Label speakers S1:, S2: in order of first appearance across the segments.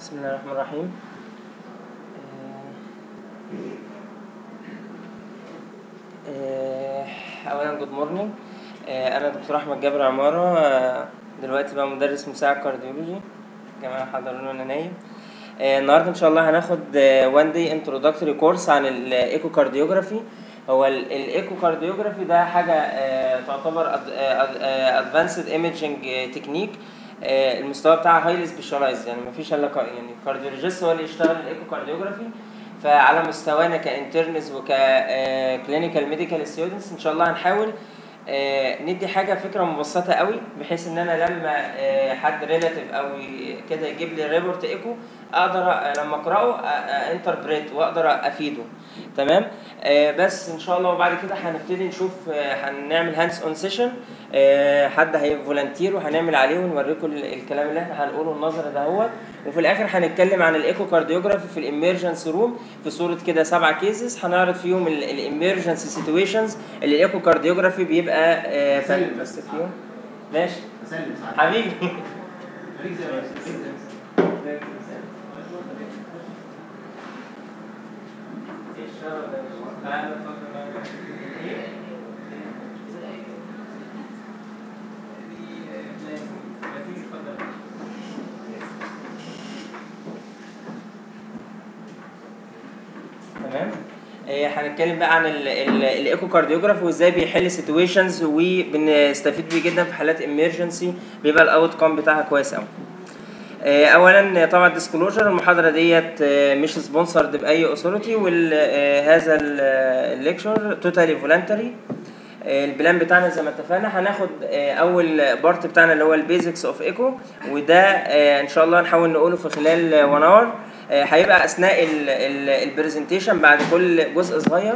S1: بسم الله الرحمن الرحيم آه، آه، اولا جود مورنينج انا دكتور احمد جابر عماره آه، دلوقتي بقى مدرس مساعد كارديولوجي جماعه حضروني وانا نايم آه، النهارده ان شاء الله هناخد وان دي انترودكتوري كورس عن الايكو كارديوجرافي هو الايكو كارديوجرافي ده حاجه آه، تعتبر ادفانسد ايميجنج تكنيك المستوى بتاعها هايلي سبيشالايز يعني مفيش الا كا- يعني كارديولوجيست هو اللي يشتغل الايكو كارديوجرافي فعلى مستوانا كانترنز وككلينيكال ميديكال ستودنتس ان شاء الله هنحاول آه، ندي حاجه فكره مبسطه قوي بحيث ان انا لما آه، حد ريلاتيف او ي- كده يجيب لي ريبورت ايكو اقدر آه، لما اقراه انتربريت واقدر افيده تمام آه، بس ان شاء الله وبعد كده هنبتدي نشوف آه، هنعمل هاندز اون سيشن حد هي فولنتير وهنعمل عليه ونوريكم ال- الكلام اللي احنا هنقوله النظري دهوت وفي الاخر هنتكلم عن الايكو كارديوجرافي في الامرجنسي روم في صوره كده سبع كيسز هنعرض فيهم الامرجنسي سيتويشنز اللي الايكو كارديوجرافي بيبقى آه،
S2: سلم.
S1: بس فيهم ماشي
S2: سلم ساعات
S1: حبيبي
S2: خليك زي ما خليك زي ما
S1: تمام آه، هنتكلم بقى عن ال- ال- الايكو كارديوجراف وازاي بيحل سيتويشنز وبنستفيد بيه جدا في حالات امرجنسي بيبقى الاوت كوم بتاعها كويس قوي آه، اولا طبعا ديسكلوجر المحاضره ديت آه، مش سبونسرد باي اوثورتي وهذا الليكشر توتالي فولنتري البلان بتاعنا زي ما اتفقنا هناخد آه، اول بارت بتاعنا اللي هو البيزكس اوف ايكو وده آه، ان شاء الله نحاول نقوله في خلال 1 اور هيبقى اثناء البرزنتيشن بعد كل جزء صغير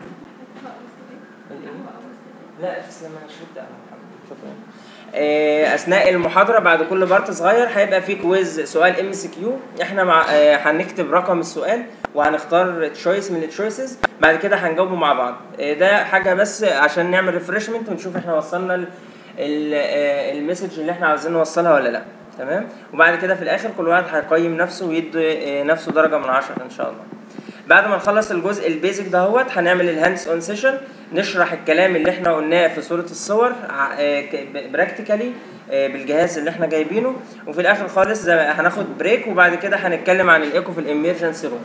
S1: لا تسلم انا شربت قهوة محمد. شكرا آه، اثناء المحاضره بعد كل بارت صغير هيبقى في كويز سؤال ام سي كيو احنا مع آه، هنكتب رقم السؤال وهنختار تشويس من التشويسز بعد كده هنجاوبه مع بعض آه، ده حاجه بس عشان نعمل ريفرشمنت ونشوف احنا وصلنا ال- ال- آه، المسج اللي احنا عاوزين نوصلها ولا لا تمام وبعد كده في الاخر كل واحد هيقيم نفسه ويدي آه، نفسه درجه من عشرة ان شاء الله بعد ما نخلص الجزء البيزك دهوت هنعمل الهاندز اون سيشن نشرح الكلام اللي احنا قلناه في صوره الصور براكتيكالي بالجهاز اللي احنا جايبينه وفي الاخر خالص زي ما- هناخد بريك وبعد كده هنتكلم عن الايكو في الامرجنسي روم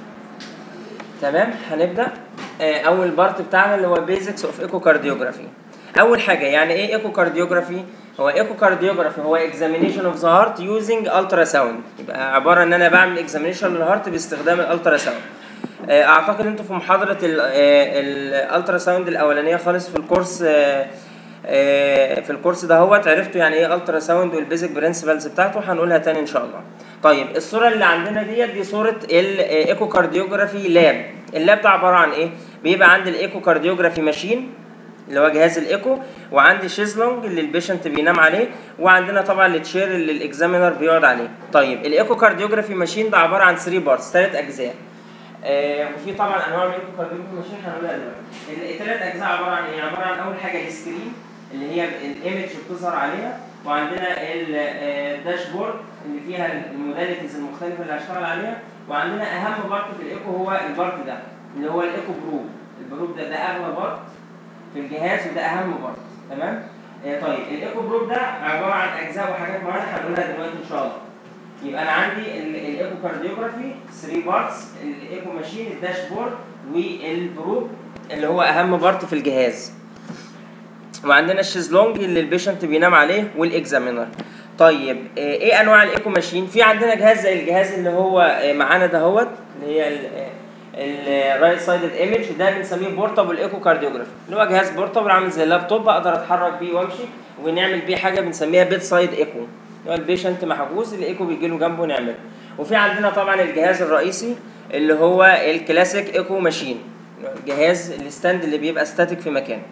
S1: تمام هنبدا آه، اول بارت بتاعنا اللي هو بيزكس اوف ايكو كارديوجرافي اول حاجه يعني ايه ايكو كارديوجرافي هو ايكو كارديوجرافي هو اكزامينيشن اوف ذا هارت يوزنج الترا ساوند يبقى عباره ان انا بعمل اكزامينيشن للهارت باستخدام الالترا ساوند آه، اعتقد انتوا في محاضره الالترا ساوند الاولانيه خالص في الكورس آه، آه، في الكورس ده هوت عرفتوا يعني ايه الترا ساوند والبيزك برنسبلز بتاعته هنقولها تاني ان شاء الله طيب الصوره اللي عندنا ديت دي صوره الايكو كارديوجرافي لاب اللاب ده عباره عن ايه بيبقى عندي الايكو كارديوجرافي ماشين اللي هو جهاز الايكو وعندي شيزلونج اللي البيشنت بينام عليه وعندنا طبعا التشير اللي الاكزامينر بيقعد عليه طيب الايكو كارديوجرافي ماشين ده عباره عن 3 بارتس ثلاث اجزاء آه وفي طبعا انواع من الايكو كارديوجرافي ماشين هنقولها دلوقتي الثلاث اجزاء عباره عن ايه عباره عن اول حاجه السكرين اللي هي الايمج اللي بتظهر عليها وعندنا الداشبورد اللي فيها الموداليتيز المختلفه اللي هشتغل عليها وعندنا اهم بارت في الايكو هو البارت ده اللي هو الايكو بروب البروب ده ده اغلى بارت في الجهاز وده اهم بارت تمام آه طيب الايكو بروب ده عباره عن اجزاء وحاجات معينه هنقولها دلوقتي ان شاء الله يبقى انا عندي ال- الايكو كارديوجرافي 3 بارتس الايكو ماشين الداشبورد والبروب اللي هو اهم بارت في الجهاز وعندنا الشيزلونج اللي البيشنت بينام عليه والاكزامينر طيب آه، ايه انواع الايكو ماشين في عندنا جهاز زي الجهاز اللي هو آه، معانا دهوت اللي هي الرايت سايدد ايمج ده بنسميه بورتابل ايكو كارديوجرافي اللي هو جهاز بورتابل عامل زي اللابتوب اقدر اتحرك بيه وامشي ونعمل بيه حاجه بنسميها بيت سايد ايكو اللي هو البيشنت محجوز الايكو بيجي له جنبه نعمله وفي عندنا طبعا الجهاز الرئيسي اللي هو الكلاسيك ايكو ماشين الجهاز الستاند اللي بيبقى ستاتيك في مكانه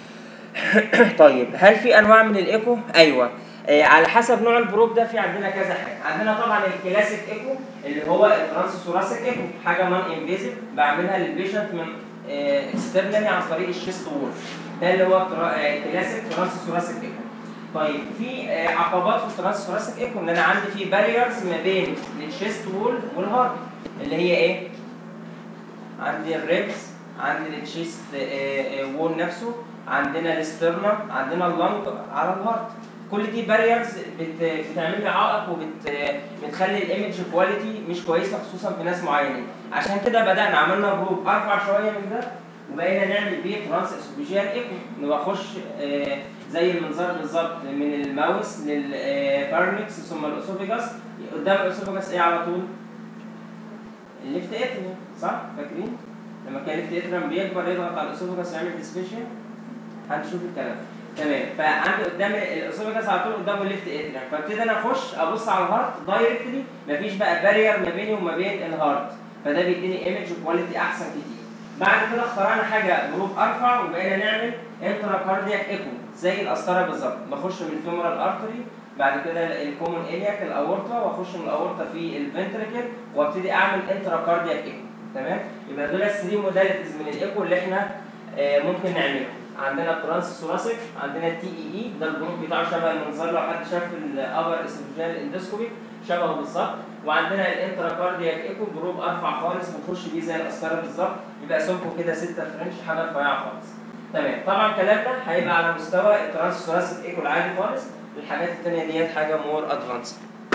S1: طيب هل في انواع من الايكو؟ ايوه آه على حسب نوع البروب ده في عندنا كذا حاجه عندنا طبعا الكلاسيك ايكو اللي هو الترانس ثوراسيك ايكو حاجه نون انفيزيف بعملها للبيشنت من اكسترنالي عن طريق الشيست وول ده اللي هو الكلاسيك ترانس ثوراسيك ايكو طيب في آه، عقبات في الترانس ثوراسيك ايكو ان انا عندي في باريرز ما بين الشيست وول والهارت اللي هي ايه؟ عندي الريبس عندي التشيست وول نفسه عندنا الاسترنا عندنا اللنج على الهارت كل دي باريرز بت بتعمل لي عائق وبتخلي الايمج كواليتي مش كويسه خصوصا في ناس معينين عشان كده بدانا عملنا جروب ارفع شويه من ده وبقينا نعمل بيه ترانس اسوفيجيال ايكو نخش آه، زي المنظار بالظبط من الماوس للبارنكس ثم الاسوفيجاس قدام الاسوفيجاس ايه على طول؟ الليفت اتريوم صح؟ فاكرين؟ لما كان الليفت اتريوم بيكبر يضغط على الاسوفيجاس يعمل ديسفيشن هنشوف الكلام ده. تمام فعندي قدام الاسوفيجاس على طول قدامه الليفت اتريوم فابتدي انا اخش ابص على الهارت دايركتلي مفيش بقى بارير ما بيني وما بين الهارت فده بيديني ايمج كواليتي احسن كتير بعد كده اخترعنا حاجه جروب ارفع وبقينا نعمل انترا كاردياك ايكو زي القسطره بالظبط بخش من الفيمورال ارتري بعد كده الكومون الياك الاورطه واخش من الاورطه في الفنتركل وابتدي اعمل انترا كاردياك ايكو تمام يبقى دول الثري موداليتيز من الايكو اللي احنا آه، ممكن نعمله عندنا الترانس ثوراسيك عندنا التي اي اي ده الجروب بتاعه شبه المنظار لو حد شاف الابر اسوفيجيال اندوسكوبي شبهه بالظبط وعندنا الانترا كاردياك ايكو جروب ارفع خالص بنخش بيه زي القسطره بالظبط يبقى سمكه كده 6 فرنش حاجه رفيعه خالص تمام طبعا الكلام ده هيبقى على مستوى الترانس ثوراسيك ايكو العادي خالص الحاجات التانية ديت حاجه مور ادفانس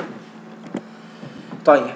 S1: طيب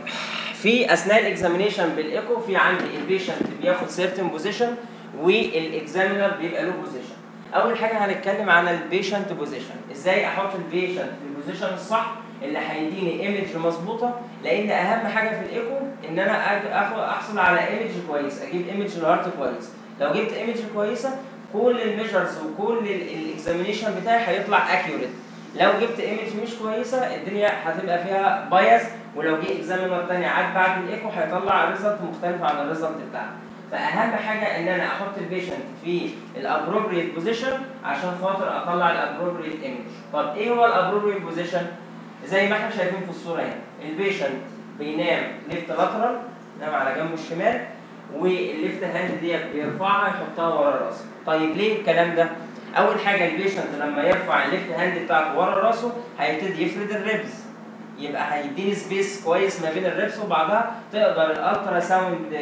S1: في اثناء الاكزامينيشن بالايكو في عندي البيشنت بياخد سيرتن بوزيشن والاكزامينر بيبقى له بوزيشن اول حاجه هنتكلم عن البيشنت بوزيشن ازاي احط البيشنت في البوزيشن الصح اللي هيديني ايمج مظبوطه لان اهم حاجه في الايكو ان انا أج- اخد احصل على ايمج كويس اجيب ايمج الهارت كويس لو جبت ايمج كويسه كل الميجرز وكل الاكزامينيشن بتاعي هيطلع اكيوريت لو جبت ايمج مش كويسه الدنيا هتبقى فيها بايس ولو جه اكزامينر تاني عاد بعد الايكو هيطلع ريزلت مختلف عن الريزلت بتاعنا فاهم حاجه ان انا احط البيشنت في الابروبريت بوزيشن عشان خاطر اطلع الابروبريت ايمج طب ايه هو الابروبريت بوزيشن زي ما احنا شايفين في الصوره هنا البيشنت بينام ليفت لاترال نام على جنبه الشمال والليفت هاند ديت بيرفعها يحطها ورا راسه طيب ليه الكلام ده اول حاجه البيشنت لما يرفع الليفت هاند بتاعته ورا راسه هيبتدي يفرد الريبز يبقى هيديني سبيس كويس ما بين الريبس وبعدها تقدر الالترا ساوند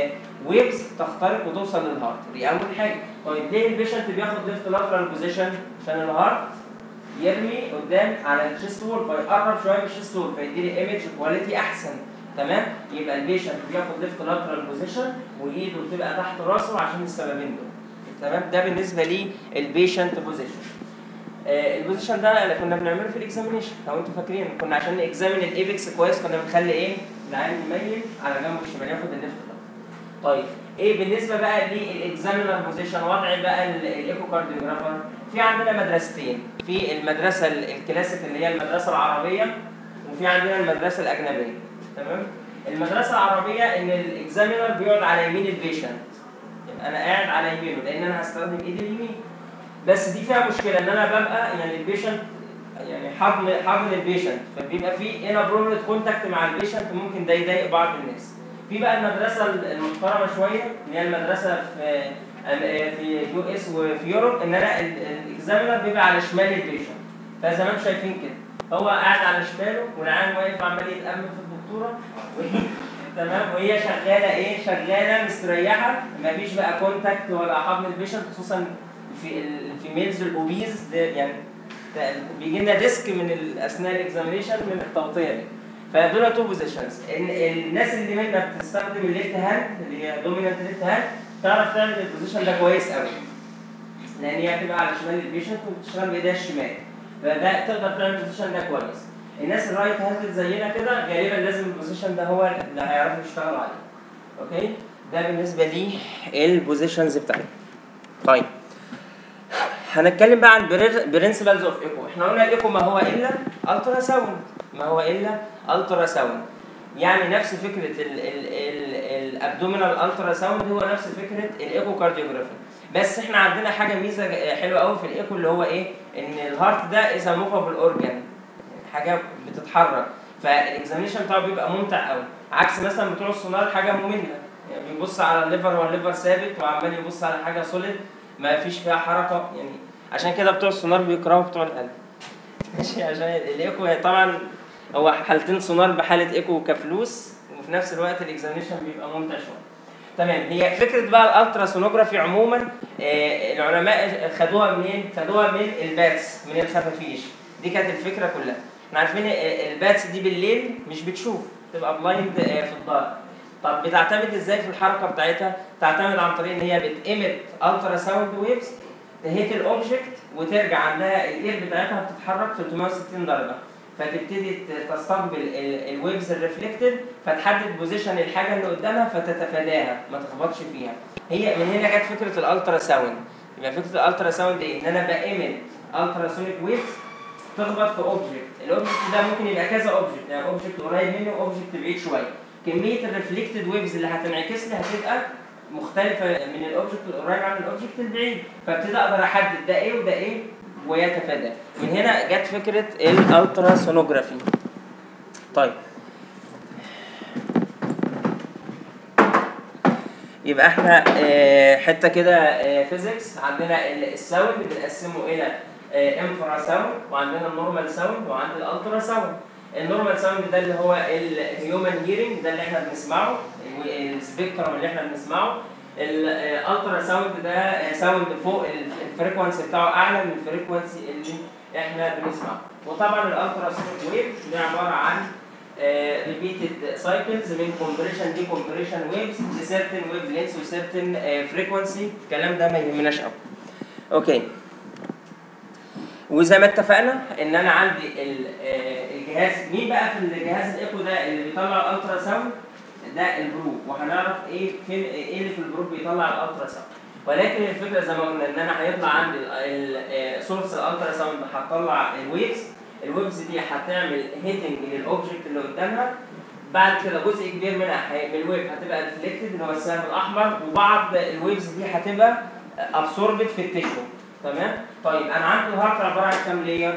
S1: ويفز تخترق وتوصل للهارت دي اول حاجه طيب ليه البيشنت بياخد ليفت لاترال بوزيشن عشان الهارت يرمي قدام على الشيست وول فيقرب شويه من الشيست وول فيديني ايمج كواليتي احسن تمام يبقى البيشنت بياخد ليفت لاترال بوزيشن وايده بتبقى تحت راسه عشان السببين دول تمام ده بالنسبه لي البيشنت بوزيشن آه، البوزيشن ده اللي كنا بنعمله في الاكزامينيشن لو انتوا فاكرين كنا عشان نكزامين الايبكس كويس كنا بنخلي ايه العين يميل على جنبه الشمال ياخد الليفت ده طيب ايه بالنسبه بقى للاكزامينر بوزيشن وضع بقى ال- الايكو كارديوجرافر في عندنا مدرستين في المدرسه ال- الكلاسيك اللي هي المدرسه العربيه وفي عندنا المدرسه الاجنبيه تمام المدرسه العربيه ان الاكزامينر بيقعد على يمين البيشنت يبقى انا قاعد على يمينه لان انا هستخدم ايدي اليمين بس دي فيها مشكله ان انا ببقى يعني البيشنت يعني حضن حضن البيشنت فبيبقى في هنا برومنت كونتاكت مع البيشنت ممكن ده يضايق بعض الناس في بقى المدرسه المحترمه شويه اللي هي المدرسه في في يو اس وفي يوروب ان انا الاكزامينر بيبقى على شمال البيشنت فزي ما انتم شايفين كده هو قاعد على شماله والعيان واقف عمال يتامل في الدكتوره وهي تمام وهي شغاله ايه شغاله مستريحه مفيش بقى كونتاكت ولا حضن البيشنت خصوصا في الفيميلز الاوبيز ده يعني ده بيجي لنا ديسك من ال- اثناء الاكزامينيشن من التغطيه دي فدول تو بوزيشنز الناس اللي منا بتستخدم الليفت هاند اللي هي دومينانت ليفت هاند تعرف تعمل البوزيشن ده كويس قوي لان هي هتبقى على شمال البيشنت وبتشتغل بايديها الشمال فده تقدر تعمل البوزيشن ده كويس الناس الرايت هاند زينا كده غالبا لازم البوزيشن ده هو اللي هيعرفوا يشتغلوا عليه اوكي ده بالنسبه لي البوزيشنز بتاعتنا طيب هنتكلم بقى عن برنسبلز اوف ايكو احنا قلنا الايكو ما هو الا الترا ساوند ما هو الا الترا ساوند يعني نفس فكره الابدومينال الترا ساوند هو نفس فكره الايكو كارديوجرافي بس احنا عندنا حاجه ميزه حلوه قوي في الايكو اللي هو ايه ان الهارت ده از موفابل اورجان حاجه بتتحرك فالاكزامينشن بتاعه بيبقى ممتع قوي عكس مثلا بتوع السونار حاجه ممله يعني بيبص على الليفر هو الليفر ثابت وعمال يبص على حاجه سوليد ما فيش فيها حركه يعني عشان كده بتوع السونار بيكرهوا بتوع القلب ماشي عشان الايكو هي طبعا هو حالتين سونار بحاله ايكو كفلوس وفي نفس الوقت الاكزامينشن بيبقى ممتع شويه تمام هي فكره بقى الالترا سونوجرافي عموما آه، العلماء خدوها منين؟ خدوها من الباتس من الخفافيش دي كانت الفكره كلها احنا عارفين آه، الباتس دي بالليل مش بتشوف تبقى بلايند في الدار طب بتعتمد ازاي في الحركه بتاعتها؟ تعتمد عن طريق ان هي بتيمت الترا ساوند ويفز تهيت الاوبجكت وترجع عندها الاير بتاعتها بتتحرك 360 درجه فتبتدي ت- تستقبل ال- الويفز الريفلكتد فتحدد بوزيشن الحاجه اللي قدامها فتتفاداها ما تخبطش فيها هي من هنا جت فكره الالترا ساوند يبقى فكره الالترا ساوند ايه ان انا بايمت الترا سونيك ويفز تخبط في اوبجكت الاوبجكت ده ممكن يبقى كذا اوبجكت يعني اوبجكت قريب مني واوبجكت بعيد شويه كميه الريفلكتد ويفز اللي هتنعكس لي هتبقى مختلفه من الاوبجكت القريب عن الاوبجكت البعيد فابتدي اقدر احدد ده ايه وده ايه ويتفادى من هنا جت فكره الالترا سونوجرافي طيب يبقى احنا آه، حته كده فيزيكس عندنا ال- الساوند بنقسمه الى انفرا ساوند وعندنا النورمال ساوند وعندنا الالترا ساوند النورمال ساوند ده اللي هو الهيومن هيرنج ده اللي احنا بنسمعه السبيكترم اللي احنا بنسمعه الالترا ساوند ده ساوند فوق الفريكونسي بتاعه اعلى من الفريكونسي اللي احنا بنسمعه وطبعا الالترا سونيك ويف ده عباره عن ريبيتد سايكلز من كومبريشن دي كومبريشن ويفز لسيرتن ويف لينس وسيرتن فريكونسي الكلام ده ما يهمناش قوي اوكي وزي ما اتفقنا ان انا عندي ال- آه، الجهاز مين بقى في الجهاز الايكو ده اللي بيطلع الالترا ساوند ده البروب وهنعرف ايه فين ايه اللي في البروب بيطلع الالترا ساوند ولكن الفكره زي ما قلنا ان انا هيطلع عندي سورس الالترا ساوند هتطلع الويفز الويفز دي هتعمل هيتنج للاوبجكت اللي قدامها بعد كده جزء كبير منها هي- من الويف هتبقى ريفلكتد اللي هو السهم الاحمر وبعض الويفز دي هتبقى ابسوربت في التشو تمام طيب انا عندي الهارت عباره عن كام لاير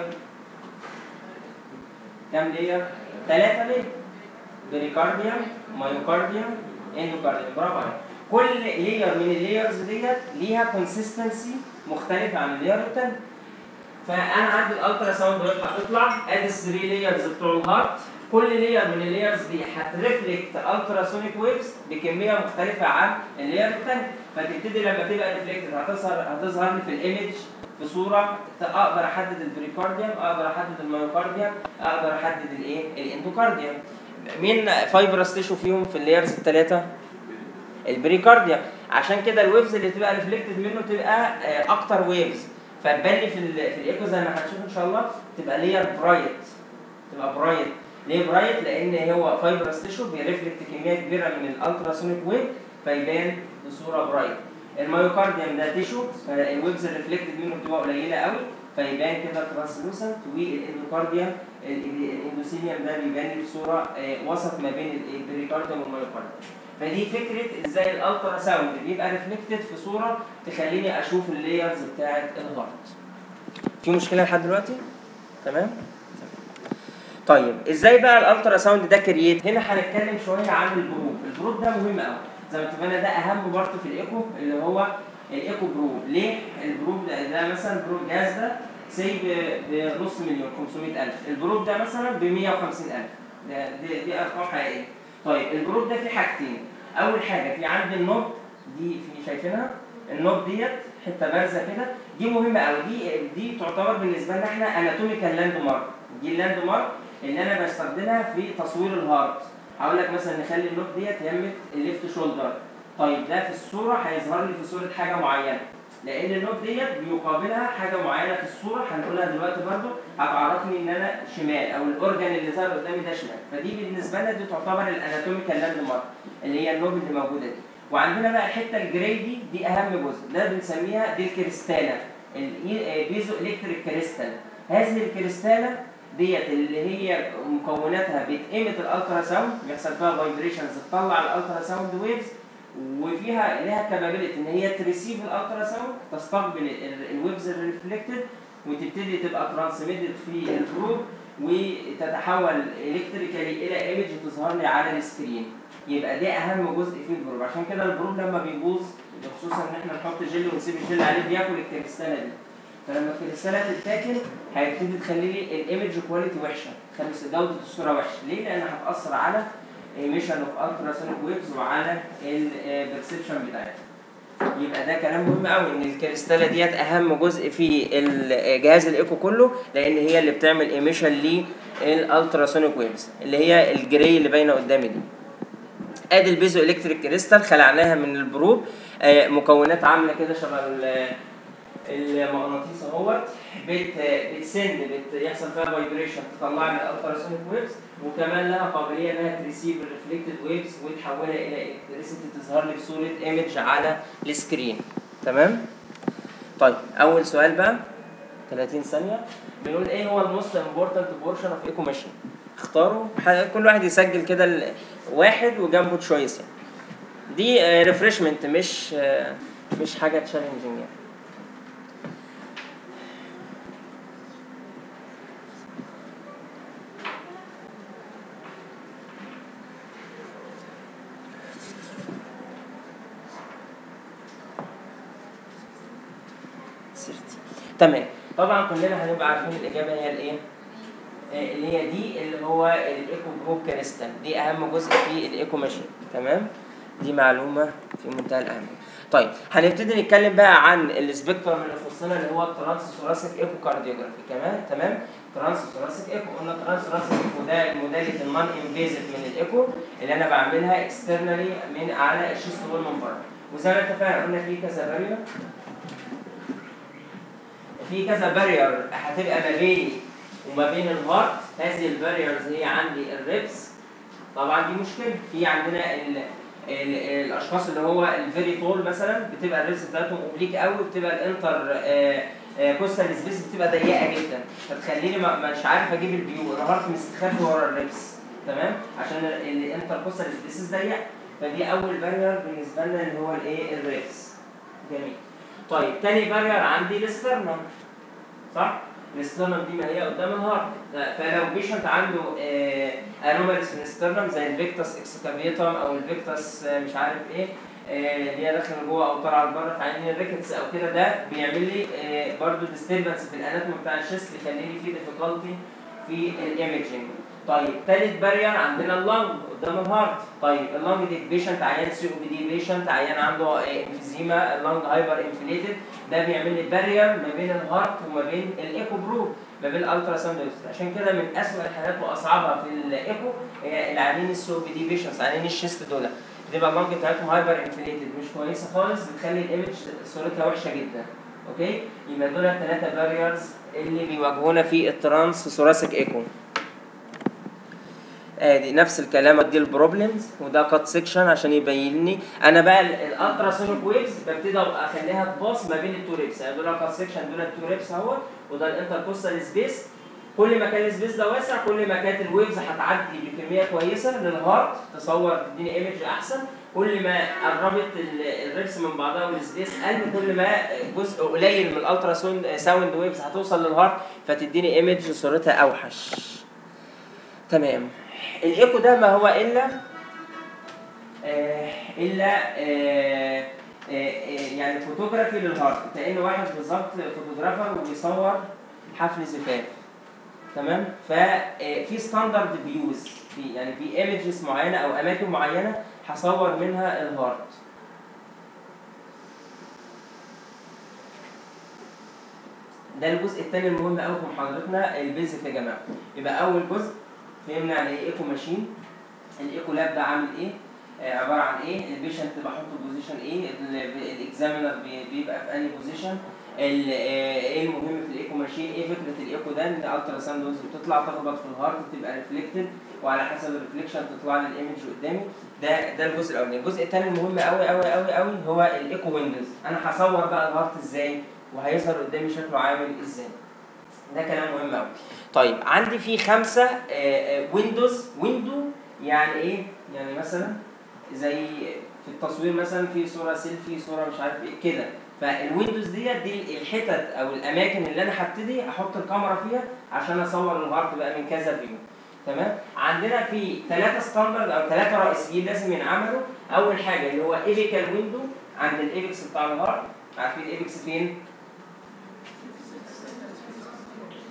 S1: كام لاير ثلاثه لاير بريكارديوم مايوكارديوم اندوكارديوم برافو عليك كل لاير من اللايرز ديت ليها كونسيستنسي مختلفه عن اللاير الثاني فانا عندي الالترا ساوند ويف هتطلع ادي الثري لايرز بتوع الهارت كل لاير من اللايرز دي هترفلكت الترا سونيك ويفز بكميه مختلفه عن اللاير الثاني فتبتدي لما تبقى ريفلكتد هتظهر هتظهر لي في الايمج في صوره اقدر احدد البريكارديوم اقدر احدد الميوكارديوم اقدر احدد الايه الاندوكارديوم مين فايبرس تيشو فيهم في اللايرز الثلاثه البريكارديوم عشان كده الويفز اللي تبقى ريفلكتد منه تبقى آه، اكتر ويفز فتبان لي في ال في الايكو زي ما هتشوف ان شاء الله تبقى لير برايت تبقى برايت ليه برايت لان هو فايبرس تيشو بيرفلكت كميه كبيره من الالتراسونيك ويف فيبان بصوره برايت الميوكارديوم ده تيشو فالويفز الريفلكتد منه بتبقى قليله قوي فيبان كده ترانسلوسنت والاندوكارديوم ال- ال- الاندوثيليوم ده بيبان لي بصوره آه، وسط ما بين ال- البريكارديوم والميوكارديوم فدي فكره ازاي الالترا ساوند بيبقى ريفلكتد في صوره تخليني اشوف اللايرز بتاعه الهارت في مشكله لحد دلوقتي تمام طيب ازاي بقى الالترا ساوند ده كرييت هنا هنتكلم شويه عن البروب البروب ده مهم قوي زي ما اتفقنا ده اهم بارت في الايكو اللي هو الايكو بروب ليه البروب ده, ده مثلا البروب جهاز ده سي بنص مليون 500000 البروب ده مثلا ب 150000 ده دي, دي ارقام حقيقيه طيب البروب ده فيه حاجتين اول حاجه في عندي النوب دي في شايفينها النوب ديت حته بارزه كده دي مهمه قوي دي دي تعتبر بالنسبه لنا احنا اناتوميكال لاند مارك دي اللاند مارك اللي انا بستخدمها في تصوير الهارت هقول لك مثلا نخلي النوب ديت يمت الليفت شولدر طيب ده في الصوره هيظهر لي في صوره حاجه معينه لان النوب ديت بيقابلها حاجه معينه في الصوره هنقولها دلوقتي برضو هتعرفني ان انا شمال او الاورجن اللي ظهر قدامي ده شمال فدي بالنسبه لنا دي تعتبر الاناتوميكال لاند مارك اللي هي النوب اللي موجوده دي وعندنا بقى الحته الجراي دي دي اهم جزء ده بنسميها دي الكريستاله البيزو الكتريك كريستال هذه الكريستاله ديت اللي هي مكوناتها بتقيمة الالترا ساوند بيحصل فيها فايبريشنز تطلع الالترا ساوند ويفز وفيها لها كابابيلتي ان هي تريسيف الالترا ساوند تستقبل الويفز الريفلكتد وتبتدي تبقى ترانسميتد في البروب وتتحول الكتريكالي الى ايمج تظهر لي على السكرين يبقى ده اهم جزء في البروب عشان كده البروب لما بيبوظ خصوصا ان احنا نحط جل ونسيب الجل عليه بياكل الكريستاله دي فلما الكريستاله تتاكل هيبتدي تخلي لي الايمج كواليتي وحشه تخلي جوده الصوره وحشه ليه؟ لان هتاثر على ايميشن اوف التراسونيك ويفز وعلى البرسبشن بتاعتها يبقى ده كلام مهم قوي ان الكريستاله ديت اهم جزء في ال- جهاز الايكو كله لان هي اللي بتعمل ايميشن للالتراسونيك ويفز اللي هي الجري اللي باينه قدامي دي ادي البيزو الكتريك كريستال خلعناها من البروب آه، مكونات عامله كده شبه ال- المغناطيس اهوت بت بتسند بت يحصل فيها فايبريشن تطلع لي الالتراسونيك ويفز وكمان لها قابليه انها تريسيف الريفلكتد ويفز وتحولها الى الكتريسيتي تظهر لي بصوره ايمج على السكرين تمام طيب اول سؤال بقى 30 ثانيه بنقول ايه هو الموست امبورتنت بورشن اوف ايكو ماشين اختاروا ح- كل واحد يسجل كده ال- واحد وجنبه تشويس يعني دي ريفرشمنت مش آه، مش حاجه تشالنجينج يعني سيرتي تمام طبعا كلنا هنبقى عارفين الاجابه هي الايه آه، اللي هي دي اللي هو الايكو جروب كريستال دي اهم جزء في الايكو ماشين تمام دي معلومه في منتهى الاهميه طيب هنبتدي نتكلم بقى عن السبيكترم اللي يخصنا اللي هو الترانس ثوراسيك ايكو كارديوجرافي كمان تمام ترانس ثوراسيك ايكو قلنا ترانس ثوراسيك ايكو ده الموداليتي النون انفيزيف من الايكو اللي انا بعملها اكسترنالي من على الشيست وول من بره وزي ما اتفقنا قلنا في كذا بارير في كذا بارير هتبقى ما بيني وما بين الهارت هذه الباريرز هي عندي الريبس طبعا دي مشكله في عندنا ال ال الاشخاص اللي هو الفيري طول مثلا بتبقى الريبس بتاعتهم اوبليك قوي وبتبقى الانتر كوستال سبيس بتبقى ضيقه جدا فتخليني ما- مش عارف اجيب البيو الهارت مستخبي ورا الريبس تمام عشان الانتر كوستال سبيس ضيق فدي اول بارير بالنسبه لنا اللي هو الايه الريبس جميل طيب تاني بارير عندي الاسترنم صح؟ الاسترنم دي ما هي قدام الهارت فلو بيشنت عنده انوماليز في الاسترنم زي الفيكتس اكسكافيتوم او الفيكتس آه، مش عارف ايه آه، اللي هي داخله جوه او طالعه لبره في عينين الريكتس او كده ده بيعمل لي آه، برضو ديستربنس في الاناتوم بتاع الشيست بيخلي لي فيه ديفيكالتي في الايمجنج طيب تالت بارير عندنا اللنج قدام الهارت طيب اللنج دي بيشنت عيان سي او بي دي بيشنت عيان عنده انفيزيما اللنج هايبر انفليتد ده بيعمل لي بارير ما بين الهارت وما بين الايكو برو ما بين الالترا ساوند ويفز. عشان كده من اسوء الحالات واصعبها في الايكو هي العيانين السي او بي دي بيشنتس عيانين الشيست دول بتبقى اللنج بتاعتهم هايبر انفليتد مش كويسه خالص بتخلي الايمج صورتها وحشه جدا اوكي يبقى دول الثلاثه باريرز اللي بيواجهونا في الترانس ثوراسيك ايكو ادي نفس الكلام دي البروبلمز وده كات سيكشن عشان يبين لي انا بقى الالترا سونيك ويفز ببتدي ابقى اخليها تباص ما بين التو ريبس يعني دول كات سيكشن دول التو ريبس اهوت وده الانتركوستال سبيس كل ما كان السبيس ده واسع كل ما كانت الويفز هتعدي بكميه كويسه للهارت تصور تديني ايمج احسن كل ما قربت ال- الريبس من بعضها والسبيس قل كل ما جزء قليل من الالترا ساوند ويفز هتوصل للهارت فتديني ايمج صورتها اوحش تمام الايكو ده ما هو الا آه الا آه آه آه، يعني فوتوغرافي للهارت كأن واحد بالظبط فوتوغرافر وبيصور حفل زفاف تمام ففي ستاندرد فيوز في يعني في ايمجز معينه او اماكن معينه هصور منها الهارت ده الجزء الثاني المهم قوي في محاضرتنا البيزك يا جماعه يبقى اول جزء فهمنا يعني ايه ايكو ماشين الايكو لاب ده عامل ايه آه عباره عن ايه البيشنت بحطه بوزيشن ايه الاكزامينر بيبقى في انهي بوزيشن ايه المهم في الايكو ماشين ايه فكره الايكو ده ان الالترا ساوند ويفز بتطلع تخبط في الهارت تبقى ريفلكتد وعلى حسب الريفليكشن تطلع لي الايمج قدامي ده ده الجزء الاولاني الجزء الثاني المهم قوي قوي قوي قوي هو الايكو ويندوز انا هصور بقى الهارت ازاي وهيظهر قدامي شكله عامل ازاي ده كلام مهم قوي طيب عندي في خمسه ويندوز ويندو يعني ايه يعني مثلا زي في التصوير مثلا في صوره سيلفي صوره مش عارف ايه كده فالويندوز ديت دي الحتت او الاماكن اللي انا هبتدي احط الكاميرا فيها عشان اصور الهارت بقى من كذا فيو تمام عندنا في ثلاثه ستاندرد او ثلاثه رئيسيين لازم ينعملوا اول حاجه اللي هو ايبيكال ويندو عند الايبكس بتاع الهارت عارفين الايبكس فين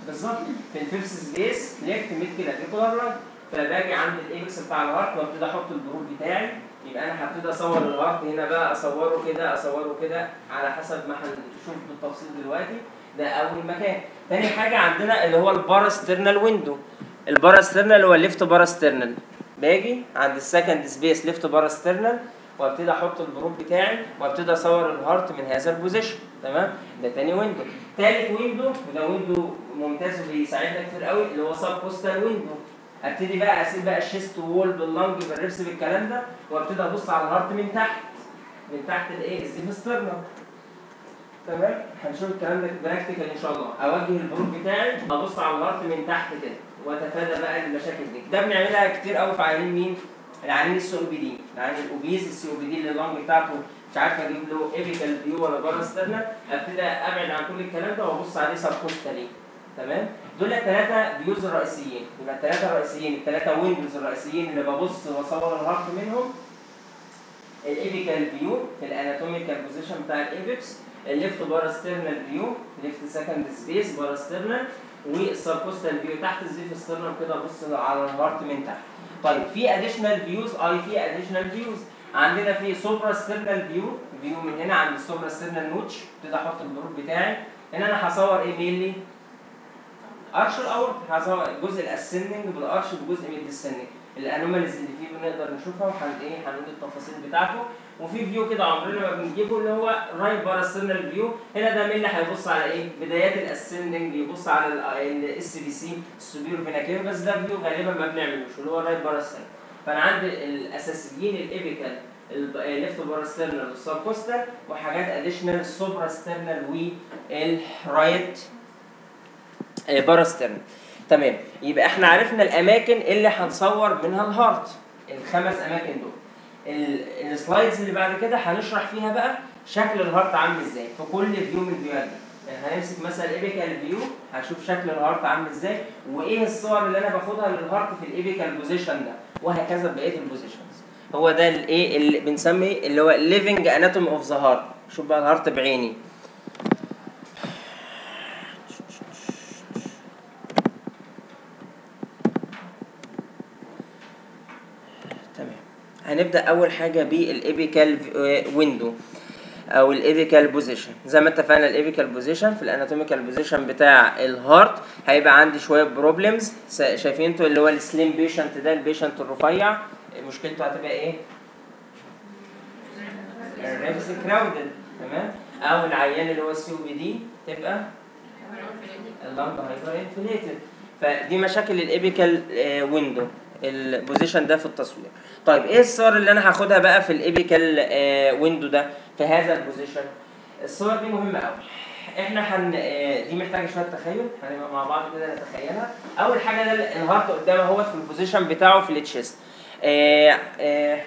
S1: بالظبط في الفيفث سبيس ليفت ميد كلافيكولار لاين فباجي عند الايبكس بتاع الهارت وابتدي احط الجروب بتاعي يبقى انا هبتدي اصور الهارت هنا بقى اصوره كده اصوره كده على حسب ما هنشوف بالتفصيل دلوقتي ده اول مكان تاني حاجه عندنا اللي هو الباراسترنال ويندو الباراسترنال هو الليفت باراسترنال باجي عند السكند سبيس ليفت باراسترنال وابتدي احط الجروب بتاعي وابتدي اصور الهارت من هذا البوزيشن تمام ده تاني ويندو تالت ويندو وده ويندو ممتاز وبيساعدنا كتير قوي اللي هو سب كوستال ويندو ابتدي بقى اسيب بقى الشيست وول باللنج بالريبس بالكلام ده وابتدي ابص على الهارت من تحت من تحت الايه الزيفسترنال تمام هنشوف الكلام ده براكتيكال ان شاء الله اوجه البروب بتاعي ابص على الهارت من تحت كده واتفادى بقى المشاكل دي ده بنعملها كتير قوي في عيانين مين العيانين السي او بي دي العيان الاوبيز السي او بي دي اللي اللنج بتاعته مش عارف اجيب له ايبيكال فيو ولا باراسترنال ابتدي ابعد عن كل الكلام ده وابص عليه سبكوستالي تمام دول الثلاثه فيوز الرئيسيين يبقى الثلاثه الرئيسيين الثلاثه ويندوز الرئيسيين اللي ببص واصور الهارت منهم الايبيكال فيو في الاناتوميكال بوزيشن بتاع الايبكس الليفت باراسترنال فيو ليفت سكند سبيس باراسترنال والسبكوستال فيو تحت الزيف سترنال كده ابص على الهارت من تحت طيب في اديشنال فيوز اي في اديشنال فيوز عندنا في سوبرا سترنال فيو فيو من هنا عند السوبرا سترنال نوتش ابتدي احط الجروب بتاعي هنا انا هصور ايه مينلي ارش الاورت هصور الجزء الاسندنج بالارش بجزء من الديسندنج الانوماليز اللي فيه بنقدر نشوفها وهن ايه هنقول التفاصيل بتاعته وفي فيو كده عمرنا ما بنجيبه اللي هو رايت باراسترنال فيو هنا ده مين اللي هيبص على ايه بدايات الاسندنج يبص على الاس بي سي السوبيرو فيناكير بس ده فيو غالبا ما بنعملوش اللي هو الرايت باراسترنال فانا عندي الاساسيين الايبيكال الليفت باراسترنال والسبكوستال وحاجات اديشنال السوبراسترنال والرايت باراسترنال تمام يبقى احنا عرفنا الاماكن اللي هنصور منها الهارت الخمس اماكن دول ال- السلايدز اللي بعد كده هنشرح فيها بقى شكل الهارت عامل ازاي في كل فيو من الفيوهات دي يعني هنمسك مثلا الايبيكال فيو هشوف شكل الهارت عامل ازاي وايه الصور اللي انا باخدها للهارت في الايبيكال بوزيشن ده وهكذا بقيه البوزيشنز هو ده الايه اللي بنسميه اللي هو ليفنج اناتومي اوف ذا هارت شوف بقى الهارت بعيني تمام هنبدا اول حاجه بالايبيكال ويندو او الايبيكال بوزيشن زي ما اتفقنا الايبيكال بوزيشن في الاناتوميكال بوزيشن بتاع الهارت هيبقى عندي شويه بروبلمز شايفين انتوا اللي هو السليم بيشنت ده البيشنت الرفيع مشكلته هتبقى ايه؟ الريبس كراودد تمام او العيان اللي هو السي او بي دي تبقى اللمبه هايبر انفليتد فدي مشاكل الايبيكال ويندو البوزيشن ده في التصوير طيب ايه الصور اللي انا هاخدها بقى في الايبيكال ويندو ده في هذا البوزيشن الصور دي مهمه قوي احنا هن آه، دي محتاجه شويه تخيل هنبقى مع بعض كده نتخيلها اول حاجه ده الهارت قدام اهوت في البوزيشن بتاعه في التشيست آه آه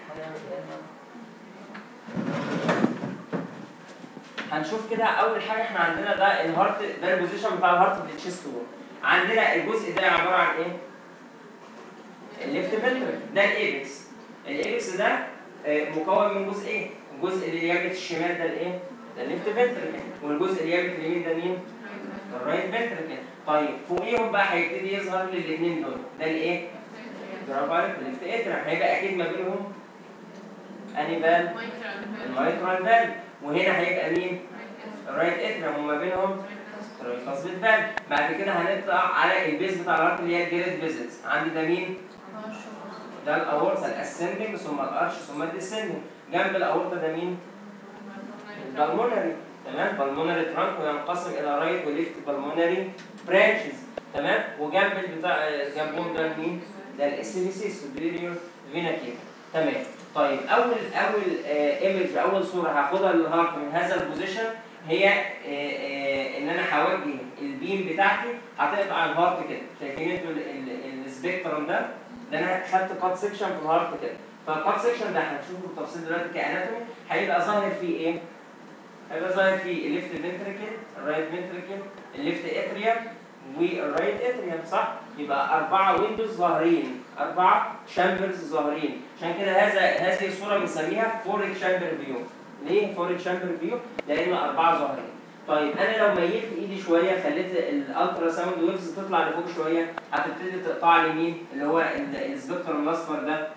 S1: هنشوف كده اول حاجه احنا عندنا ده الهارت ده البوزيشن بتاع الهارت في التشيست وول عندنا الجزء ده عباره عن ايه؟ الليفت فنترل ده الايبكس الايبكس ده آه، مكون من جزئين الجزء اللي يمة الشمال ده الايه؟ ده الليفت فنترل والجزء اللي يمة اليمين ده مين؟ الرايت فنترل طيب فوقيهم بقى هيبتدي يظهر لي الاثنين دول ده الايه؟ برافو عليك الليفت اترم هيبقى اكيد ما بينهم اني فال المايترال فال وهنا هيبقى مين؟ الرايت اترم وما بينهم ترايفاسبيت فال بعد كده هنطلع على البيز بتاع الارت اللي هي الجريد فيزيتس عندي ده مين؟ ده الاورتا الاسندنج ثم الارش ثم الديسندنج جنب الاورتا ده مين؟ البلمونري تمام بالمونري ترانك وينقسم الى رايت وليفت بالمونري برانشز تمام وجنب البتاع جنبهم ده مين؟ ده الاس بي سي سوبيريور فينا كيفا تمام طيب اول اول ايمج اول صوره هاخدها للهارت من هذا البوزيشن هي آه، آه، ان انا هوجه البيم بتاعتي هتقطع الهارت كده شايفين انتوا ال- ال- السبيكترم ده ده انا خدت كات سيكشن في الهارت كده فالكات سيكشن ده هنشوفه بالتفصيل دلوقتي كاناتومي هيبقى ظاهر فيه ايه؟ هيبقى ظاهر فيه الليفت فنتريكل الرايت فنتريكل الليفت اتريا والرايت اتريا صح؟ يبقى أربعة ويندوز ظاهرين أربعة شامبرز ظاهرين عشان كده هذا هذه الصورة بنسميها فوريك شامبر فيو ليه فوريك شامبر فيو؟ لأن أربعة ظاهرين طيب انا لو ميلت ايدي شويه خليت الالترا ساوند ويفز تطلع لفوق شويه هتبتدي تقطع لي مين اللي هو ال- السبيكترم الاصفر ده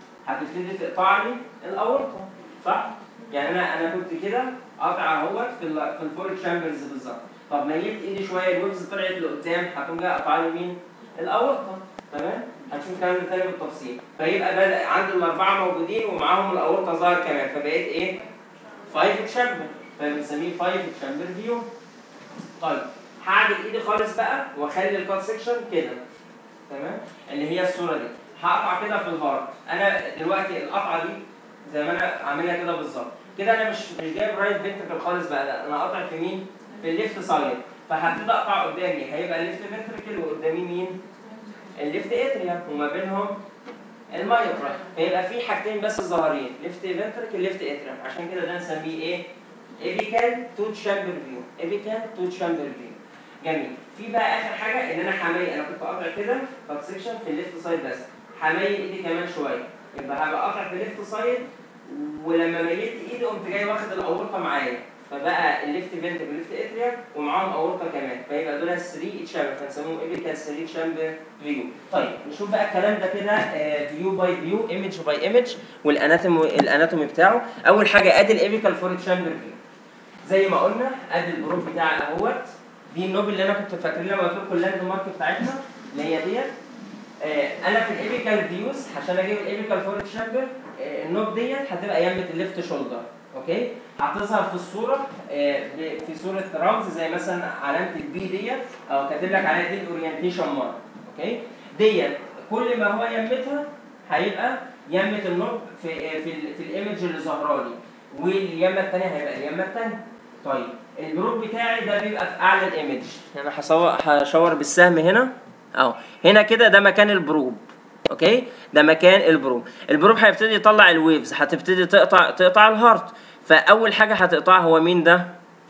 S1: هتبتدي تقطع لي الاورطه صح يعني انا انا كنت كده قاطع اهوت في ال في الفور تشامبرز بالظبط طب ميلت ايدي شويه الويفز طلعت لقدام هتقوم جايه قاطعه لي مين الاورطه تمام هنشوف الكلام ده تاني بالتفصيل فيبقى بدا عندي الاربعه موجودين ومعاهم الاورطه ظاهر كمان فبقيت ايه 5 تشامبر فبنسميه 5 تشامبر فيو طيب هعدل ايدي خالص بقى واخلي الكات سيكشن كده تمام اللي هي الصوره دي هقطع كده في الهارت انا دلوقتي القطعه دي زي ما انا عاملها كده بالظبط كده انا مش مش جايب رايت فنتركل خالص بقى لا انا قاطع في مين في الليفت سايد فهبتدي اقطع قدامي هيبقى الليفت فنتركل وقدامي مين الليفت اتريا وما بينهم المايوترا فيبقى في حاجتين بس ظاهرين ليفت فنتركل ليفت اتريا عشان كده ده نسميه ايه ايبيكال تو تشامبر فيو ايبيكال تو تشامبر فيو جميل في بقى اخر حاجه ان انا حمايل انا كنت قاطع كده كات سيكشن في الليفت سايد بس حمايل ايدي كمان شويه يبقى هبقى قاطع في الليفت سايد ولما ميلت ايدي قمت جاي واخد الاورطه معايا فبقى الليفت فنت والليفت اتريا ومعاهم اورطه كمان فيبقى دول 3 تشامبر فنسميهم ايبيكال 3 تشامبر فيو طيب نشوف بقى الكلام ده كده فيو باي فيو ايمج باي ايمج والاناتومي الاناتومي بتاعه اول حاجه ادي الايبيكال فور تشامبر فيو زي ما قلنا ادي البروب بتاع اهوت دي النوب اللي انا كنت فاكرين لما قلت لكم اللاند مارك بتاعتنا اللي هي ديت آه، انا في الايبيكال فيوز عشان اجيب الايبيكال فور تشامبر النوب ديت هتبقى يمه الليفت شولدر اوكي هتظهر في الصوره آه، ب- في صوره رمز زي مثلا علامه البي ديت او كاتب لك عليها دي الاورينتيشن مارك اوكي ديت كل ما هو يمتها هيبقى يمه النوب في آه، في, ال- في الايمج اللي ظاهره لي واليمه الثانيه هيبقى اليمه الثانيه طيب الجروب بتاعي ده بيبقى في اعلى الايمج انا هصور هشاور بالسهم هنا اهو هنا كده ده مكان البروب اوكي ده مكان البروب البروب هيبتدي يطلع الويفز هتبتدي تقطع تقطع الهارت فاول حاجه هتقطعها هو مين ده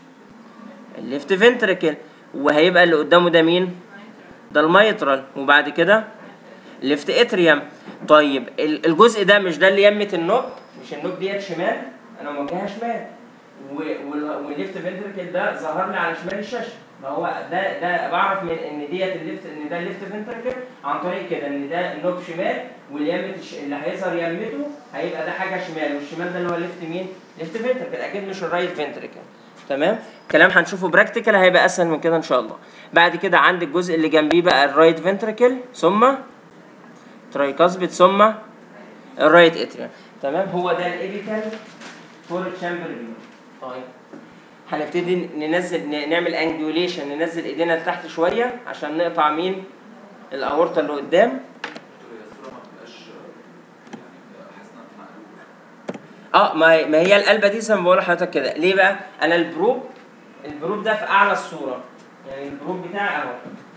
S1: الليفت فنتريكل وهيبقى اللي قدامه ده مين ده الميترال وبعد كده ليفت اتريوم طيب ال- الجزء ده مش ده اللي يمة النوب مش النوب ديت شمال انا موجهها شمال و- وال- والليفت فنتريكل ده ظهر لي على شمال الشاشه ما هو ده ده بعرف من ان ديت الليفت ان ده الليفت فنتريكل عن طريق كده ان ده النوب شمال واليمة الش- اللي هيظهر يمته هيبقى ده حاجه شمال والشمال ده اللي هو ليفت مين؟ ليفت فنتريكل اكيد مش الرايت فنتريكل تمام كلام هنشوفه براكتيكال هيبقى اسهل من كده ان شاء الله بعد كده عندي الجزء اللي جنبيه بقى الرايت فنتريكل ثم ترايكاسبيد ثم الرايت اتريا تمام هو ده الايبيكال فور تشامبر فيو طيب هنبتدي ننزل ن- نعمل انجوليشن ننزل ايدينا لتحت شويه عشان نقطع مين الاورطه اللي قدام
S3: الصورة ما بتبقاش يعني حاسس انها مقلوبة
S1: اه ما هي ما هي القلبه دي زي ما بقول لحضرتك كده ليه بقى انا البروب البروب ده في اعلى الصوره يعني البروب بتاعي اهو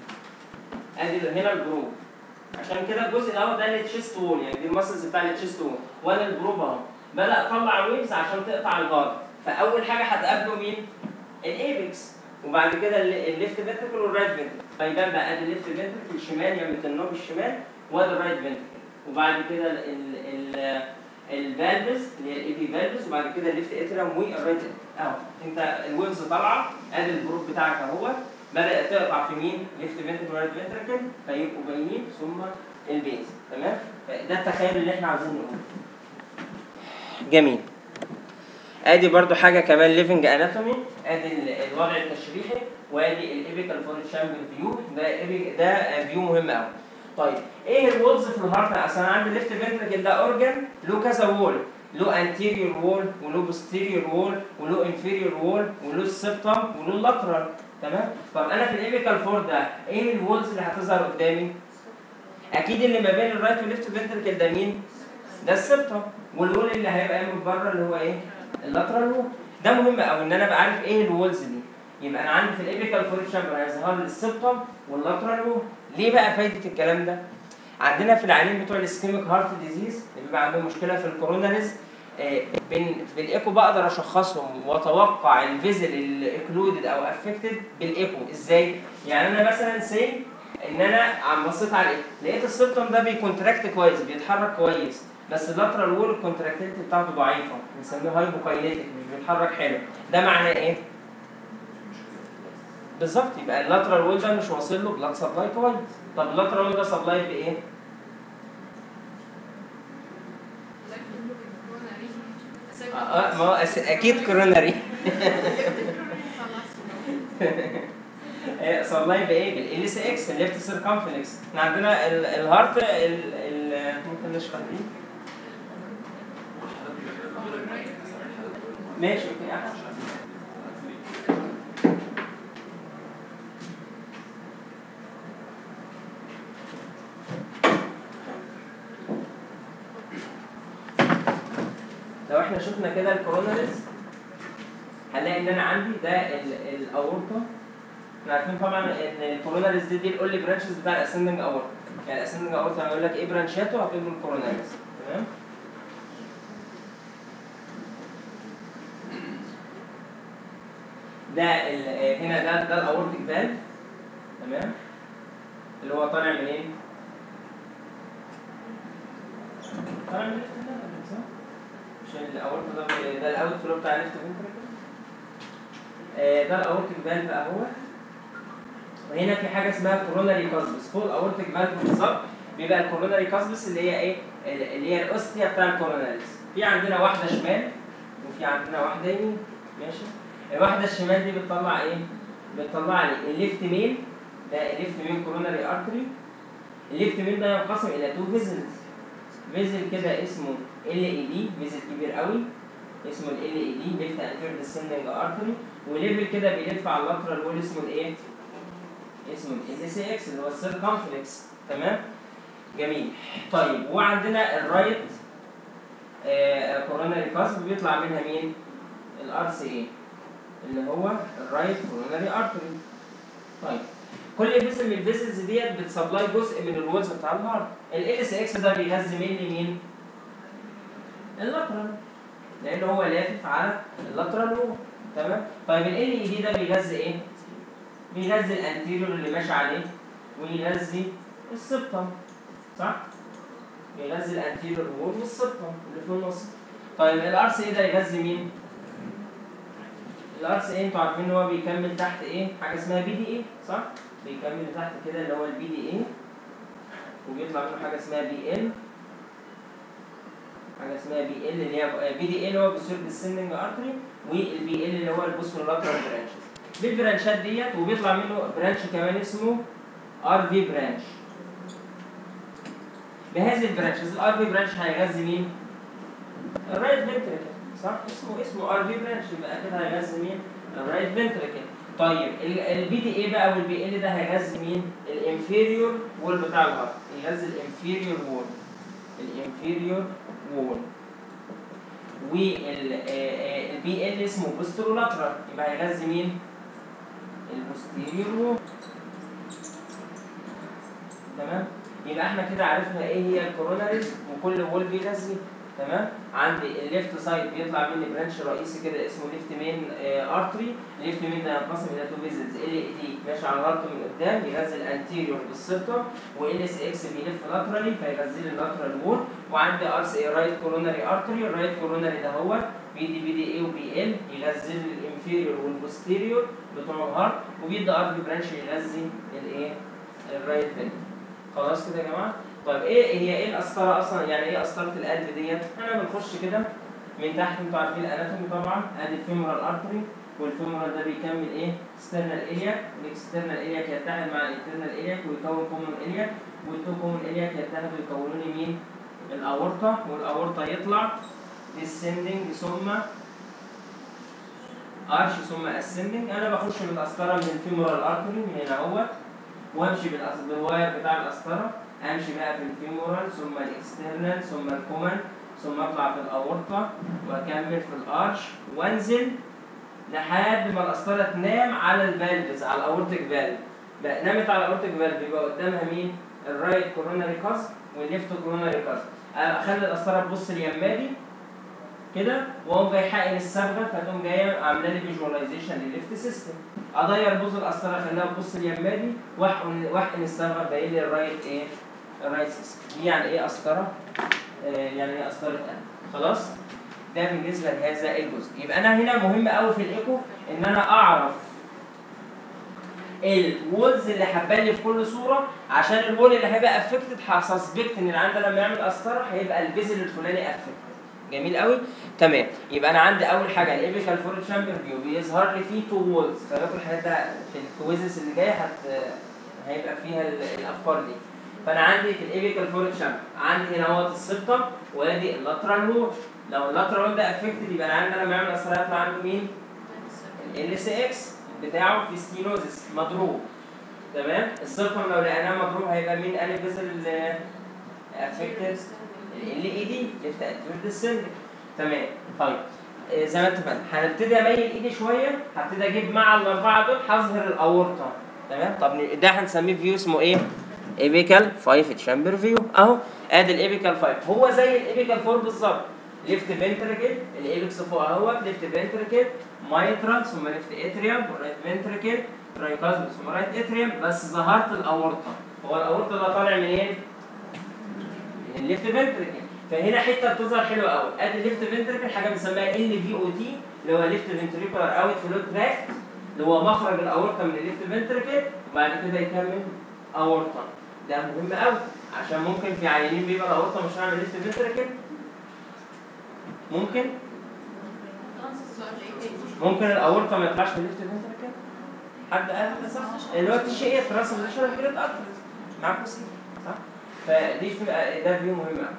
S1: ادي هنا البروب عشان كده الجزء ده ده التشيست وول يعني دي المسلز بتاع التشيست وول وانا البروب اهو بدا اطلع ويفز عشان تقطع الجارد فاول حاجه هتقابله مين الايبكس وبعد كده ال- الليفت فنتركل والرايت فنتركل فيبان بقى ادي الليفت فنتركل الشمال يمة النوب الشمال وادي الرايت فنتركل وبعد كده ال ال الفالفز اللي هي الاي بي فالفز وبعد كده الليفت اتريوم والرايت اتريوم اهو انت الويفز طالعه ادي الجروب بتاعك اهو بدات تقطع في مين؟ ليفت فنتركل ورايت فنتركل فيبقوا باينين ثم البيز تمام؟ ده التخيل اللي احنا عاوزين نقوله. جميل. ادي برضو حاجه كمان ليفنج اناتومي ادي ال- الوضع التشريحي وادي الايبيكال فور تشامبر فيو ده إيبي- ده فيو مهم قوي. طيب ايه الوولز في الهارت اصل انا عندي الليفت فنتركل ده اورجان له كذا وول له انتيريور وول وله بوستيريور وول وله انفيريور وول وله السبتم وله اللاترال تمام طب انا في الايبيكال فور ده ايه الوولز اللي هتظهر قدامي اكيد اللي ما بين الرايت والليفت فنتركل ده مين ده السبتم والوول اللي هيبقى من بره اللي هو ايه اللاترال وول ده مهم قوي ان انا ابقى عارف ايه الوولز دي يبقى انا عندي في الايبيكال فور شامبر هيظهر لي السبتم واللاترال وول ليه بقى فايده الكلام ده عندنا في العيانين بتوع الاسكيميك هارت ديزيز اللي بيبقى عندهم مشكله في الكوروناريز آه، بن- بالايكو بقدر اشخصهم واتوقع الفيزل اللي اكلودد او افكتد بالايكو ازاي؟ يعني انا مثلا سي ان انا عم بصيت على الايكو لقيت السيبتوم ده بيكونتراكت كويس بيتحرك كويس بس اللاترال وول الكونتراكتيلتي بتاعته ضعيفه بنسميه هايبوكاينيتيك مش بيتحرك حلو ده معناه ايه؟ بالظبط يبقى اللاترال وول ده مش واصل له بلاد سبلاي كويس طب اللاترال وول ده سبلاي بايه؟ آه، آه، ما هو أس- اكيد كوروناري سبلاي بايه؟ بالال سي اكس الليفت سيركمفلكس احنا عندنا ال- الهارت ال- ال- ممكن نشرح دي ماشي اوكي احسن لو احنا شفنا كده الكوروناريز هنلاقي ان انا عندي ده ال- الاورطه احنا عارفين طبعا ان الكوروناريز دي دي الاونلي برانشز بتاع الاسندنج اورطه يعني الاسندنج اورطه هيقول لك ايه برانشاته هتقول له الكوروناريز تمام ده ال- آه، هنا ده ده الاورتيك فالف تمام اللي هو طالع منين؟ طالع من الليفت فالف، صح؟ مش الاورتيك ده ده الاوت فلو بتاع الليفت فنتركل آه، ده الاورتيك فالف اهو وهنا في حاجه اسمها كوروناري كاسبس فوق الاورتيك فالف بالظبط بيبقى الكوروناري كاسبس اللي هي ايه؟ اللي هي الاوستيا بتاع الكوروناريز في عندنا واحده شمال وفي عندنا واحده يمين ماشي الواحده الشمال دي بتطلع ايه؟ بتطلع لي الليفت مين ده الليفت مين كوروناري ارتري الليفت مين ده ينقسم الى تو فيزلز فيزل كده اسمه ال اي دي فيزل كبير قوي اسمه ال ال اي دي ليفت انتير ديسندنج ارتري وليفل كده بيلف على اللاترال وول اسمه الايه؟ اسمه ال سي اكس اللي هو السيركمفلكس تمام؟ جميل طيب وعندنا الرايت كوروناري كاسب بيطلع منها مين؟ الار سي اي اللي هو الرايت كوروناري ارتري طيب كل فيزل من الفيزلز ديت بتسبلاي جزء من الوولز بتاع الهارت ال اس اكس ده بيغذي مين لمين؟ اللاترال لان هو لافف على اللاترال وول تمام طيب ال اي دي ده بيغذي ايه؟ بيغذي الانتيريور اللي ماشي عليه ويغذي السبتم صح؟ بيغذي الانتيريور وول والسبتم اللي في النص طيب الار سي اي ده يغذي مين؟ الار سي اي انتوا عارفين ان هو بيكمل تحت ايه؟ حاجه اسمها بي دي اي صح؟ بيكمل تحت كده اللي هو البي دي اي وبيطلع منه حاجه اسمها بي ال حاجه اسمها بي ال اللي هي بي دي اي اللي هو بيصير بالسندنج ارتري والبي ال اللي هو البوسترولاترال برانشز بالبرانشات ديت وبيطلع منه برانش كمان اسمه ار في برانش بهذه البرانشز الار في برانش هيغذي مين؟ الرايت فنتريكل صح؟ اسمه اسمه ار في برانش يبقى اكيد هيغذي مين؟ الرايت فنتريكل طيب البي دي اي بقى والبي ال ده هيغذي مين؟ الانفيريور وول بتاع الهارت يغذي الانفيريور وول الانفيريور وول والبي ال اسمه بوسترولاترال يبقى هيغذي مين؟ البوستيريور وول تمام؟ يبقى احنا كده عرفنا ايه هي الكوروناريز وكل وول بيغذي تمام عندي الليفت سايد بيطلع مني برانش رئيسي كده اسمه ليفت مين ارتري الليفت مين ده ينقسم الى تو فيزلز ال اي دي ماشي على الهارت من قدام بيغذي الانتيريور بالسيرتم وال اس اكس بيلف لاترالي فيغذي لي اللاترال وول وعندي ار سي رايت كوروناري ارتري الرايت كوروناري ده هو بي دي بي دي اي وبي ال يغذي لي الانفيريور والبوستيريور بتوع الهارت وبيدي ار بي برانش يغذي الايه الرايت فين خلاص كده يا جماعه طيب ايه هي ايه القسطره اصلا يعني ايه قسطره القلب ديت احنا بنخش كده من تحت انتوا عارفين الاناتومي طبعا ادي الفيمورال ارتري والفيمورال ده بيكمل ايه اكسترنال الياك والاكسترنال الياك يتحد مع الانترنال الياك ويكون كومن الياك والتو كومن الياك يتحدوا يكونوا لي مين الاورطه والاورطه يطلع descending ثم ارش ثم ascending انا بخش من القسطره من الفيمورال ارتري من هنا اهوت وامشي بالأس- بالواير بتاع القسطره امشي بقى في الفيمورال ثم الاكسترنال ثم الكومن ثم اطلع في الاورطه واكمل في الارش وانزل لحد ما القسطره تنام على الفالفز على الاورتيك فالف بقى نامت على الاورتيك فالف يبقى قدامها مين؟ الرايت كوروناري كاسب والليفت كوروناري كاسب اخلي القسطره تبص اليمادي كده واقوم جاي حاقن الصبغه فتقوم جايه عامله لي فيجواليزيشن للليفت سيستم اضير بوز القسطره اخليها تبص اليمادي واحقن واحقن الصبغه تبين لي الرايت ايه؟ الرايت سيستم دي يعني ايه قسطره؟ آه يعني ايه قسطره قلب خلاص؟ ده بالنسبه لهذا الجزء يبقى انا هنا مهم قوي في الايكو ان انا اعرف الوولز اللي هتبان لي في كل صوره عشان الوول اللي هيبقى افكتد هسسبكت ان العيان ده لما يعمل قسطره هيبقى البيزل الفلاني افكتد جميل قوي تمام يبقى انا عندي اول حاجه الابيكال فور تشامبر فيو بيظهر لي فيه تو وولز فباكل الحاجات ده في الكويزز اللي جايه هت هيبقى فيها ال- الافكار دي فانا عندي في الابيكال فور تشامبر عندي هنا اهوت السبتم وادي اللاترال وول لو اللاترال وول ده افكتد يبقى العيان ده لما يعمل قسطره يطلع عنده مين؟ ال سي اكس بتاعه في ستينوزس مضروب تمام السيركم لو لقيناه مضروب هيبقى مين انهي فيزل افكتد ال اي دي ليفت اتيورد السن تمام طيب آه، زي ما اتفقنا هنبتدي اميل ايدي شويه هبتدي اجيب مع الاربعه دول هظهر الاورطه تمام طب ده هنسميه فيو اسمه ايه؟ ايبيكال 5 تشامبر فيو اهو ادي الايبيكال 5 هو زي الايبيكال 4 بالظبط ليفت فنتركل الايبكس فوق اهوت ليفت فنتركل مايترال ثم ليفت اتريوم ورايت فنتركل ترايكازم ثم رايت اتريوم بس ظهرت الاورطه هو الاورطه ده طالع منين؟ من الليفت فنتركل فهنا حته بتظهر حلوه قوي ادي الليفت فنتركل حاجه بنسميها ال في او تي اللي هو ليفت فنتريكولار اوت فلو تراكت اللي هو مخرج الاورطه من الليفت فنتركل وبعد كده يكمل اورطه ده مهم قوي عشان ممكن في عيانين بيبقى الاورطه مش عامل ليفت فنتركل ممكن ممكن الاورطه ما يطلعش من الليفت فنتركل حد قال كده صح؟ اللي هو التشقيق تراس بوزيشن كده اتقطع معاكم سي صح؟ فدي بتبقى ده فيو مهم قوي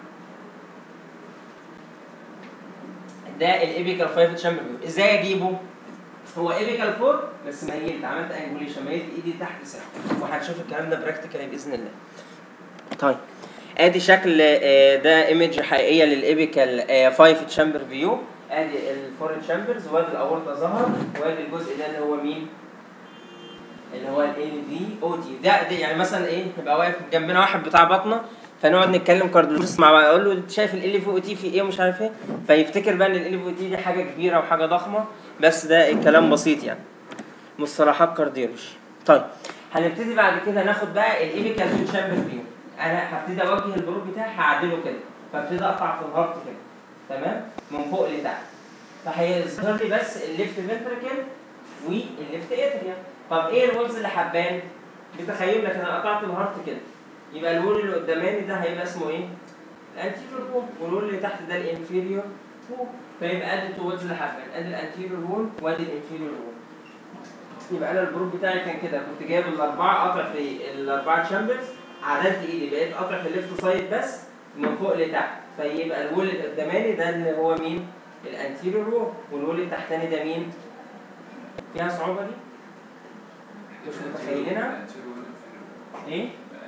S1: ده الايبيكال 5 تشامبر فيو ازاي اجيبه؟ هو ايبيكال 4 بس ميلت عملت انجوليشن ميلت ايدي تحت سنه وهنشوف الكلام ده براكتيكالي باذن الله. طيب ادي شكل آه، ده ايمج حقيقيه للايبيكال 5 تشامبر فيو ادي الفور تشامبرز وادي الاورطه ظهر وادي الجزء ده اللي هو مين؟ اللي هو ال في او تي ده, ده يعني مثلا ايه يبقى واقف جنبنا واحد بتاع بطنه فنقعد نتكلم كارديولوجيست مع بعض اقول له انت شايف ال في او تي في ايه ومش عارف ايه فيفتكر بقى ان ال في او تي دي حاجه كبيره وحاجه ضخمه بس ده الكلام بسيط يعني مصطلحات كارديولوجي طيب هنبتدي بعد كده ناخد بقى الايبيكال تشامبر فيو انا هبتدي اوجه البروب بتاعي هعدله كده فابتدي اقطع في الهارت كده تمام من فوق لتحت فهيظهر لي بس الليفت فنتركل والليفت اتريا طب ايه الولز اللي حبان بتخيل لك انا قطعت الهارت كده يبقى الول اللي قداماني ده هيبقى اسمه ايه الانتيريور وول والول اللي تحت ده الانفيريور وول فيبقى ادي تو وولز اللي حبان ادي الانتيريور وول وادي الانفيريور وول يبقى انا البروب بتاعي كان كده كنت جايب الاربعه قاطع في الاربعه تشامبرز عدلت ايدي بقيت قاطع في الليفت سايد بس من فوق لتحت فيبقى الول اللي قداماني ده اللي هو مين الانتيريور وول والول التحتاني ده مين فيها صعوبه دي مش متخيلينها ايه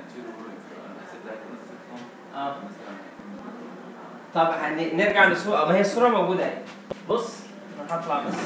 S1: اه طب هن- نرجع للصوره ما هي الصوره موجوده اهي بص انا هطلع بس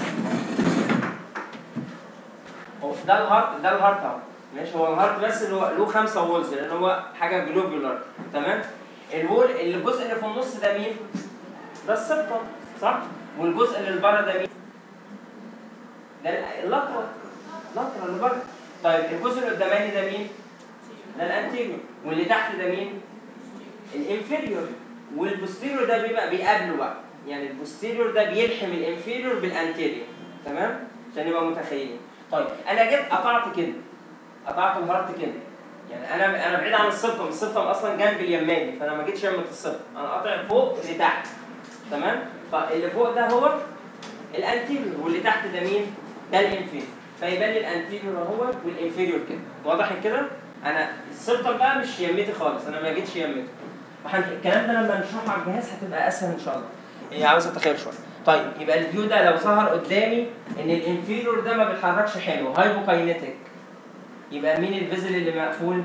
S1: هو ده الهارت ده الهارت اهو ماشي هو الهارت بس اللي هو له خمسه وولز لان هو حاجه جلوبيولار تمام الوول الجزء اللي في النص ده مين؟ ده السبتم صح؟ والجزء اللي بره ده مين؟ ده اللاترال اللاترال اللي بره طيب الجزء اللي قداماني ده مين؟ ده الانتيريور واللي تحت ده مين؟ الانفيريور والبوستيريور ده بيبقى بيقابله بقى يعني البوستيريور ده بيلحم الانفيريور بالانتيريور تمام؟ عشان نبقى متخيلين طيب انا جيت قطعت كده قطعت الهارت كده يعني انا انا بعيد عن السبتم السبتم اصلا جنب اليماني فانا ما جيتش يمة السبتم انا قاطع فوق لتحت تمام فاللي فوق ده هو الانتيريور واللي تحت ده مين ده الانفيريور فيبان لي الانتيريور اهو والانفيريور كده واضح كده انا السبتم بقى مش يمتي خالص انا ما جيتش يمته وحن... الكلام ده لما نشرحه على الجهاز هتبقى اسهل ان شاء الله هي عاوزه تخيل شويه طيب يبقى الفيو ده لو ظهر قدامي ان الانفيريور ده ما بيتحركش حلو هايبوكاينيتك يبقى مين الفيزل اللي مقفول؟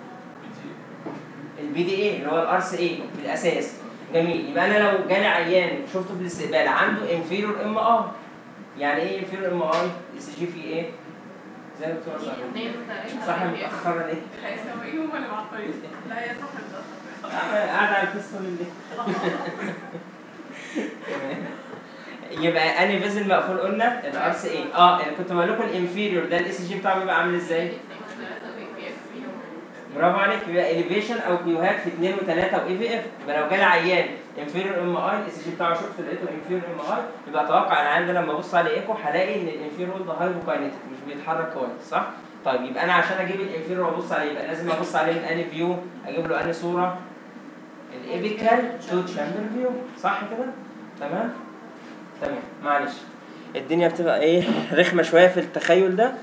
S1: البي دي اي اللي هو الار سي اي في الاساس جميل يبقى انا لو جالي عيان شفته في الاستقبال عنده انفيريور ام ار يعني ايه انفيريور ام ار؟ اس جي في ايه؟ زي ما الدكتوره صح صح متاخره ليه؟
S4: هيسويهم ولا معطلين؟ لا يا صاحب ده
S1: قاعد على القصه من دي يبقى انهي فيزل مقفول قلنا الار سي اي اه انا كنت بقول لكم الانفيريور ده الاس جي بتاعه بيبقى عامل ازاي؟ برافو عليك يبقى اليفيشن او كيوهات في 2 و3 واي في اف يبقى لو جالي عيان انفيريور ام اي الاس جي بتاعه شفت لقيته انفيريور ام اي يبقى اتوقع العيان ده لما ابص عليه ايكو هلاقي ان الانفيريور ده هايبوكاينيتيك مش بيتحرك كويس صح؟ طيب يبقى انا عشان اجيب الانفيرور وابص عليه يبقى لازم ابص عليه من انهي فيو اجيب له انهي صوره الابيكال تو تشامبر فيو صح كده تمام تمام معلش الدنيا بتبقى ايه رخمه شويه في التخيل ده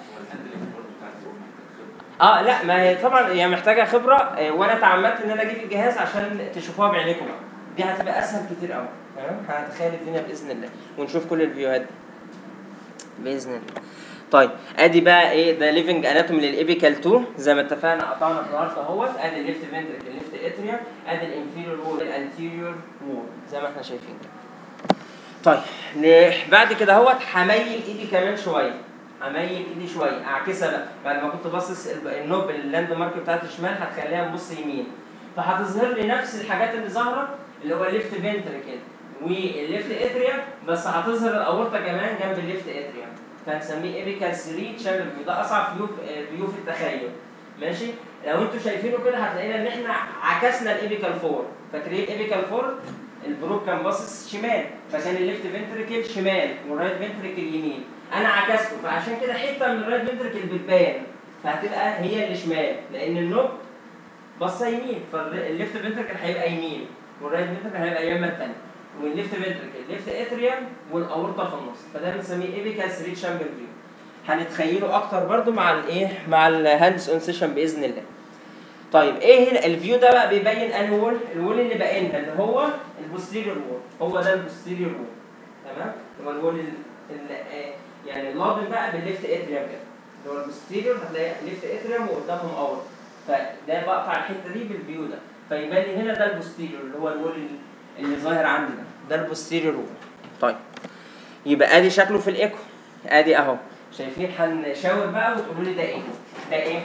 S1: اه لا ما هي طبعا هي محتاجه خبره آه، وانا تعمدت ان انا اجيب الجهاز عشان تشوفوها بعينيكم بقى دي هتبقى اسهل كتير قوي تمام هنتخيل الدنيا باذن الله ونشوف كل الفيوهات دي باذن الله طيب ادي بقى ايه ده ليفنج اناتومي للابيكال 2 زي ما اتفقنا قطعنا في الارض اهوت ادي الليفت فنتركل الليفت اتريا ادي الانفيريور وول الانتيريور وول زي ما احنا شايفين كده طيب ن- بعد كده اهوت هميل ايدي كمان شويه هميل ايدي شويه اعكسها بقى بعد ما كنت باصص ال- النوب اللاند مارك بتاعت الشمال هتخليها نبص يمين فهتظهر لي نفس الحاجات اللي ظاهره اللي هو الليفت فنتركل والليفت اتريا بس هتظهر الاورطه كمان جنب الليفت اتريا فهنسميه ايبيكال 3 تشامبر فيو ده اصعب فيو في فيو في التخيل ماشي لو انتوا شايفينه كده هتلاقينا ان احنا عكسنا الايبيكال 4 فاكرين الايبيكال 4 البروك كان باصص شمال فكان الليفت فنتركل شمال والرايت فنتركل يمين انا عكسته فعشان كده حته من الرايت فنتركل بتبان فهتبقى هي اللي شمال لان النوب باصه يمين فالليفت فنتركل هيبقى يمين والرايت فنتركل هيبقى يمه الثانيه والليفت فنتركل ليفت اتريوم والاورطه في النص فده بنسميه ايبيكال 3 شامبر فيو هنتخيله اكتر برضو مع الايه مع الهاندز اون سيشن باذن الله طيب ايه هنا الفيو ده بقى بيبين انهي وول الوول اللي باين ده اللي هو البوستيريور وول هو ده البوستيريور وول تمام هو الوول ال- ال- آه، يعني اللابن بقى بالليفت اتريوم كده اللي هو البوستيريور هتلاقي ليفت اتريوم وقدامهم اور فده بقطع الحته دي بالفيو ده فيبان لي هنا ده البوستيريور اللي هو الوول اللي- اللي ظاهر عندي ده ده البوستيريور وول طيب يبقى ادي شكله في الايكو ادي اهو شايفين هنشاور بقى وتقولوا لي ده ايه ده ايه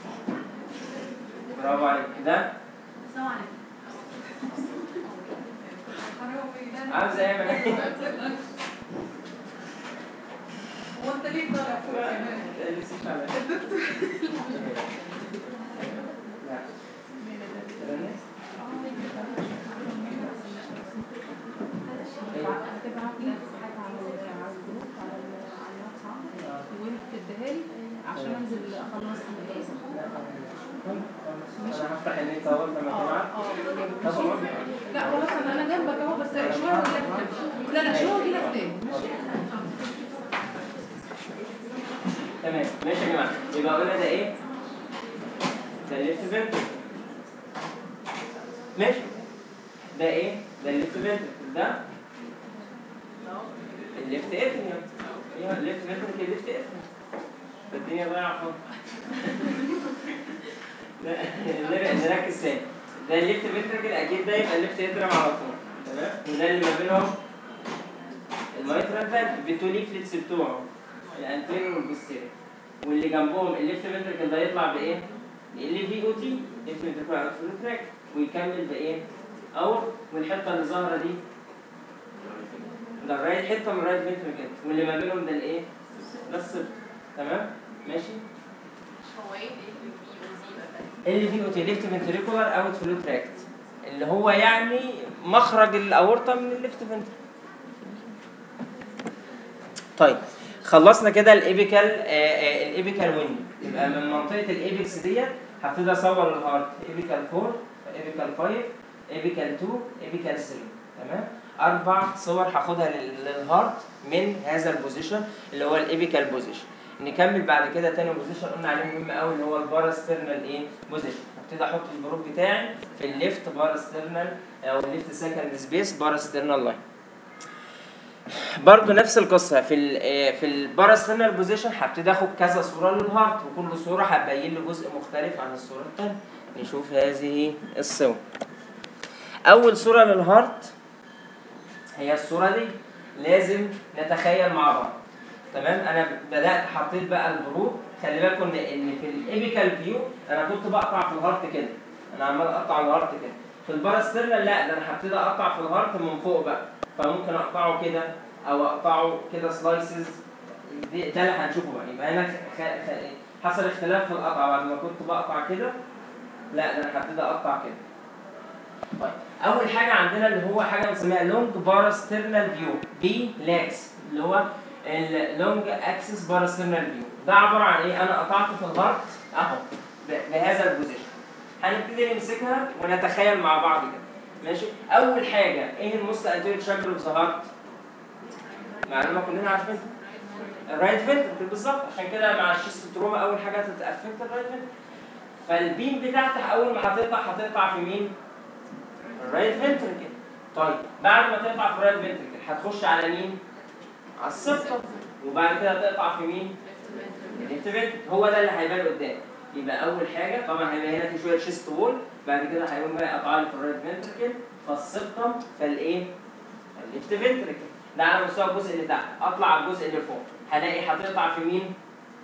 S1: برافو عليك ده
S4: السلام عليكم
S1: عاوز ايه من
S4: هو انت ليه طالع فوق كمان؟
S5: هتبعت لي حاجة على الجروب على ال- على الواتساب وانت تديها لي عشان انزل اخلص الجهاز
S1: انا هفتح النت اهو لما تبعت
S5: اه اه لا خلاص انا انا جنبك اهو بس شويه وجيلك لا لا شويه وجيلك تاني ماشي
S1: تمام ماشي يا جماعه يبقى قلنا ده ايه؟ ده الليفت فنتركل ماشي ده ايه؟ ده الليفت فنتركل ده الليفت اتريوم ايوه الليفت فنتركل الليفت اتريوم فالدنيا ضايعه خالص لا، نر- نركز تاني ده الليفت فنتركل اكيد ده يبقى الليفت اتريوم على طول تمام وده اللي ما بينهم المايترال فالف بالتو ليفلتس بتوعه الانتيريور والبوستيريور واللي جنبهم الليفت فنتركل ده يطلع بايه؟ ال في او تي ليفت فنتركل على تراك ويكمل بايه؟ اور والحته اللي ظاهره دي ده الرايت حته من الرايت فنتركل واللي ما بينهم ده الايه؟ ده الصفر تمام؟ ماشي؟
S4: هو ايه ايه
S1: ال في او تي ليفت فنتريكولار اوت فلو تراكت اللي هو يعني مخرج الاورطه من الليفت فنتركل طيب خلصنا كده الابيكال الابيكال ويند يبقى من منطقه الابيكس ديت هبتدي اصور الهارت ابيكال 4 ابيكال 5 ابيكال 2 ابيكال 3 تمام اربع صور هاخدها لل- للهارت من هذا البوزيشن اللي هو الابيكال بوزيشن نكمل بعد كده تاني بوزيشن قلنا عليه مهم قوي اللي هو الباراسترنال ايه بوزيشن هبتدي احط البروب بتاعي في الليفت باراسترنال او الليفت سكند سبيس باراسترنال لاين برضه نفس القصه في ال في الباراسترنال بوزيشن هبتدي اخد كذا صوره للهارت وكل صوره هتبين لي جزء مختلف عن الصوره الثانيه نشوف هذه الصور اول صوره للهارت هي الصوره دي لازم نتخيل مع بعض تمام انا بدات حطيت بقى البروب خلي بالكم ان إن في الابيكال فيو انا كنت بقطع في الهارت كده انا عمال اقطع الهارت كده في الباراسترنال لا ده انا هبتدي اقطع في الهارت من فوق بقى فممكن اقطعه كده او اقطعه كده سلايسز ده اللي هنشوفه بقى يبقى هنا خ... خ... حصل اختلاف في القطع بعد ما كنت بقطع كده لا ده انا هبتدي اقطع كده طيب اول حاجه عندنا اللي هو حاجه بنسميها لونج باراسترنال فيو بي لاكس اللي هو اللونج اكسس باراسترنال فيو ده عباره عن ايه انا قطعت في الهارت اهو ب- بهذا البوزيشن هنبتدي نمسكها ونتخيل مع بعض كده ماشي اول حاجه ايه الموست انتيريور تشامبر اوف ذا هارت معلومه كلنا عارفينها الرايت فنتركل بالظبط عشان كده مع الشيست تروما اول حاجه هتتافكت الرايت فنتركل فالبيم بتاعتك اول ما هتقطع هتقطع في مين؟ الرايت فنتركل طيب بعد ما تقطع في الرايت فنتركل هتخش على مين؟ على السبتم وبعد كده تقطع في مين؟ الليفت فنتركل هو ده اللي هيبان قدام يبقى اول حاجه طبعا هيبقى هنا في شويه شيست وول بعد كده هيقوم بقى يقطع لي في الرايت فنتركل فالسبتم فالايه؟ الليفت فنتركل ده على مستوى الجزء اللي تحت اطلع على الجزء اللي فوق هلاقي هتقطع في مين؟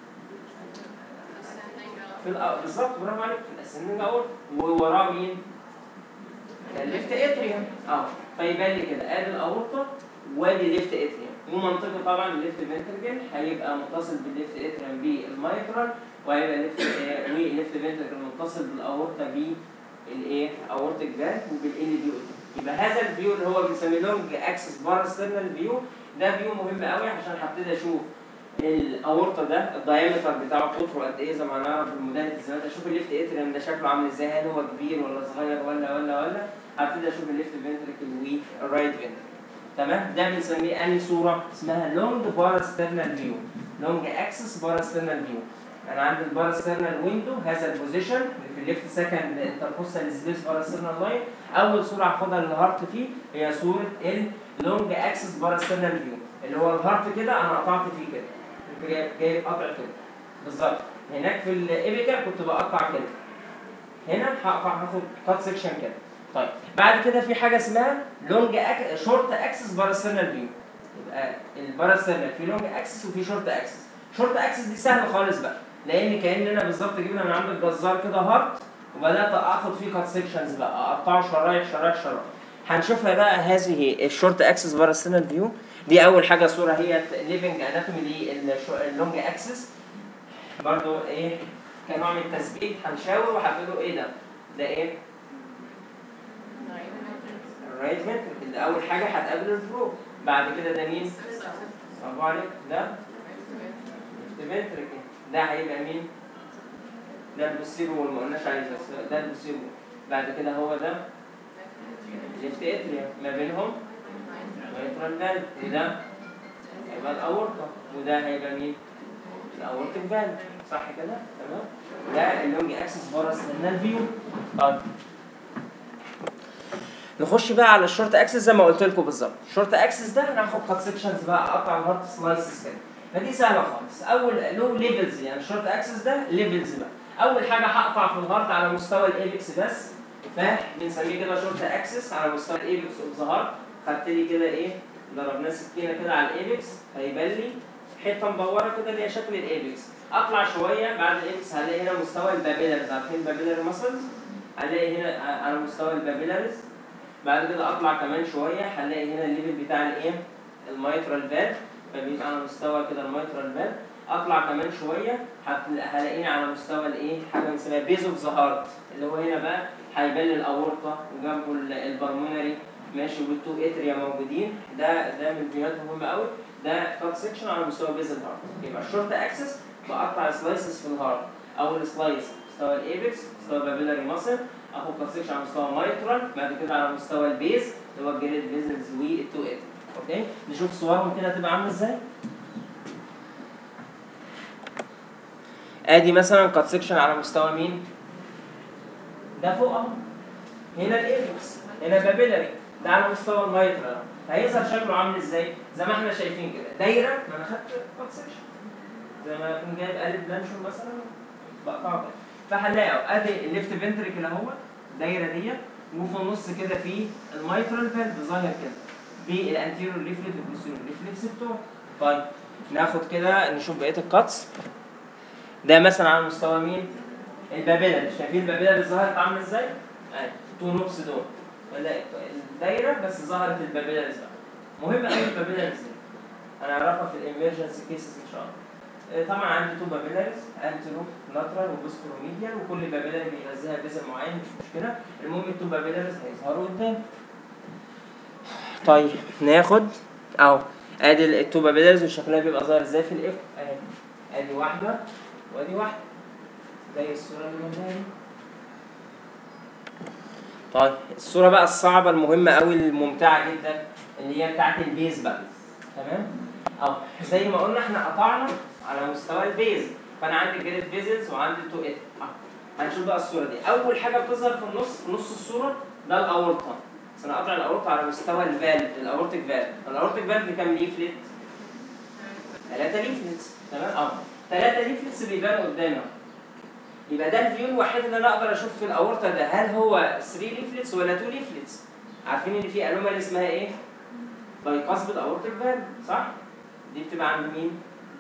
S1: في الأ- بالظبط برافو عليك في الاسندنج اورت ووراه مين؟ الليفت اتريوم اه فيبان لي كده ادي الاورطه وادي الليفت اتريوم ومنطقي طبعا الليفت فنترجل هيبقى متصل بالليفت اتريوم بالمايترال وهيبقى الليفت آه، والليفت فنترجل متصل بالاورطه بالايه؟ اورتيك فالف وبال دي قدام يبقى هذا الفيو اللي هو بنسميه لونج اكسس باراسترنال فيو ده فيو مهم قوي عشان هبتدي اشوف الاورطه ده الدايمتر بتاعه قطره قد ايه زي ما هنعرف في الموديل الزمان اشوف الليفت اتريم ده شكله عامل ازاي هل هو كبير ولا صغير ولا ولا ولا هبتدي اشوف الليفت فنتركل والرايت فنتركل تمام ده بنسميه انهي صوره اسمها لونج باراسترنال فيو لونج اكسس باراسترنال فيو انا عندي الباراسترنال ويندو هذا البوزيشن في الليفت سكند انتركوستال سبيس باراسترنال لاين اول صوره هاخدها للهارت فيه هي صوره اللونج اكسس باراسترنال فيو اللي هو الهارت كده انا قطعت فيه كده كنت جايب جايب قطع كده بالظبط هناك في الابيكال كنت بقطع كده هنا هقطع هاخد كات سيكشن كده طيب بعد كده في حاجه اسمها لونج أك... شورت اكسس باراسترنال فيو يبقى الباراسترنال في لونج اكسس وفي شورت اكسس شورت اكسس دي سهله خالص بقى لان كاننا بالظبط جبنا من عند الجزار كده هارت وبدات اخد فيه كات سيكشنز بقى اقطعه شرايح شرايح شرايح هنشوفها بقى هذه الشورت اكسس باراسترنال فيو دي اول حاجه صوره هي ليفنج اناتومي للونج اكسس برضو ايه كنوع من التثبيت هنشاور وهتقولوا ايه ده ده ايه الرايت فنتركل ده اول حاجه هتقابل الفلو بعد كده ده مين برافو عليك ده ليفت فنتركل ده هيبقى مين ده البوستيرو ما قلناش عليه بس ده البوستيرو بعد كده هو ده ليفت اتريا ما بينهم ميترال فالف وده هيبقى الاورطه وده هيبقى مين الاورتيك فالف صح كده تمام ده اللونج اكسس باراسترنال فيو طيب نخش بقى على الشورت اكسس زي ما قلت لكم بالظبط الشورت اكسس ده هناخد كات سيكشنز بقى اقطع الهارت سلايسز كده فدي سهله خالص اول له ليفلز يعني الشورت اكسس ده ليفلز بقى اول حاجه هقطع في الهارت على مستوى الايبكس بس فبنسميه كده شورت اكسس على مستوى الايبكس اوف ذا هارت خدت لي كده ايه ضربناه سكينه كده على الايبكس هيبان لي حته مدوره كده اللي هي شكل الايبكس اطلع شويه بعد الايبكس هلاقي هنا مستوى البابيلارز عارفين البابيلاري ماسلز هلاقي هنا على مستوى البابيلارز بعد كده اطلع كمان شويه هنلاقي هنا الليفل بتاع الايه الميترال فالف فبيبقى على مستوى كده الميترال فالف اطلع كمان شويه هت- هلاقيني على مستوى الايه حاجه بنسميها بيز اوف ذا هارت اللي هو هنا بقى هيبان لي الاورطه وجنبه ال- البلمونري ماشي والتو اتريا موجودين ده ده من الفيديوهات المهمه قوي ده كات سيكشن على مستوى بيز الهارت يبقى الشورت اكسس بقطع سلايسز في الهارت اول سلايس مستوى الايبكس مستوى البابيلاري ماسل اخد كات سيكشن على مستوى مايترال بعد كده على مستوى البيز اللي هو الجريد بيزنس والتو اتريا اوكي نشوف صورهم كده تبقى عامله ازاي ادي مثلا كات سيكشن على مستوى مين ده فوق اهو هنا الايبكس هنا بابيلاري ده على مستوى الميترال هيظهر شكله عامل ازاي زي ما احنا شايفين كده دايره ما انا خدت كات سيكشن زي ما اكون جايب قالب لانشون مثلا بقطعه كده فهنلاقي ادي الليفت فنتريكل اهو الدايره ديت وفي النص كده في الميترال فالف ظاهر كده بالانتيريور ريفلكت والبوستيريور ريفلكس بتوعه طيب ناخد كده نشوف بقيه الكاتس ده مثلا على مستوى مين؟ البابيلاري شايفين البابيلاري ظهرت عامله ازاي؟ اهي تو نوبس دول ولا الدايره بس ظهرت البابيلاريز بقى مهم قوي البابيلاريز دي هنعرفها في الامرجنسي كيسز ان شاء الله آه، طبعا عندي تو بابيلاريز انترو لاترال وبوستروميديال وكل بابيلاري بيغذيها بيزل معين مش مشكله المهم التو بابيلاريز هيظهروا قدام طيب ناخد اهو ادي التو بابيلاريز وشكلها بيبقى ظاهر ازاي في الايكو اهي ادي واحده وادي واحده زي الصوره اللي قدامي طيب الصوره بقى الصعبه المهمه قوي الممتعه جدا اللي هي بتاعت البيز بقى تمام اه زي ما قلنا احنا قطعنا على مستوى البيز فانا عندي جريد فيزلز وعندي تو ات اه هنشوف بقى الصوره دي اول حاجه بتظهر في النص في نص الصوره ده الاورطه بس انا قاطع الاورطه على مستوى الفالف الاورتيك فالف الاورتيك فالف كام ليفلت ثلاثه ليفلتس تمام اه ثلاثه ليفلتس بيبانوا قدامنا يبقى ده الفيو الوحيد اللي انا اقدر اشوف في الاورطه ده هل هو 3 ليفلتس ولا 2 ليفلتس عارفين ان في انومالي اسمها ايه بايقاص بالاورتيك فالف صح دي بتبقى عند مين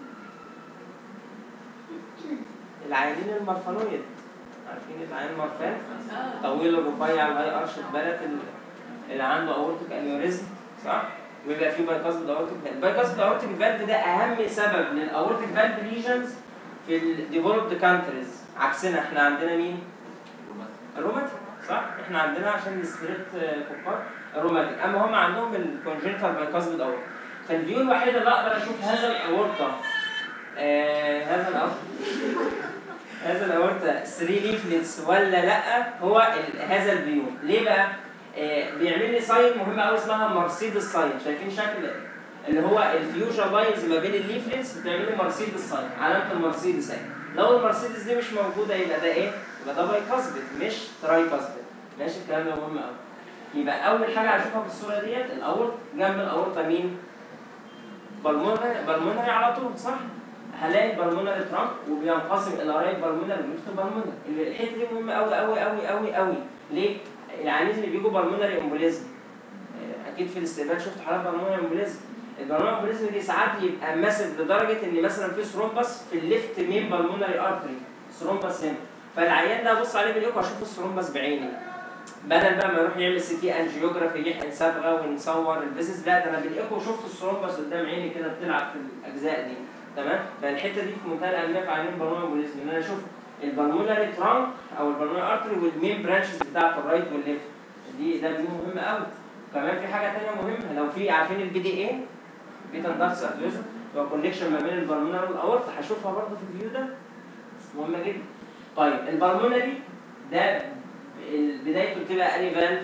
S1: العيانين المرفانويد عارفين العيان المرفان طويل الرفيع الهاي ارش البلد اللي عنده اورتيك انيوريزم صح ويبقى فيه بايقاص بالاورتيك فالف البايقاص بالاورتيك فالف ده اهم سبب للاورتيك فالف ليجنز في الديفلوبد كانتريز عكسنا احنا عندنا مين الروماتيك صح احنا عندنا عشان الستريت كوبار الروماتيك اما هم عندهم الكونجنتال بايقاص بالاورتيك فالفيو الوحيد اللي اقدر اشوف هذا الاورطه آه هذا الاورطه هذا الاورطه 3 ليفلتس ولا لا هو ال- هذا الفيو ليه بقى؟ آه بيعمل لي ساين مهمه قوي اسمها مرسيدس ساين شايفين شكل اللي هو الفيوجن لاينز ما بين الليفلتس بتعمل لي مرسيدس ساين علامه المرسيدس اهي لو المرسيدس دي مش موجوده يبقى ده ايه؟ يبقى ده بايكاسبت مش ترايكاسبت ماشي الكلام ده مهم قوي يبقى اول حاجه هشوفها في الصوره ديت الاورط جنب الاورطه مين؟ بالمونري بالمونري على طول صح؟ هلاقي البالمونري ترانك وبينقسم الى رايت بالمونري وليفت بالمونري الحته دي مهمه قوي قوي قوي قوي قوي ليه؟ العيانين اللي بيجوا بالمونري امبوليزم اكيد في الاستقبال شفت حالات بالمونري امبوليزم البالمونري امبوليزم دي ساعات يبقى ماسف لدرجه ان مثلا في ثرومبس في الليفت مين بالمونري ارتري ثرومبس هنا فالعيان ده ابص عليه بالايكو اشوف الثرومبس بعيني بدل بقى ما يروح يعمل سي تي انجيوجرافي يحقن صبغه ونصور الفيزيس لا ده انا بالايكو شفت الثرومبس قدام عيني كده بتلعب في الاجزاء دي تمام فالحته دي في منتهى الاهميه في عينين البلمونري امبوليزم ان انا اشوف البلمونري ترانك او البلمونري ارتري والمين برانشز بتاعت الرايت والليفت دي ده فيو مهم قوي كمان في حاجه ثانيه مهمه لو في عارفين البي دي اي بيتا دارس ادفيزن هو كونكشن ما بين البلمونري والاورطه هشوفها برضه في الفيو ده مهمه جدا طيب البلمونري ده بدايته بتبقى اني فالف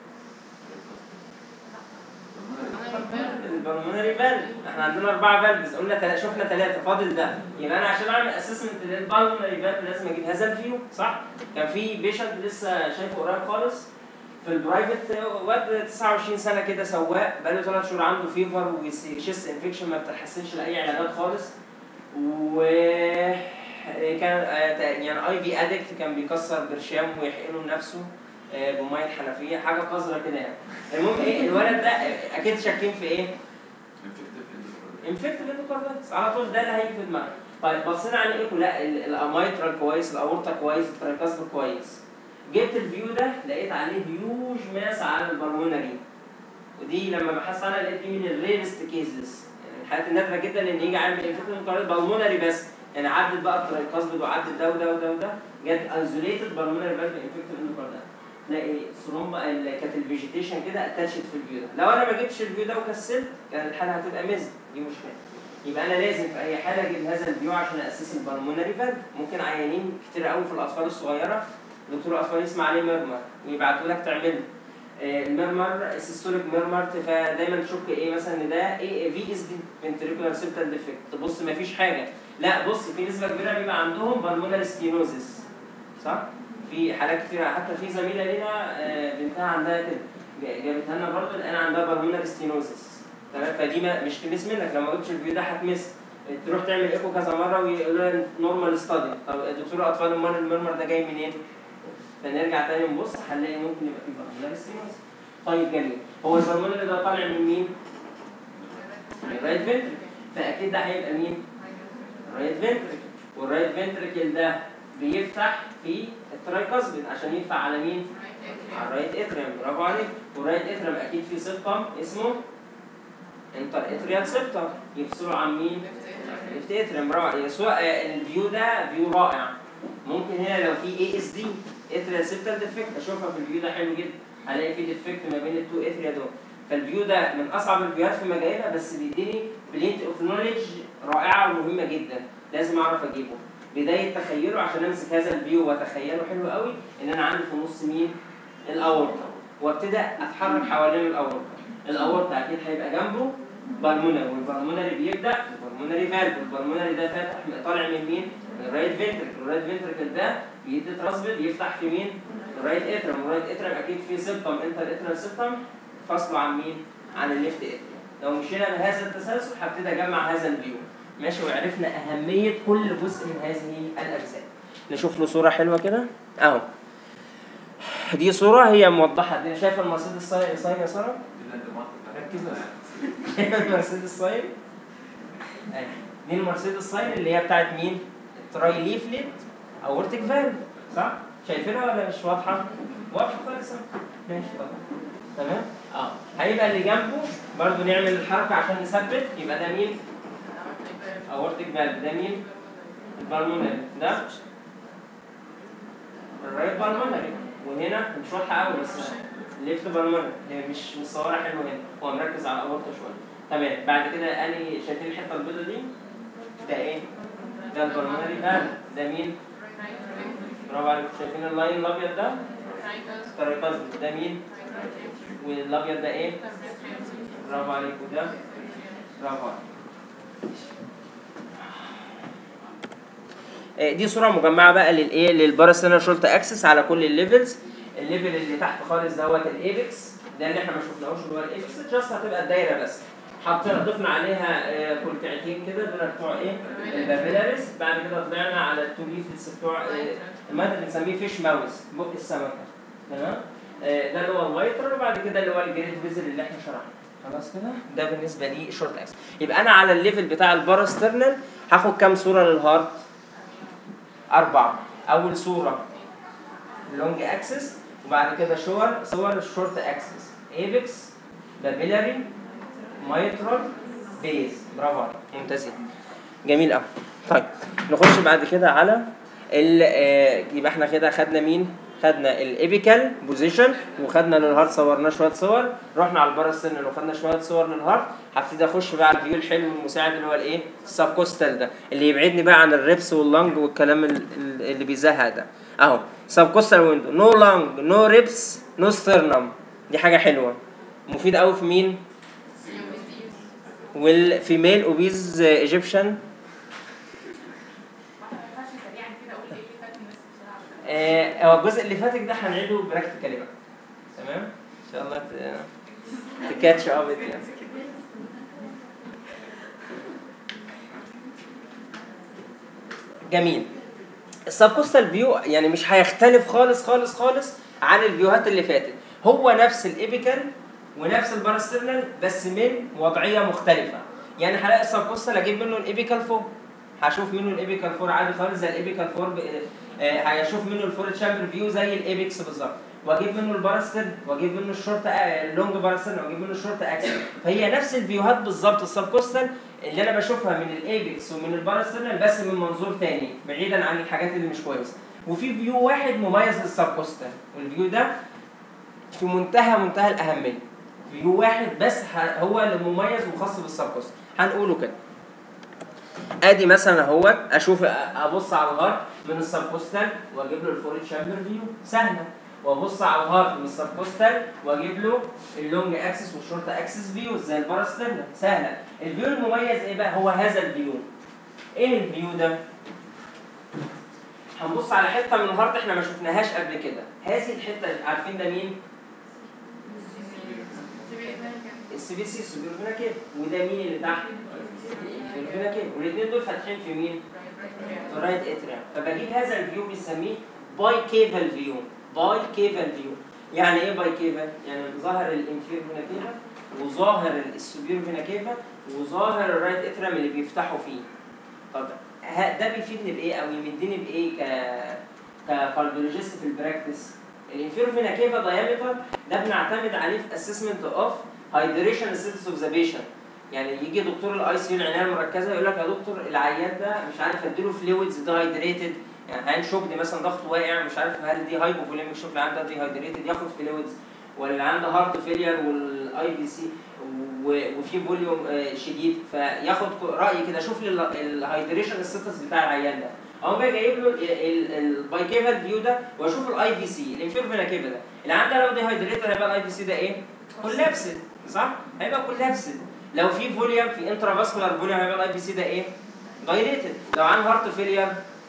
S1: البلمونري فالف احنا عندنا اربعه فالفز قلنا تل... شفنا ثلاثه فاضل ده يبقى انا عشان اعمل اسسمنت للبلمونري فالف لازم اجيب هذا الفيو صح كان في بيشنت لسه شايفه قريب خالص في البرايفت واد 29 سنه كده سواق بقاله ثلاث شهور عنده فيفر وشيست انفكشن ما بتحسنش لاي علاجات خالص و كان يعني اي في ادكت كان بيكسر برشام ويحقنه لنفسه آه، بميه حنفيه حاجه قذره كده يعني المهم ايه الولد ده آه، اكيد شاكين في ايه؟ انفكتيف اندوكاردايتس على طول ده اللي هيجي في دماغك طيب بصينا على الايكو لا ال- الاميترال كويس الاورطه كويس الترايكاسب كويس جبت الفيو ده لقيت عليه هيوج ماس على البلمونري ودي لما بحثت عنها لقيت دي من الريرست كيسز يعني الحالات النادره جدا ان يجي عامل انفكتيف اندوكاردايتس بالمونري بس يعني عدت بقى الترايكاسب وعدت ده وده وده وده جت ايزوليتد بالمونري فالف انفكتيف اندوكاردايتس تلاقي ثرومبا ال- كانت الفيجيتيشن كده اتاتشت في الفيو ده لو انا ما جبتش الفيو ده وكسلت كان الحاله هتبقى مزد دي مشكله يبقى انا لازم في اي حاله اجيب هذا الفيو عشان اسس البلمونري فالف ممكن عيانين كتير قوي في الاطفال الصغيره دكتور الاطفال يسمع عليه ميرمر ويبعتوا لك تعمله آه، الميرمر السيستوليك ميرمر فدايما تشك ايه مثلا ان ده ايه في اس دي فنتريكولار سيبتال ديفكت تبص ما فيش حاجه لا بص في نسبه كبيره بيبقى عندهم بالمونري ستينوزيس صح في حالات كتير حتى في زميله لينا آه، بنتها عندها كده جا- جابتها لنا برضه الان عندها بالمونري ستينوزيس تمام فدي ما مش تمس منك لو ما جبتش الفيو ده هتمس تروح تعمل ايكو كذا مره ويقولوا لها نورمال ستادي طب دكتور الاطفال امال المرمر ده جاي منين؟ فنرجع تاني نبص هنلاقي ممكن يبقى في بالمونري ستينوزيس طيب جميل هو البالمونري ده طالع من مين؟ من الرايت فنتريكل فاكيد ده هيبقى مين؟ الرايت فنتريكل والرايت فنتريكل ده بيفتح في الترايكاسبيد عشان يفتح على مين؟ على الرايت اتريم برافو عليك والرايت اتريم اكيد في سيبتم اسمه انتر اتريال سيبتم يفصلوا عن مين؟ ليفت اتريم برافو عليك سواء الفيو ده فيو رائع ممكن هنا لو في اي اس دي اتريال سيبتال ديفكت اشوفها في الفيو ده حلو جدا هلاقي في ديفكت ما بين التو اتريا دول فالفيو ده من اصعب الفيوهات في مجالنا بس بيديني بلينت اوف نوليدج رائعه ومهمه جدا لازم اعرف اجيبه بدايه تخيله عشان امسك هذا الفيو واتخيله حلو قوي ان انا عندي في النص مين الاورطه وابتدى اتحرك حوالين الاورطه الاورطه اكيد هيبقى جنبه بالمونري والبالمونري بيبدا بالمونري فالف والبالمونري ده فاتح طالع من مين؟ من الرايت فنتركل الرايت فنتركل ده بيدي ترانسفير يفتح في مين؟ الرايت اترم والرايت اترم اكيد في سيبتم انتر اترم سيبتم فاصله عن مين؟ عن الليفت اترم لو مشينا بهذا التسلسل هبتدي اجمع هذا الفيو ماشي وعرفنا اهميه كل جزء من هذه الاجزاء نشوف له صوره حلوه كده اهو دي صوره هي موضحه دي شايف المرسيدس ساين ساين يا ساره
S3: إلا أنت ما
S1: ركز بس شايف المرسيدس ساين أيوة. دي المرسيدس ساين اللي هي بتاعت مين التراي ليفلت اورتيك فالف صح شايفينها ولا مش واضحه واضحه خالص أهو. ماشي طبعا تمام اه هيبقى اللي جنبه برضو نعمل الحركه عشان نثبت يبقى ده مين اورتيك فالف ده مين البالمونري ده الرايت بالمونري وهنا مش واضحه قوي بس ليفت بالمونري هي مش مصوره حلو هنا هو مركز على الاورطه شويه تمام بعد كده اني شايفين الحته البيضاء دي ده ايه ده البالمونري فالف ده مين برافو عليكم شايفين اللاين الابيض ده ستاريباز ده مين والابيض ده ايه برافو عليكم ده برافو عليكم آه، دي صوره مجمعه بقى للايه للباراسينال شولت اكسس على كل الليفلز الليفل اللي تحت خالص دوت الايبكس ده اللي احنا ما شفناهوش اللي هو الايبكس جاست هتبقى الدايره بس حطينا ضفنا عليها آه، كلكعتين كده دول بتوع ايه البابيلاريس بعد كده طلعنا على التو ليفلز بتوع آه، الماده بنسميه فيش ماوس بق السمكه تمام آه، ده اللي هو الوايتر وبعد كده اللي هو الجريد فيزل اللي احنا شرحناه خلاص كده ده بالنسبه لي شورت اكس يبقى انا على الليفل بتاع الباراسترنال هاخد كام صوره للهارت أربعة أول صورة لونج أكسس وبعد كده صور صور الشورت أكسس ايبكس بابيلاري مايترال بيز برافو عليك ممتازين جميل قوي طيب نخش بعد كده على ال آه، يبقى احنا كده خدنا مين؟ خدنا الايبيكال بوزيشن وخدنا للهارت صورنا شويه صور رحنا على الباراسينال وخدنا شويه صور للهارت هبتدي اخش بقى على الفيو الحلو المساعد اللي هو الايه؟ السبكوستال ده اللي يبعدني بقى عن الريبس واللنج والكلام ال- ال- اللي بيزهق ده اهو سبكوستال ويندو نو لانج نو ريبس نو سترنم دي حاجه حلوه مفيد قوي في مين؟ والفيميل اوبيز ايجيبشن آه، هو الجزء اللي فاتك ده هنعيده براكتيكالي بقى تمام ان شاء الله ت- تكاتش اب يعني جميل السبكوستال فيو يعني مش هيختلف خالص خالص خالص عن الفيوهات اللي فاتت هو نفس الابيكال ونفس الباراسترنال بس من وضعيه مختلفه يعني هلاقي السبكوستال اجيب منه الابيكال فوق هشوف منه الابيكال فور عادي خالص زي الابيكال فور ب... آه، هشوف منه الفور تشامبر فيو زي الايبكس بالظبط واجيب منه الباراسترن واجيب منه الشورت آه، اللونج باراسترن واجيب منه الشورت اكسل فهي نفس الفيوهات بالظبط السبكوستال اللي انا بشوفها من الايبكس ومن الباراسترنال بس من منظور تاني بعيدا عن الحاجات اللي مش كويسه وفي فيو واحد مميز للسبكوستال والفيو ده في منتهى منتهى الاهميه فيو واحد بس ه- هو اللي مميز وخاص بالسبكوستال هنقوله كده ادي مثلا اهو اشوف ابص على الهارت من السبكوستال واجيب له الفوري تشامبر فيو سهله وابص على الهارت من السبكوستال واجيب له اللونج اكسس والشورت اكسس فيو زي الباراسترنال سهله الفيو المميز ايه بقى هو هذا الفيو ايه الفيو ده هنبص على حته من الهارت احنا ما شفناهاش قبل كده هذه الحته عارفين ده مين السي بي سي السوبر كيف وده مين اللي تحت الفينا كيف والاثنين دول فاتحين في مين في الرايت اتريم فبجيب هذا الفيو بنسميه باي كيفال فيو باي كيفال فيو يعني ايه باي كيفال يعني ظاهر الانفير فينا كيفا وظاهر السوبير فينا كيفا وظاهر الرايت اتريم اللي بيفتحوا فيه طب ه- ده بيفيدني بايه او يمدني بايه ك ككارديولوجيست في البراكتس الانفيرو فينا كيفا دايمتر ده بنعتمد عليه في اسسمنت اوف هايدريشن ستاتس اوف ذا بيشنت يعني يجي دكتور الاي سي العنايه المركزه يقول لك يا دكتور العيان ده مش عارف اديله فلويدز ديهايدريتد يعني عين شوك دي مثلا ضغطه واقع مش عارف هل دي هايبوفوليميك شوك العيان ده ديهايدريتد ياخد فلويدز ولا اللي عنده هارت فيلير الاي في سي وفي فوليوم آه، شديد فياخد ك- راي كده شوف لي ال- الهايدريشن ستاتس بتاع العيان ده اقوم بقى جايب له البايكيفال فيو ده واشوف الاي في سي الانفير فينا كيفا ده العيان ده لو دي هايدريتد هيبقى الاي في سي ده ايه؟ كولابسد صح؟ هيبقى كولابسد لو في فوليوم في انترافاسكولار فوليوم هيبقى الاي في سي ده ايه؟ دايليتد لو عن هارت فيلير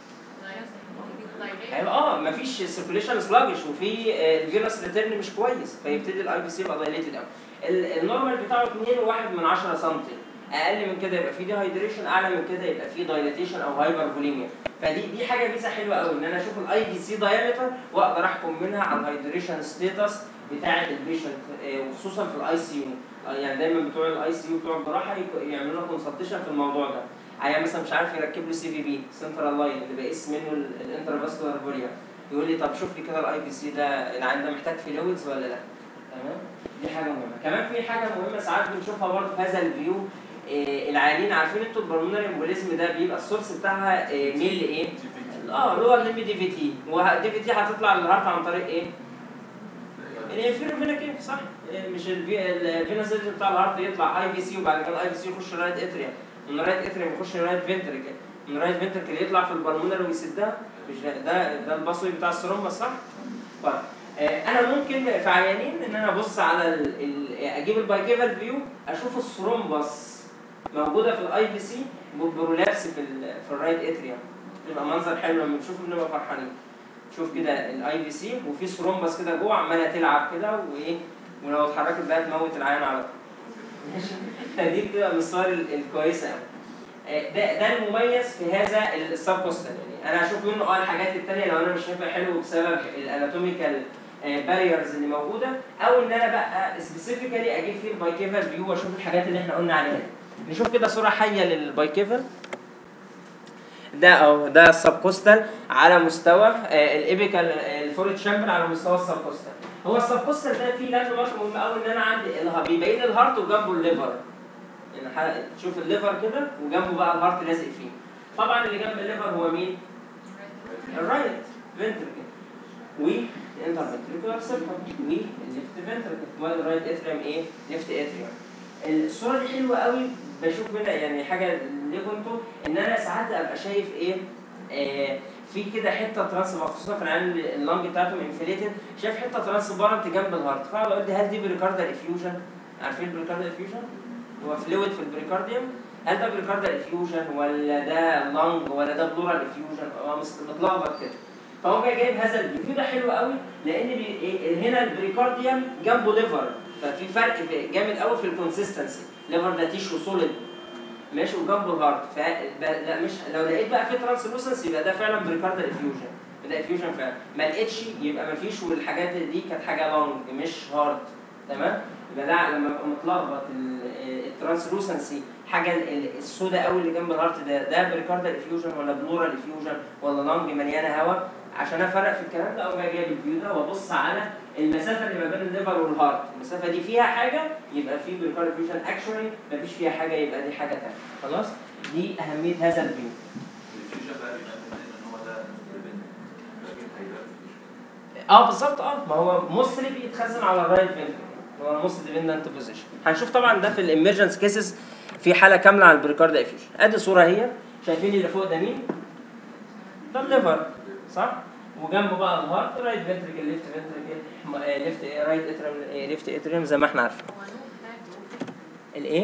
S1: هيبقى اه مفيش سيركوليشن سلاجش وفي الفيروس ريتيرن مش كويس فيبتدي الاي بي سي يبقى دايليتد قوي النورمال بتاعه 2 من 10 سم اقل من كده يبقى في ديهايدريشن اعلى من كده يبقى في دايليتيشن او هايبر فوليميا فدي دي حاجه ميزه حلوه قوي ان انا اشوف الاي بي سي دايمتر واقدر احكم منها على الهايدريشن ستيتس بتاعه البيشنت وخصوصا في الاي سي يو يعني دايما بتوع الاي سي يو بتوع الجراحه يك- يعملوا لنا كونسلتيشن في الموضوع ده عيان مثلا مش عارف يركب له سي في بي سنترال لاين اللي بقيس منه الانترفاسكولار فوليوم يقول لي طب شوف لي كده الاي بي سي ده العيان ده محتاج فلويدز ولا لا تمام دي حاجه مهمه كمان في حاجه مهمه ساعات بنشوفها برضه في هذا الفيو إيه العيانين عارفين انتوا البلمونري امبوليزم ده بيبقى السورس بتاعها إيه ميل ايه اه اللي هو الليمبي دي في تي والدي في تي هتطلع للهارت عن طريق ايه الانفيرو فينا كيف صح إيه مش الفينا سيرج بتاع الهارت يطلع اي في سي وبعد كده الاي في سي يخش رايت اتريا من رايت اتريا يخش رايت فنتركل من رايت فنتركل يطلع في البلمونري ويسدها مش ده ده, ده البصري بتاع السرومبس صح؟ طيب آه، انا ممكن في عيانين ان انا ابص على ال ال اجيب البايكيفال فيو اشوف الثرومبس موجوده في الاي في سي برولابس في ال في الرايت اتريوم بيبقى منظر حلو لما نشوفه بنبقى فرحانين شوف كده الاي في سي وفي ثرومبس كده جوه عماله تلعب كده وايه ولو اتحركت بقى تموت العيان على طول ماشي؟ فدي بتبقى من الصور ال- الكويسه قوي آه، ده ده المميز في هذا السب كوستال يعني انا هشوف منه اه الحاجات التانية لو انا مش شايفها حلو بسبب الاناتوميكال باريرز اللي موجوده او ان انا بقى سبيسيفيكالي اجيب فيه البايكيفال فيو واشوف الحاجات اللي احنا قلنا عليها دي. نشوف كده صوره حيه للبايكيفال ده اهو ده السب كوستال على مستوى آه، الابيكال الفوريت شامبر على مستوى السب كوستال هو السب كوستال ده فيه لاند مارك مهم قوي ان انا عندي اله- بيبين لي الهارت وجنبه الليفر يعني ح- تشوف الليفر كده وجنبه بقى الهارت لازق فيه طبعا اللي جنب الليفر هو مين؟ الرايت فنتركل والانترفنتريكولار سيركل والليفت فنتركل والرايت اتريوم ايه؟ ليفت اتريوم الصوره دي حلوه قوي بشوف منها يعني حاجه ليكم انتوا ان انا ساعات ابقى شايف ايه آه في كده حته ترانس خصوصا في العين اللنج بتاعته انفليتد شايف حته ترانسبارنت جنب الهارت فاقعد اقول دي هل دي بريكاردال افيوجن عارفين البريكاردال افيوجن هو فلويد في البريكارديوم هل ده بريكاردال افيوجن ولا ده لانج ولا ده بلورال افيوجن هو مس- متلخبط كده فهو جاي جايب هذا الفيو ده حلو قوي لان بي إيه هنا البريكارديوم جنبه ليفر ففي فرق في- جامد قوي في الكونسيستنسي ليفر ده تيشو سوليد ماشي وجنبه الهارت ف لا مش لو لقيت بقى في ترانسلوسنس يبقى ده فعلا بريكاردال افيوجن ده افيوجن فعلا ما لقيتش يبقى ما فيش والحاجات دي كانت حاجه لونج مش هارد تمام يبقى ده لما ابقى متلخبط الترانسلوسنسي حاجه ال- السوداء قوي اللي جنب الهارت ده ده بريكاردال افيوجن ولا بلورال افيوجن ولا لانج مليانه هواء عشان افرق في الكلام ده اقوم جاي جايب الفيو ده وابص على المسافه اللي ما بين الليفر والهارت المسافه دي فيها حاجه يبقى في بريكاردال افيوجن اكشولي ما فيش فيها حاجه يبقى دي حاجه ثانيه خلاص دي اهميه هذا الفيو
S3: الفيوجن بقى بيبان ان هو ده ستريبن لكن هيبقى
S1: اه بالظبط اه ما هو موستلي بيتخزن على الرايت فنتركل هو الموست ديبندنت بوزيشن هنشوف طبعا ده في الامرجنس كيسز في حاله كامله على البريكارد افيوجن ادي صوره هي شايفين اللي فوق ده مين؟ ده الليفر صح؟ وجنبه بقى الهارت رايت فنتركل ليفت فنتركل ليفت رايت اتريم ليفت اتريم زي ما احنا عارفين الايه؟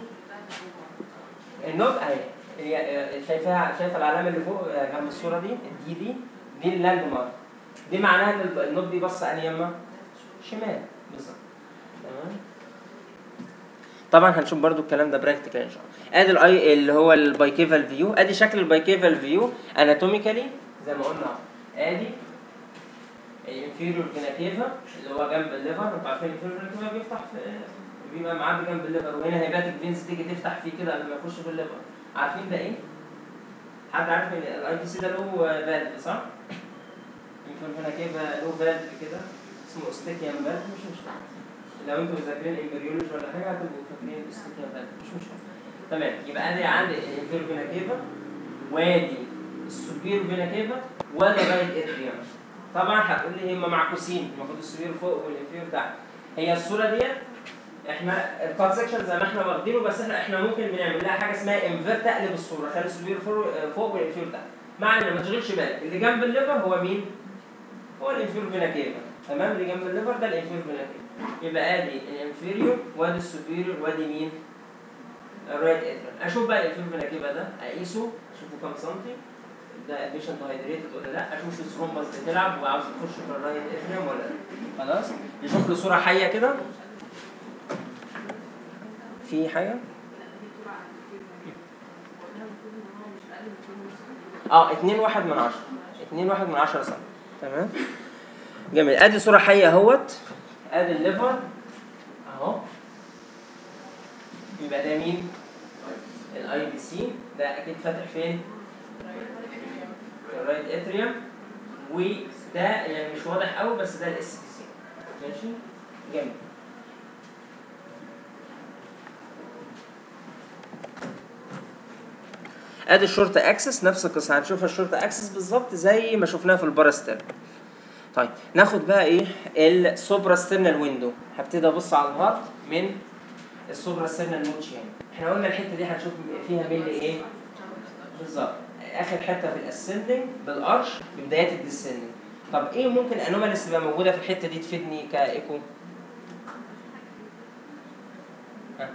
S1: النوت اهي هي آه، شايفاها شايفه العلامه اللي فوق آه، جنب الصوره دي دي دي دي اللاند مارك دي معناها ان الب- النوت دي باصه انهي يمه؟ شمال بالظبط تمام طبعا هنشوف برضو الكلام ده براكتيكال ان شاء الله ادي الاي اللي هو البايكيفال فيو ادي شكل البايكيفال فيو اناتوميكالي زي ما قلنا اهو ادي الانفيريور فينا كيفا اللي هو جنب الليفر انتوا عارفين الانفيريور فينا كيفا بيفتح في بيبقى معدي جنب الليفر وهنا هيباتيك فينز تيجي تفتح فيه كده قبل ما يخش في الليفر عارفين ده ايه؟ حد عارف ان الاي بي سي ده له فالف صح؟ الانفيريور فينا كيفا له فالف كده اسمه استيكيان فالف مش مشكله لو انتوا مذاكرين امبريولوجي ولا حاجه هتبقوا فاكرين الاستيكيان فالف مش مشكله تمام يبقى ادي عندي الانفيريور فينا كيفا وادي السوبير فينا كيفا وادي رايت اتريوم طبعا هتقول لي هم معكوسين المفروض السوبير فوق والانفيريور تحت هي الصوره ديت احنا الكات سكشن زي ما احنا واخدينه بس احنا احنا ممكن بنعمل لها حاجه اسمها انفيرت تقلب الصوره خلي السوبير فوق والانفير تحت معنى ما تشغلش بالك اللي جنب الليفر هو مين؟ هو الانفير فينا كيفا تمام اللي جنب الليفر ده الانفير فينا كيفا يبقى ادي الانفيريور وادي السوبيريور وادي مين؟ الرايت اتريم اشوف بقى الانفير فينا كيفا ده اقيسه اشوفه كام سنتي ده بيشنت هايدريتد ولا لا اشوف الثرومبس بتلعب وعاوز تخش في الرايت اتريم ولا لا خلاص نشوف له صوره حيه كده في حاجه اه 2 واحد من عشرة 2 واحد من عشرة سنة تمام جميل ادي صورة حية اهوت ادي الليفر اهو يبقى ده مين؟ الاي بي سي ده اكيد فاتح فين؟ في الرايت اتريوم وده يعني مش واضح قوي بس ده الاس بي سي ماشي؟ جميل ادي الشورت اكسس نفس القصه هنشوف الشورت اكسس بالظبط زي ما شفناها في الباراستيرن طيب ناخد بقى ايه السوبرا ستيرنال ويندو هبتدي ابص على الهارت من السوبرا ستيرنال نوتش يعني احنا قلنا الحته دي هنشوف فيها ميل ايه بالظبط اخر حته في الاسندنج بالارش ببدايات الديسندنج طب ايه ممكن انوماليز تبقى موجوده في الحته دي تفيدني كايكو ها.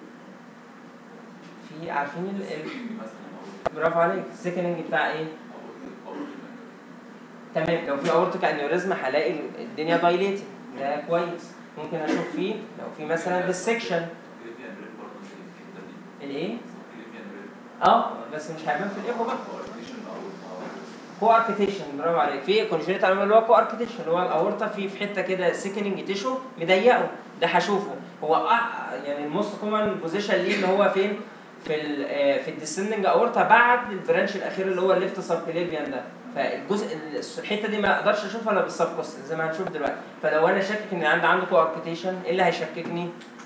S1: في عارفين ال- ال-
S3: مثلا
S1: برافو عليك السيكننج بتاع ايه
S3: او او
S1: تمام لو في اورتيك انيوريزم هلاقي الدنيا دايليتد ده كويس ممكن اشوف فيه لو في مثلا ديسكشن
S3: كليفيان ريل برضه زي الحته دي
S1: الايه
S3: كليفيان ريل
S1: اه بس مش هيبان في الايكو بقى
S3: كوارتيشن او
S1: كو اركتيشن برافو عليك في كونجنيت اللي هو كو اركتيشن اللي هو الاورطه في في حته كده سيكننج تيشو مضيقه ده هشوفه هو أع- يعني الموست كومن بوزيشن ليه اللي هو فين في ال آه، في الديسندنج اورتا بعد البرانش الاخير اللي هو الليفت سبكليفيان ده فالجزء الحته دي ما اقدرش اشوفها الا بالسبكوست زي ما هنشوف دلوقتي فلو انا شاكك ان عندي عنده كو اركتيشن ايه اللي هيشككني؟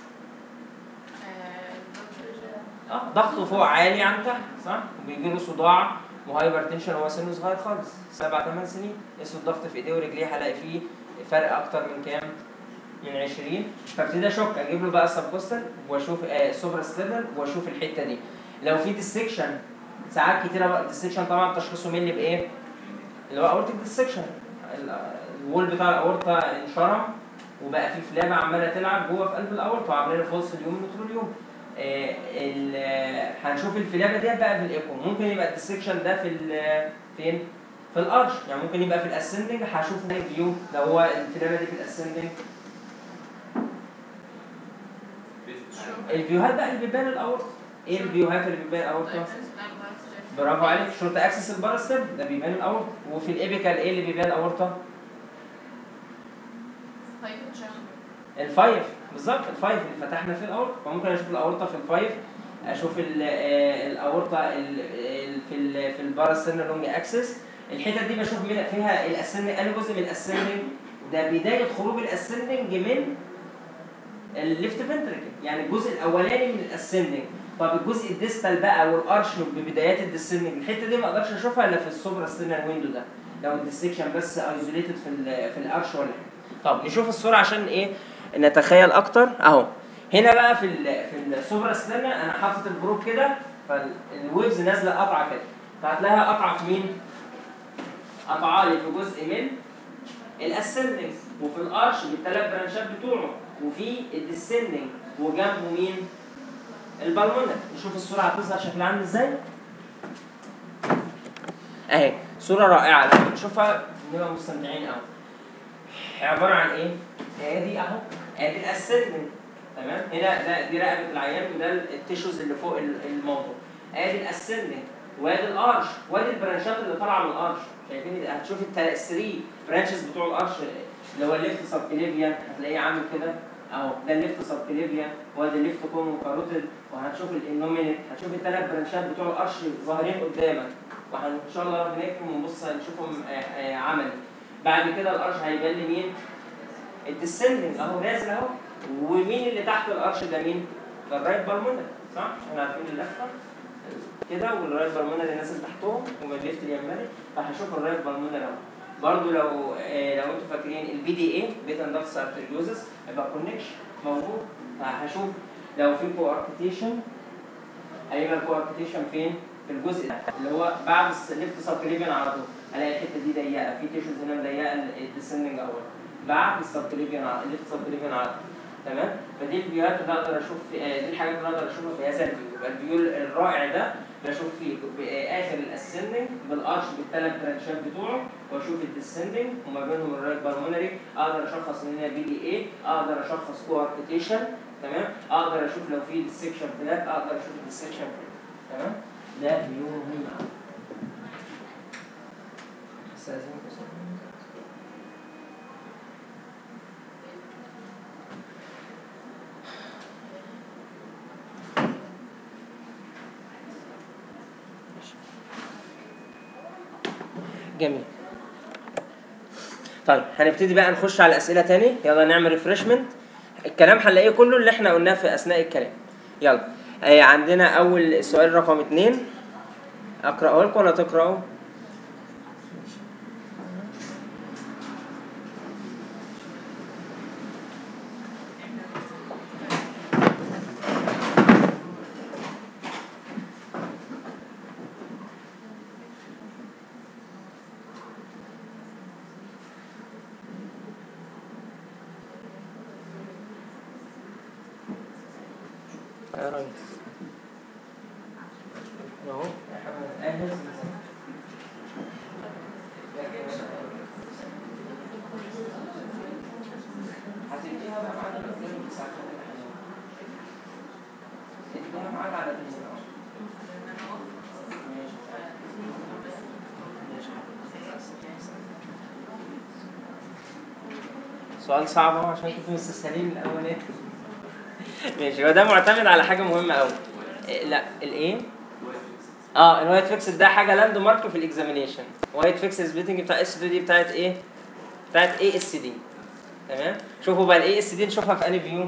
S1: اه ضغطه فوق عالي عن تحت صح؟ وبيجي له صداع وهايبر تنشن هو سنه صغير خالص سبع ثمان سنين قيسوا الضغط في ايديه ورجليه هلاقي فيه فرق اكتر من كام؟ من 20 فابتدي اشك اجيب له بقى سبكوستال واشوف آه سوبرا ستيرنال واشوف الحته دي لو في ديسكشن ساعات كتيره بقى الديسكشن طبعا تشخيصه ملي بايه؟ اللي هو اورتيك ديسكشن الوول بتاع الاورطه انشرم وبقى في فلابه عماله تلعب جوه في قلب الاورطه وعاملين له فولس اليوم نتروليوم آه، ال- آه، هنشوف الفلابه ديت بقى في الايكو ممكن يبقى الديسكشن ده في ال- فين؟ في الارش يعني ممكن يبقى في الاسندنج هشوف فيو لو هو الفلابه دي في الاسندنج الفيوهات بقى اللي بيبان الاورطه ايه الفيوهات اللي بيبان الاورطه؟ برافو عليك شورت اكسس الباراستم ده بيبان الاورطه وفي الابيكال ايه اللي بيبان الاورطه؟ الفايف بالظبط الفايف اللي فتحنا فيه الاورطه فممكن اشوف الاورطه في الفايف اشوف ال- آه، الاورطه ال- ال- في ال في الباراسترن لونج اكسس الحتت دي بشوف من فيها الاسندنج انا جزء من الاسندنج ده بدايه خروج الاسندنج من الليفت فنتركل يعني الجزء الاولاني من الاسندنج طب الجزء الديستال بقى والارش ببدايات الديسندنج الحته دي ما اقدرش اشوفها الا في السوبرا ستيرنال ويندو ده لو الديسكشن بس ايزوليتد في ال في الارش ولا حاجه طب نشوف الصوره عشان ايه نتخيل اكتر اهو هنا بقى في ال في السوبرا ستيرنال انا حاطط البروب كده فالويفز نازله قطعه كده فهتلاقيها قطعه في مين؟ قطعه لي في جزء من الاسندنج وفي الارش بالثلاث برانشات بتوعه وفي الديسندنج وجنبه مين؟ البالمونر نشوف الصوره هتظهر شكلها عامل ازاي اهي صوره رائعه لما بنشوفها بنبقى مستمتعين قوي عباره عن ايه؟ ادي اهو ادي الاسندنج تمام هنا ده دي رقبه العيان وده التيشوز اللي فوق ال- الموضوع ادي الاسندنج وادي الارش وادي البرانشات اللي طالعه من الارش شايفين هتشوف التل- 3 برانشز بتوع الارش اللي هو الليفت سبكليفيان هتلاقيه عامل كده اهو ده الليفت سبكليفيان وادي الليفت كومون كاروتيد وهتشوف الانومينيت هتشوف الثلاث برانشات بتوع الارش ظاهرين قدامك وان شاء الله ربنا يكرم ونبص نشوفهم آه، آه، عملي بعد كده الارش هيبان لي مين؟ الديسندنج اهو نازل اهو ومين اللي تحت الارش ده مين؟ ده الرايت بالمونر صح؟ احنا عارفين اللفه كده والرايت بالمونر اللي نازل تحتهم والليفت اليماني فهشوف الرايت بالمونر اهو برضه لو آه لو انتوا فاكرين البي دي اي بيتا اندكس ارتريوزس يبقى كونكشن موجود فهشوف لو في كواركتيشن هيبقى الكواركتيشن فين؟ في الجزء ده اللي هو بعد الليفت سبكليفيان على طول الاقي الحته دي ضيقه في تيشوز هنا مضيقه الديسندنج اول بعد السبكليفيان على الليفت سبكليفيان على طول تمام فدي الفيوهات اللي اقدر اشوف آه، دي الحاجات اللي اقدر اشوفها في هذا الفيو يبقى الفيو الرائع ده بشوف فيه باخر الاسندنج بالارش بالثلاث برانشات بتوعه واشوف الديسندنج وما بينهم الرايت بالمونري اقدر اشخص ان هي بي دي اي اقدر اشخص كواركتيشن تمام اقدر اشوف لو في ديسكشن فلات اقدر اشوف الديسكشن فلات تمام ده فيو مهم قوي استاذنكم ثانية. جميل طيب هنبتدي بقى نخش على اسئله تاني يلا نعمل ريفرشمنت الكلام هنلاقيه كله اللي احنا قلناه في اثناء الكلام يلا آه عندنا اول سؤال رقم اتنين اقراه لكم ولا تقراه يا ريس اهو اهل هتديها بقى بعد الفيلم ساعة تديها معاك على الفيلم ماشي سؤال صعب اهو عشان كنتوا مستسهلين الاولاني ماشي هو ده معتمد على حاجه مهمه قوي إيه، لا الايه اه الوايت فيكس ده حاجه لاند مارك في الاكزامينيشن وايت فيكس سبليتنج بتاع اس دي بتاعت ايه بتاعت اي اس دي تمام شوفوا بقى الاي اس دي نشوفها في انهي فيو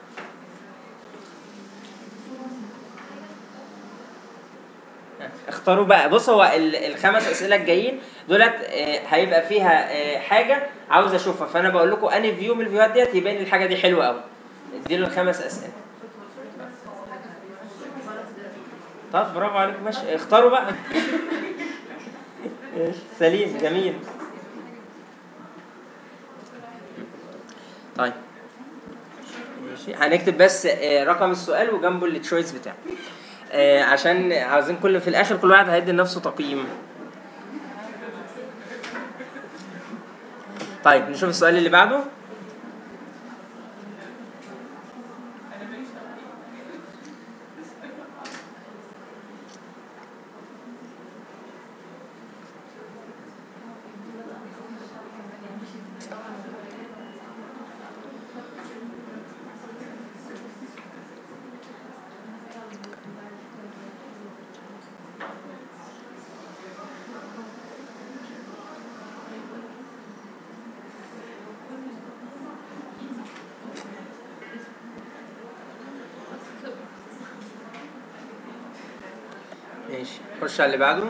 S1: اختاروا بقى بص هو ال- الخمس اسئله الجايين دولت آه، هيبقى فيها آه، حاجه عاوز اشوفها فانا بقول لكم انهي فيو من الفيوهات ديت يبان لي الحاجه دي حلوه قوي اديله الخمس اسئله طب برافو عليكم ماشي اختاروا بقى ماشي، سليم جميل طيب ماشي هنكتب بس آه، رقم السؤال وجنبه التشويس بتاعه آه، عشان عاوزين كل في الاخر كل واحد هيدي لنفسه تقييم طيب نشوف السؤال اللي بعده ماشي خش على اللي بعده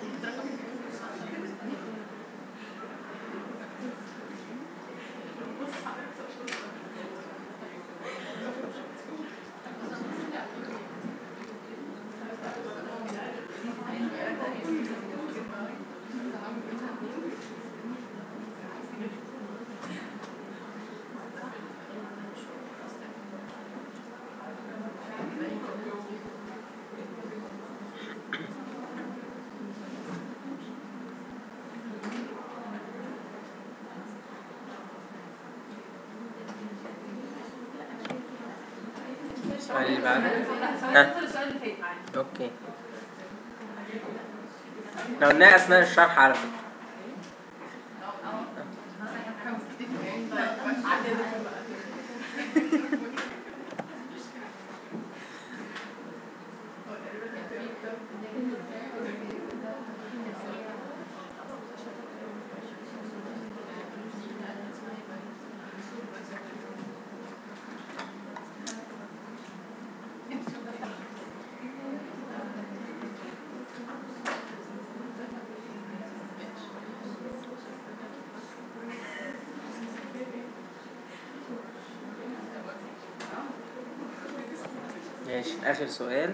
S1: السؤال اللي بعده ها
S5: السؤال اللي فات معايا
S1: اوكي احنا قلناها اثناء الشرح على فكره ماشي اخر سؤال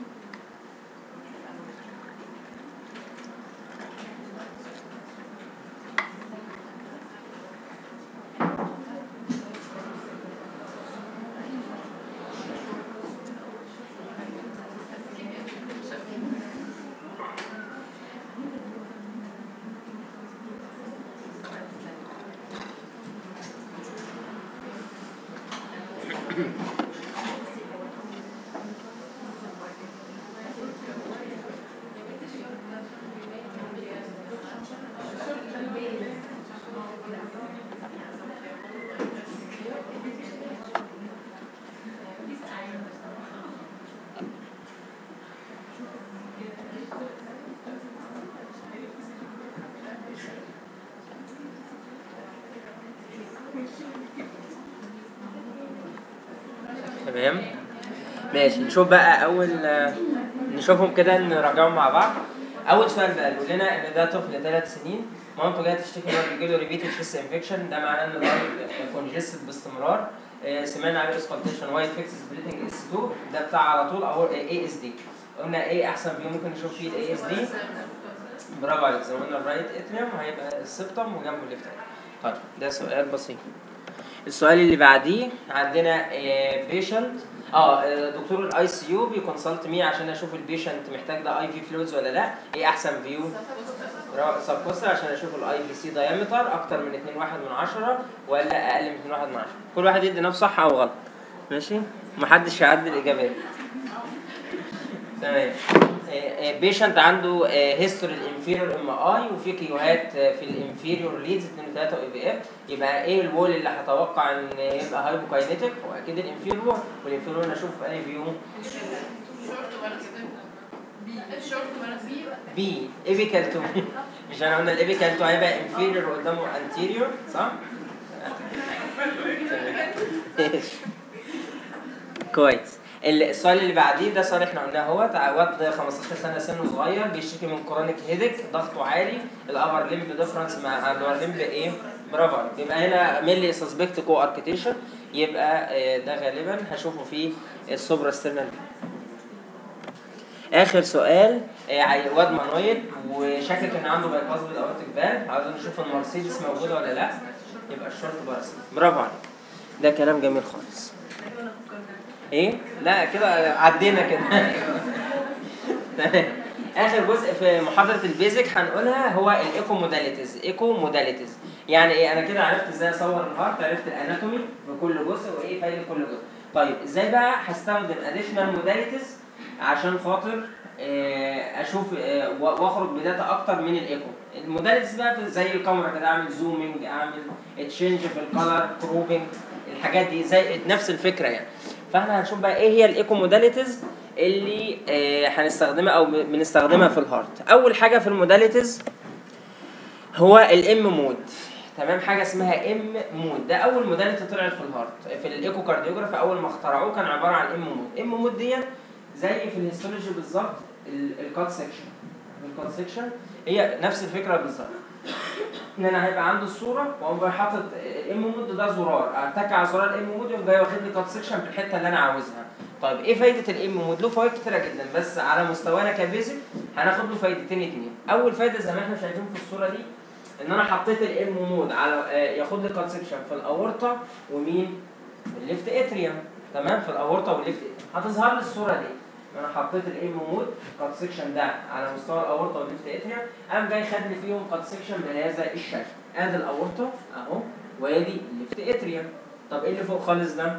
S1: تمام ماشي نشوف بقى اول نشوفهم كده نراجعهم مع بعض اول سؤال بقى بيقول لنا ان ده طفل ثلاث سنين مامته جايه تشتكي ان هو بيجي له ريبيتد فيس انفكشن ده معناه ان الراجل كونجستد باستمرار آه، سمعنا عليه اسكالتيشن وايت فيكس سبليتنج اس 2 ده بتاع على طول او اي اس دي قلنا ايه احسن فيو ممكن نشوف فيه الاي اس دي برافو عليك زي ما قلنا الرايت اتريوم هيبقى السبتم وجنبه الليفت طيب ده سؤال بسيط السؤال اللي بعديه عندنا بيشنت اه آه، دكتور الاي سي يو بيكونسلت مي عشان اشوف البيشنت محتاج ده اي في فلويدز ولا لا ايه احسن فيو سب كوستر عشان اشوف الاي في سي دايمتر اكتر من 2 1 من 10 ولا اقل من 2 1 من 10 كل واحد يدي نفسه صح او غلط ماشي محدش يعدل الاجابات تمام بيشنت عنده هيستوري الانفيريور ام اي وفي كيوهات آه، في الانفيريور ليدز 2 3 اي في اف يبقى ايه الوول اللي هتوقع ان يبقى هايبوكاينيتك هو اكيد الانفيريور وول والانفيريور نشوف في اي فيو
S4: شورت ولا كده شورت ولا بي
S1: بي ايبيكال تو مش انا قلنا الايبيكال تو هيبقى انفيريور قدامه انتيريور صح؟ كويس السؤال اللي بعديه ده سؤال احنا قلناه اهوت واد 15 سنه سنه صغير بيشتكي من كرونيك هيدك ضغطه عالي الابر ليمب ديفرنس مع اللور ليمب ايه؟ برافو عليك. يبقى هنا ميلي سسبكت كو اركتيشن يبقى آه، ده غالبا هشوفه في السوبرا ستيرنال اخر سؤال آه، عي- واد مانويل وشاكك ان عنده بايباس بالاورتيك فالف عاوزين نشوف المرسيدس موجوده ولا لا يبقى الشورت بارس برافو عليك ده كلام جميل خالص ايه لا كده عدينا كده تمام اخر جزء في محاضره البيزك هنقولها هو الايكو موداليتيز ايكو موداليتيز يعني ايه انا كده عرفت ازاي اصور الهارت عرفت الاناتومي في كل جزء وايه فايده كل جزء طيب ازاي بقى هستخدم اديشنال موداليتيز عشان خاطر آه، اشوف آه، و- واخرج بداتا اكتر من الايكو الموداليتيز بقى في- زي الكاميرا كده اعمل زومينج اعمل تشينج في الكالر كروبنج الحاجات دي زي نفس الفكره يعني فاحنا هنشوف بقى ايه هي الايكو موداليتيز اللي آه، هنستخدمها او بنستخدمها في الهارت اول حاجه في الموداليتيز هو الام مود تمام حاجه اسمها ام مود ده اول موداليتي طلعت في الهارت في الايكو كارديوجراف اول ما اخترعوه كان عباره عن ام مود ام مود دي زي في الهيستولوجي بالظبط الكات سيكشن الكات سيكشن هي نفس الفكره بالظبط ان انا هيبقى عندي الصوره واقوم جاي حاطط الام مود ده زرار اتك على زرار الام مود يقوم جاي واخد لي كات سيكشن في الحته اللي انا عاوزها طيب ايه فايده الام مود له فوائد كتيره جدا بس على مستوانا كبيزك هناخد له فايدتين اتنين اول فايده زي ما احنا شايفين في الصوره دي ان انا حطيت الام مود على آه، ياخد لي كات سيكشن في الاورطه ومين الليفت اتريوم تمام في الاورطه والليفت اتريوم هتظهر لي الصوره دي انا حطيت الام مود كات سيكشن ده على مستوى الاورطه والليفت اتريوم قام جاي خد لي فيهم كات سيكشن بهذا الشكل ادي الاورطه اهو وادي الليفت اتريوم طب ايه اللي فوق خالص ده؟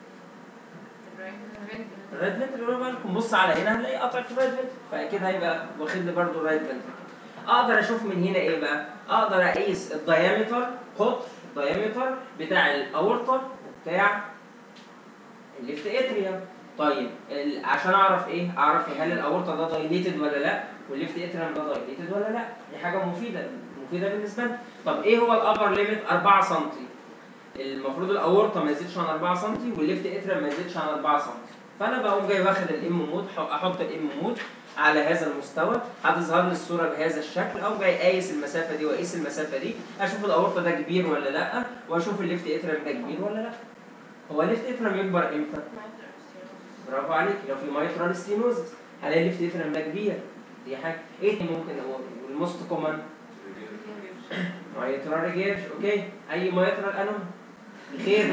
S1: الرايت فنتري برافو عليكم بص على هنا هنلاقي قطع في الرايت فنتري فاكيد هيبقى واخد لي برضه الرايت فنتري اقدر اشوف من هنا ايه بقى؟ اقدر اقيس الدايمتر قطر الدايمتر بتاع الاورطه وبتاع الليفت اتريوم طيب ال- عشان اعرف ايه؟ اعرف هل الاورطه ده دايليتد ولا لا؟ والليفت اتريوم ده دايليتد ولا لا؟ دي حاجه مفيده مفيده بالنسبه لنا طب ايه هو الابر ليميت 4 سم المفروض الاورطه ما يزيدش عن 4 سم والليفت اتريوم ما يزيدش عن 4 سم فانا بقوم جاي واخد الام مود ح- احط الام مود على هذا المستوى هتظهر لي الصوره بهذا الشكل او جاي قايس المسافه دي واقيس المسافه دي اشوف الاورطه ده كبير ولا لا واشوف الليفت اتريوم ده كبير ولا لا هو الليفت اتريوم يكبر امتى برافو عليك لو في مايترال ستينوزس هلاقي الليفت اتريم ده كبير دي حاجه ايه تاني ممكن اقول والموست كومن مايترال ريجيرش اوكي اي مايترال انوم غير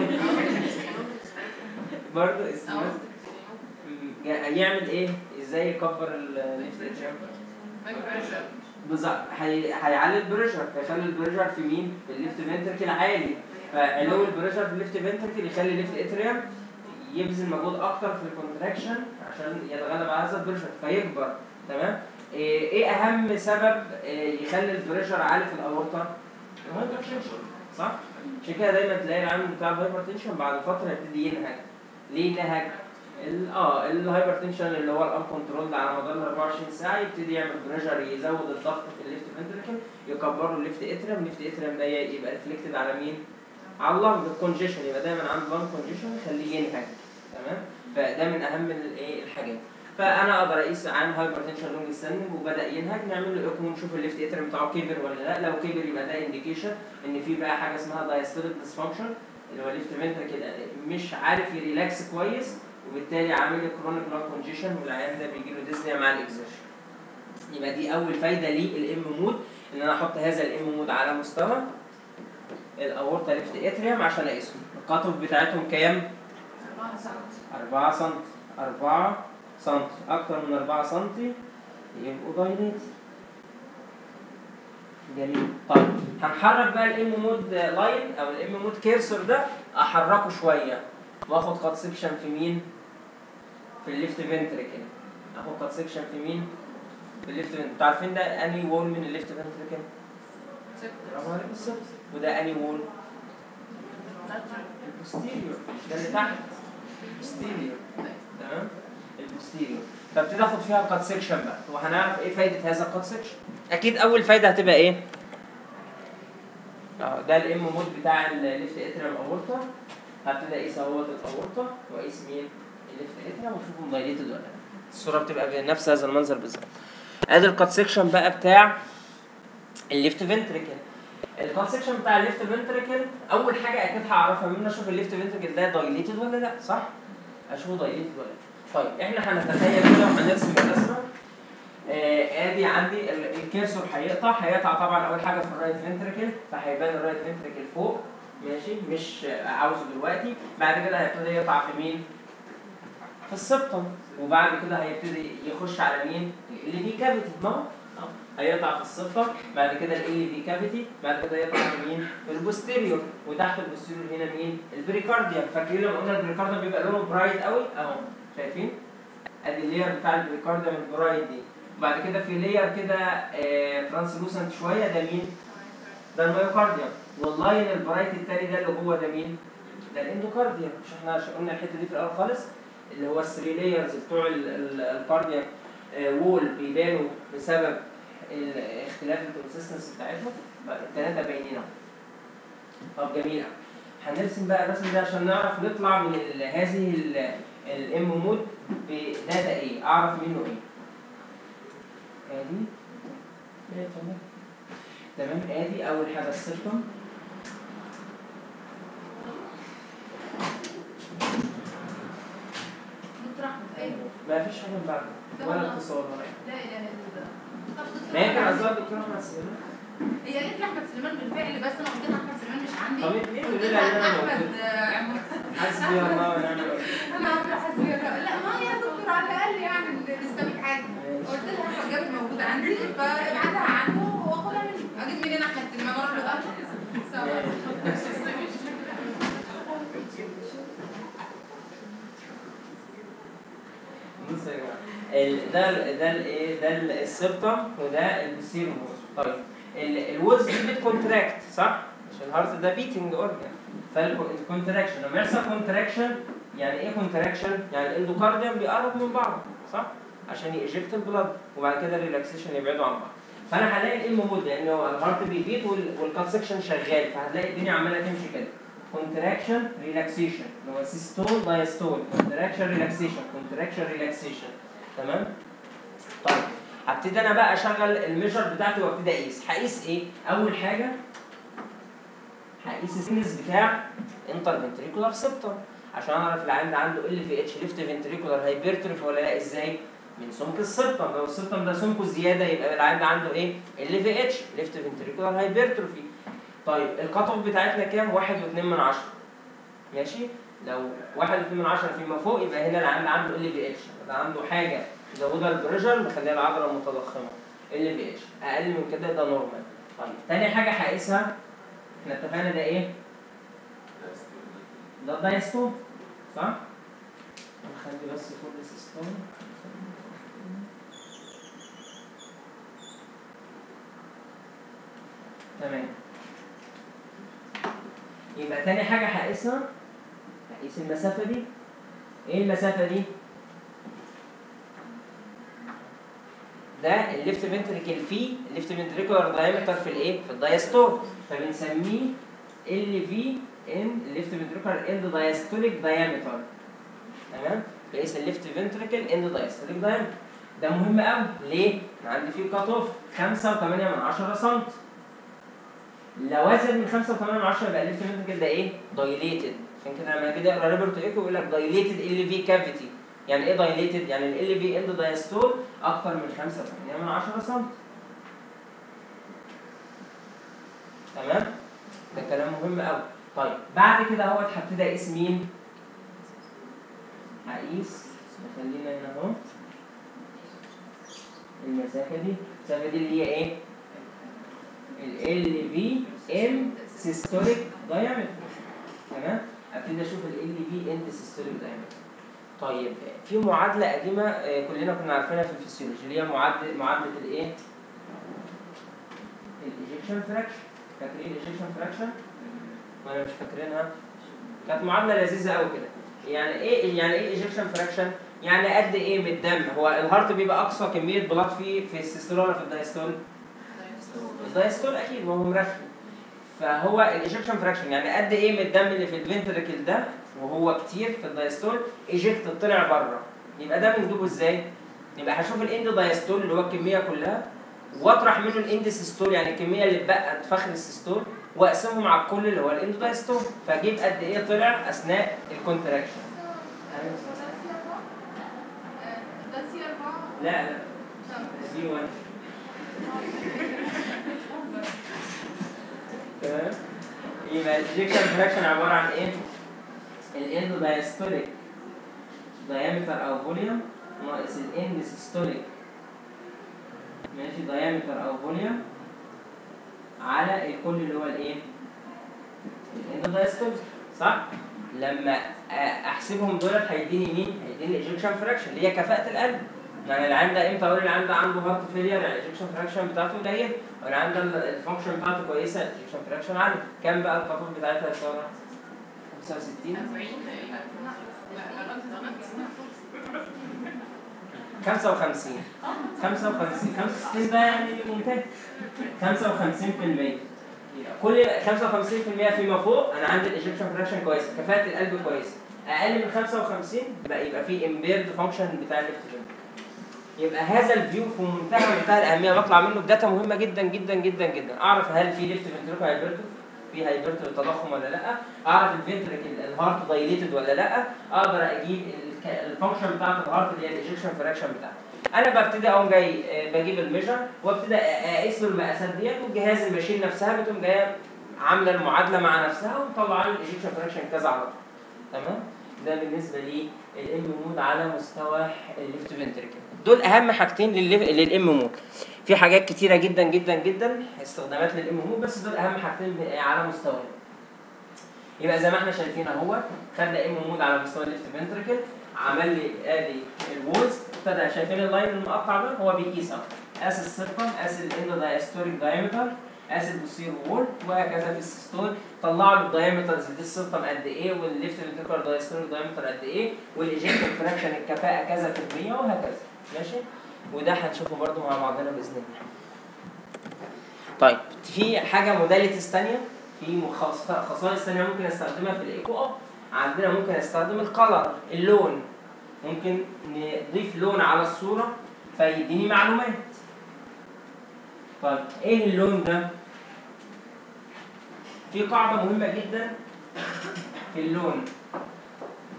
S1: برضه استنوز يعمل ايه ازاي يكبر الليفت اتريم بالظبط هي- هيعلي البريشر فيخلي البريشر في مين؟ في الليفت فنتركل عالي فعلو البريشر في الليفت فنتركل يخلي الليفت اتريم يبذل مجهود اكتر في الكونتراكشن عشان يتغلب على هذا البريشر فيكبر تمام؟ ايه إيه اهم سبب إيه يخلي البريشر عالي في الاورطه؟ الهايبرتنشن صح؟ عشان كده دايما تلاقي العامل بتاع الهايبرتنشن بعد فتره يبتدي ينهج ليه نهج؟ ال- اه الهايبرتنشن اللي هو الان كنترول على مدار ال 24 ساعه يبتدي يعمل بريشر يزود الضغط في الليفت فنتركل يكبره الليفت اتريم الليفت اتريم ده يبقى ريفلكتد على مين؟ على اللنج الكونجيشن يبقى دايما عنده لنج كونجيشن يخليه ينهج تمام؟ فده من اهم الايه الحاجات فانا اقدر اقيس عن هايبرتنشن لونج ستاندنج وبدا ينهج نعمل له ايكو نشوف الليفت اتريم بتاعه كبر ولا لا لو كبر يبقى ده انديكيشن ان في بقى حاجه اسمها دايستوليك ديسفانكشن اللي هو الليفت فنتركل مش عارف يريلاكس كويس وبالتالي عامل لي كرونيك لانج كونجيشن والعيان ده بيجي له ديزنيا مع الاكزرشن يبقى دي اول فايده للام مود ان انا احط هذا الام مود على مستوى الاورتا ليفت اتريوم عشان اقيسهم الكات اوف بتاعتهم كام 4 سم 4 سم اكتر من 4 سم يبقوا دايليت جميل طيب هنحرك بقى الام مود لاين او الام مود كيرسور ده احركه شويه واخد كات سكشن في مين في الليفت فنتريكل اخد كات سكشن في مين في الليفت فنتريكل انتوا عارفين ده اني وول من الليفت فنتريكل برافو عليك بالظبط وده اني وول البوستيريور ده اللي تحت البوستيريور تمام البوستيريور فابتدي اخد فيها كات سكشن بقى وهنعرف ايه فايده هذا الكات سكشن اكيد اول فايده هتبقى ايه اه ده الام مود بتاع الليفت اتريم اورتا هبتدي اقيس اهوت الاورطه واقيس مين الليفت اتريم واشوفهم دايليتد ولا لا الصوره بتبقى بنفس هذا المنظر بالظبط ادي الكات سكشن بقى بتاع الليفت فنتريكل الكات سكشن بتاع الليفت فنتريكل اول حاجه اكيد هعرفها منه اشوف الليفت فنتريكل ده دايليتد ولا لا صح اشوفه دايليتد ولا لا طيب احنا هنتخيل كده وهنرسم الرسمه آه، ادي عندي ال- الكيرسور هيقطع هيقطع طبعا اول حاجه في الرايت فنتريكل فهيبان الرايت فنتريكل فوق ماشي مش آه، عاوزه دلوقتي بعد كده هيبتدي يقطع في مين في السبتم وبعد كده هيبتدي يخش على مين اللي دي كافيتي ما هو أهو. هيقطع في السبتم بعد كده ال دي كافيتي بعد كده يقطع في مين في البوستيريور وتحت البوستيريور هنا مين البريكارديوم فاكرين لما قلنا البريكارديوم بيبقى لونه برايت قوي اهو شايفين ادي اللير بتاع البريكارديوم البرايت دي بعد كده في لير كده ترانسلوسنت شويه ده مين؟ ده الميوكارديوم واللاين البرايت التاني ده اللي جوه ده مين؟ ده الاندوكارديوم مش احنا ش- قلنا الحته دي في الاول خالص اللي هو الثري لايرز بتوع ال- ال- الكارديوم وول بيبانوا بسبب ال- اختلاف الكونسستنسي بتاعتهم فالثلاثه باينين اهو. طب جميل أوي. هنرسم بقى الرسم ده عشان نعرف نطلع من ال- هذه الام مود بداتا ايه؟ اعرف منه ايه؟ ادي إيه تمام تمام ادي اول حاجه السيرتم
S5: دكتور احمد ايوه
S1: ما فيش حاجه من بعد ولا اتصال ولا أي
S5: لا اله الا الله طب دكتور
S1: ما هي كان
S5: أحمد-
S1: قصدها الدكتور احمد سليمان
S5: هي قالت لي احمد سليمان بالفعل بس انا قلت لها احمد سليمان مش عندي
S1: طب ليه
S5: قلت
S1: تقولي لي
S5: لها
S1: انا
S5: احمد
S1: موجود
S5: آه، عمو-
S1: حسبي الله ونعم الوكيل
S5: انا عامله حسبي الله لا ما يا دكتور على الاقل يعني نستفيد حاجه قلت لها احمد جابر موجود عندي فابعتها عنه واخدها منه اجيب منين احمد سليمان اروح له
S1: بص يا جماعه ال- ده ال- ده الايه ده ال- السبتم وده البسيرو طيب ال- الوز دي بتكونتراكت صح؟ عشان الهارت ده بيتنج اورجان فالكونتراكشن لما يحصل كونتراكشن يعني ايه كونتراكشن؟ يعني الاندوكارديوم بيقرب من بعض صح؟ عشان يجكت البلد وبعد كده الريلاكسيشن يبعدوا عن بعض فانا هلاقي الام مود لان هو الهارت بيبيت والكات سكشن شغال فهتلاقي الدنيا عماله تمشي كده كونتراكشن ريلاكسيشن اللي هو سيستول دايستول كونتراكشن ريلاكسيشن كونتراكشن ريلاكسيشن تمام طيب هبتدي انا بقى اشغل الميجر بتاعتي وابتدي اقيس هقيس ايه اول حاجه هقيس السينس بتاع انترفنتريكولار سيبتم عشان اعرف العيان ده عنده ال في اتش ليفت فنتريكولار هايبرتروفي ولا لا ازاي من سمك السبتم لو السبتم ده سمكه زياده يبقى العيان ده عنده ايه ال في اتش ليفت فنتريكولار هايبرتروفي طيب الكات اوف بتاعتنا كام 1.2 من 10 ماشي لو 1.2 من 10 فيما فوق يبقى هنا العيان ده عنده ال في اتش ده عنده حاجه مزوده البريشر مخليه العضله متضخمه ال في اتش اقل من كده ده نورمال طيب تاني حاجه هقيسها احنا اتفقنا ده ايه ده الدايستون صح نخلي بس كل سيستم تمام يبقى تاني حاجة هقيسها هقيس المسافة دي ايه المسافة دي؟ ده الليفت فنتريكل فيه الليفت فنتريكولار دايمتر في الايه؟ في الدايستول فبنسميه ال في ان الليفت فنتريكولار اند دايستوليك دايمتر تمام؟ بقيس الليفت فنتريكل اند دايستوليك دايمتر ده مهم قوي ليه؟ أنا عندي فيه كات اوف 5 و8 من 10 سم لو ازيد من 5 و8 من 10 يبقى الليفت فنتريكل ده ايه؟ دايليتد عشان كده لما اجي اقرا ريبورت ايكو يقول لك دايليتد ال في كافيتي يعني ايه دايليتد؟ يعني ال في اند دايستول اكتر من 5 و8 من 10 سم تمام؟ ده كلام مهم قوي طيب بعد كده اهوت هبتدي اقيس مين؟ هقيس خلينا هنا اهو المسافه دي المسافه دي اللي هي ايه؟ ال في ام سيستوليك دايمتر تمام؟ ابتدي اشوف ال في اند سيستوليك دايمتر طيب في معادله قديمه آه، كلنا كنا عارفينها في الفسيولوجي اللي هي معادله معادله الايه؟ الايجكشن فراكشن فاكرين الايجكشن فراكشن؟ ولا مش فاكرينها؟ كانت معادله لذيذه قوي كده يعني ايه يعني ايه ايجكشن فراكشن؟ يعني قد ايه من الدم هو الهارت بيبقى اقصى كميه بلاد فيه في السيستول ولا في الدايستول؟ الدايستول اكيد ما هو مرخي فهو الايجكشن فراكشن يعني قد ايه من الدم اللي في الفنتركل ده وهو كتير في الدايستول ايجكت طلع بره يبقى ده بنجيبه ازاي؟ يبقى هشوف الاند دايستول اللي هو الكميه كلها واطرح منه الاند سيستول يعني الكميه اللي اتبقت فخر السيستول واقسمهم على الكل اللي هو الاند دايستول فاجيب قد ايه طلع اثناء الكونتراكشن
S4: ده سي 4
S1: لا لا سي 1 تمام يبقى الايجكشن فراكشن عباره عن ايه؟ الاند دايستوليك diameter او فوليوم ناقص الاند سيستوليك ماشي diameter او فوليوم على الكل اللي هو الايه؟ الاند دايستوليك صح؟ لما أ- احسبهم دول هيديني مين؟ هيديني الايجكشن فراكشن اللي هي كفاءة القلب يعني العيان ده امتى اقول العيان ده عنده هارت فيلير يعني الايجكشن فراكشن بتاعته قليل والعيان ده الفانكشن بتاعته كويسه الايجكشن فراكشن عالي كام بقى الخطوط بتاعتها يا ساره؟ 65
S4: 40 تقريبا لا لا لا
S1: 55 55 65 ده يعني ممتاز 55% كل 55% فيما فوق انا عندي الايجكشن فراكشن كويس كفاءة القلب كويسه اقل من 55 بقى يبقى في امبيرد فانكشن بتاع الليفت يبقى هذا الفيو في منتهى منتهى الاهميه بطلع منه بداتا مهمه جدا جدا جدا جدا اعرف هل في ليفت فنتريكو هايبرتو في هايبرتو تضخم ولا لا اعرف الفنتريكل الهارت دايليتد ولا لا اقدر اجيب الك- الفانكشن بتاعت الهارت اللي هي الايجكشن فراكشن بتاعته انا ببتدي اقوم جاي آه، بجيب الميجر وابتدي اقيس له المقاسات ديت والجهاز الماشين نفسها بتقوم جايه عامله المعادله مع نفسها ومطلعه لي الايجكشن فراكشن كذا على طول تمام ده بالنسبه لي الام مود على مستوى الليفت فنتريكل دول اهم حاجتين للام مود في حاجات كتيره جدا جدا جدا استخدامات للام مود بس دول اهم حاجتين ب- على مستوى يبقى زي ما احنا شايفين اهو خدنا ام مود على مستوى الليفت فنتريكل عمل لي ادي الوولز ابتدى شايفين اللاين المقطع ده هو بيقيس اكتر قاس السيركم قاس الاند دايستوريك دايمتر قاس البوستير وول وهكذا في السيستول طلع له الدايمترز دي السيركم قد ايه والليفت فنتريكولار دايستوريك دايمتر قد ايه والايجكشن فراكشن الكفاءه كذا في المية وهكذا ماشي وده هنشوفه برضو مع بعضنا باذن الله طيب في حاجه موداليتيز ثانيه في مخص- خصائص ثانيه ممكن استخدمها في الايكو اه عندنا ممكن استخدم الكلر اللون ممكن نضيف لون على الصوره فيديني معلومات طيب ايه اللون ده في قاعده مهمه جدا في اللون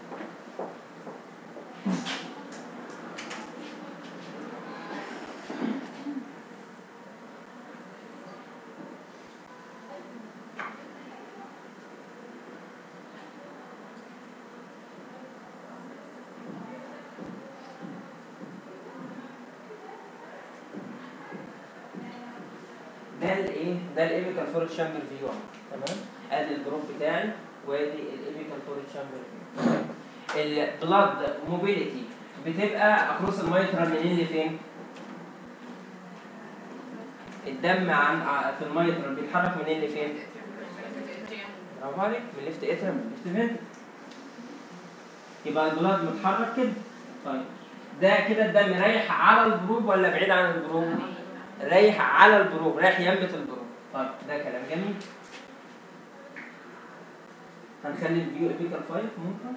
S1: الايه ده الايبيكال فورد شامبر فيو تمام ادي الجروب بتاعي وادي الايبيكال فورد شامبر فيو البلاد موبيليتي بتبقى اكروس الميترال منين لفين؟ الدم عن ع- في الميترال بيتحرك منين لفين؟ برافو عليك من ليفت اترم من ليفت فين يبقى البلاد متحرك كده طيب ده كده الدم رايح على البروب ولا بعيد عن البروب؟ رايح على البروب رايح ينبت البروب طيب ده كلام جميل هنخلي الفيو ابيكال 5 ممكن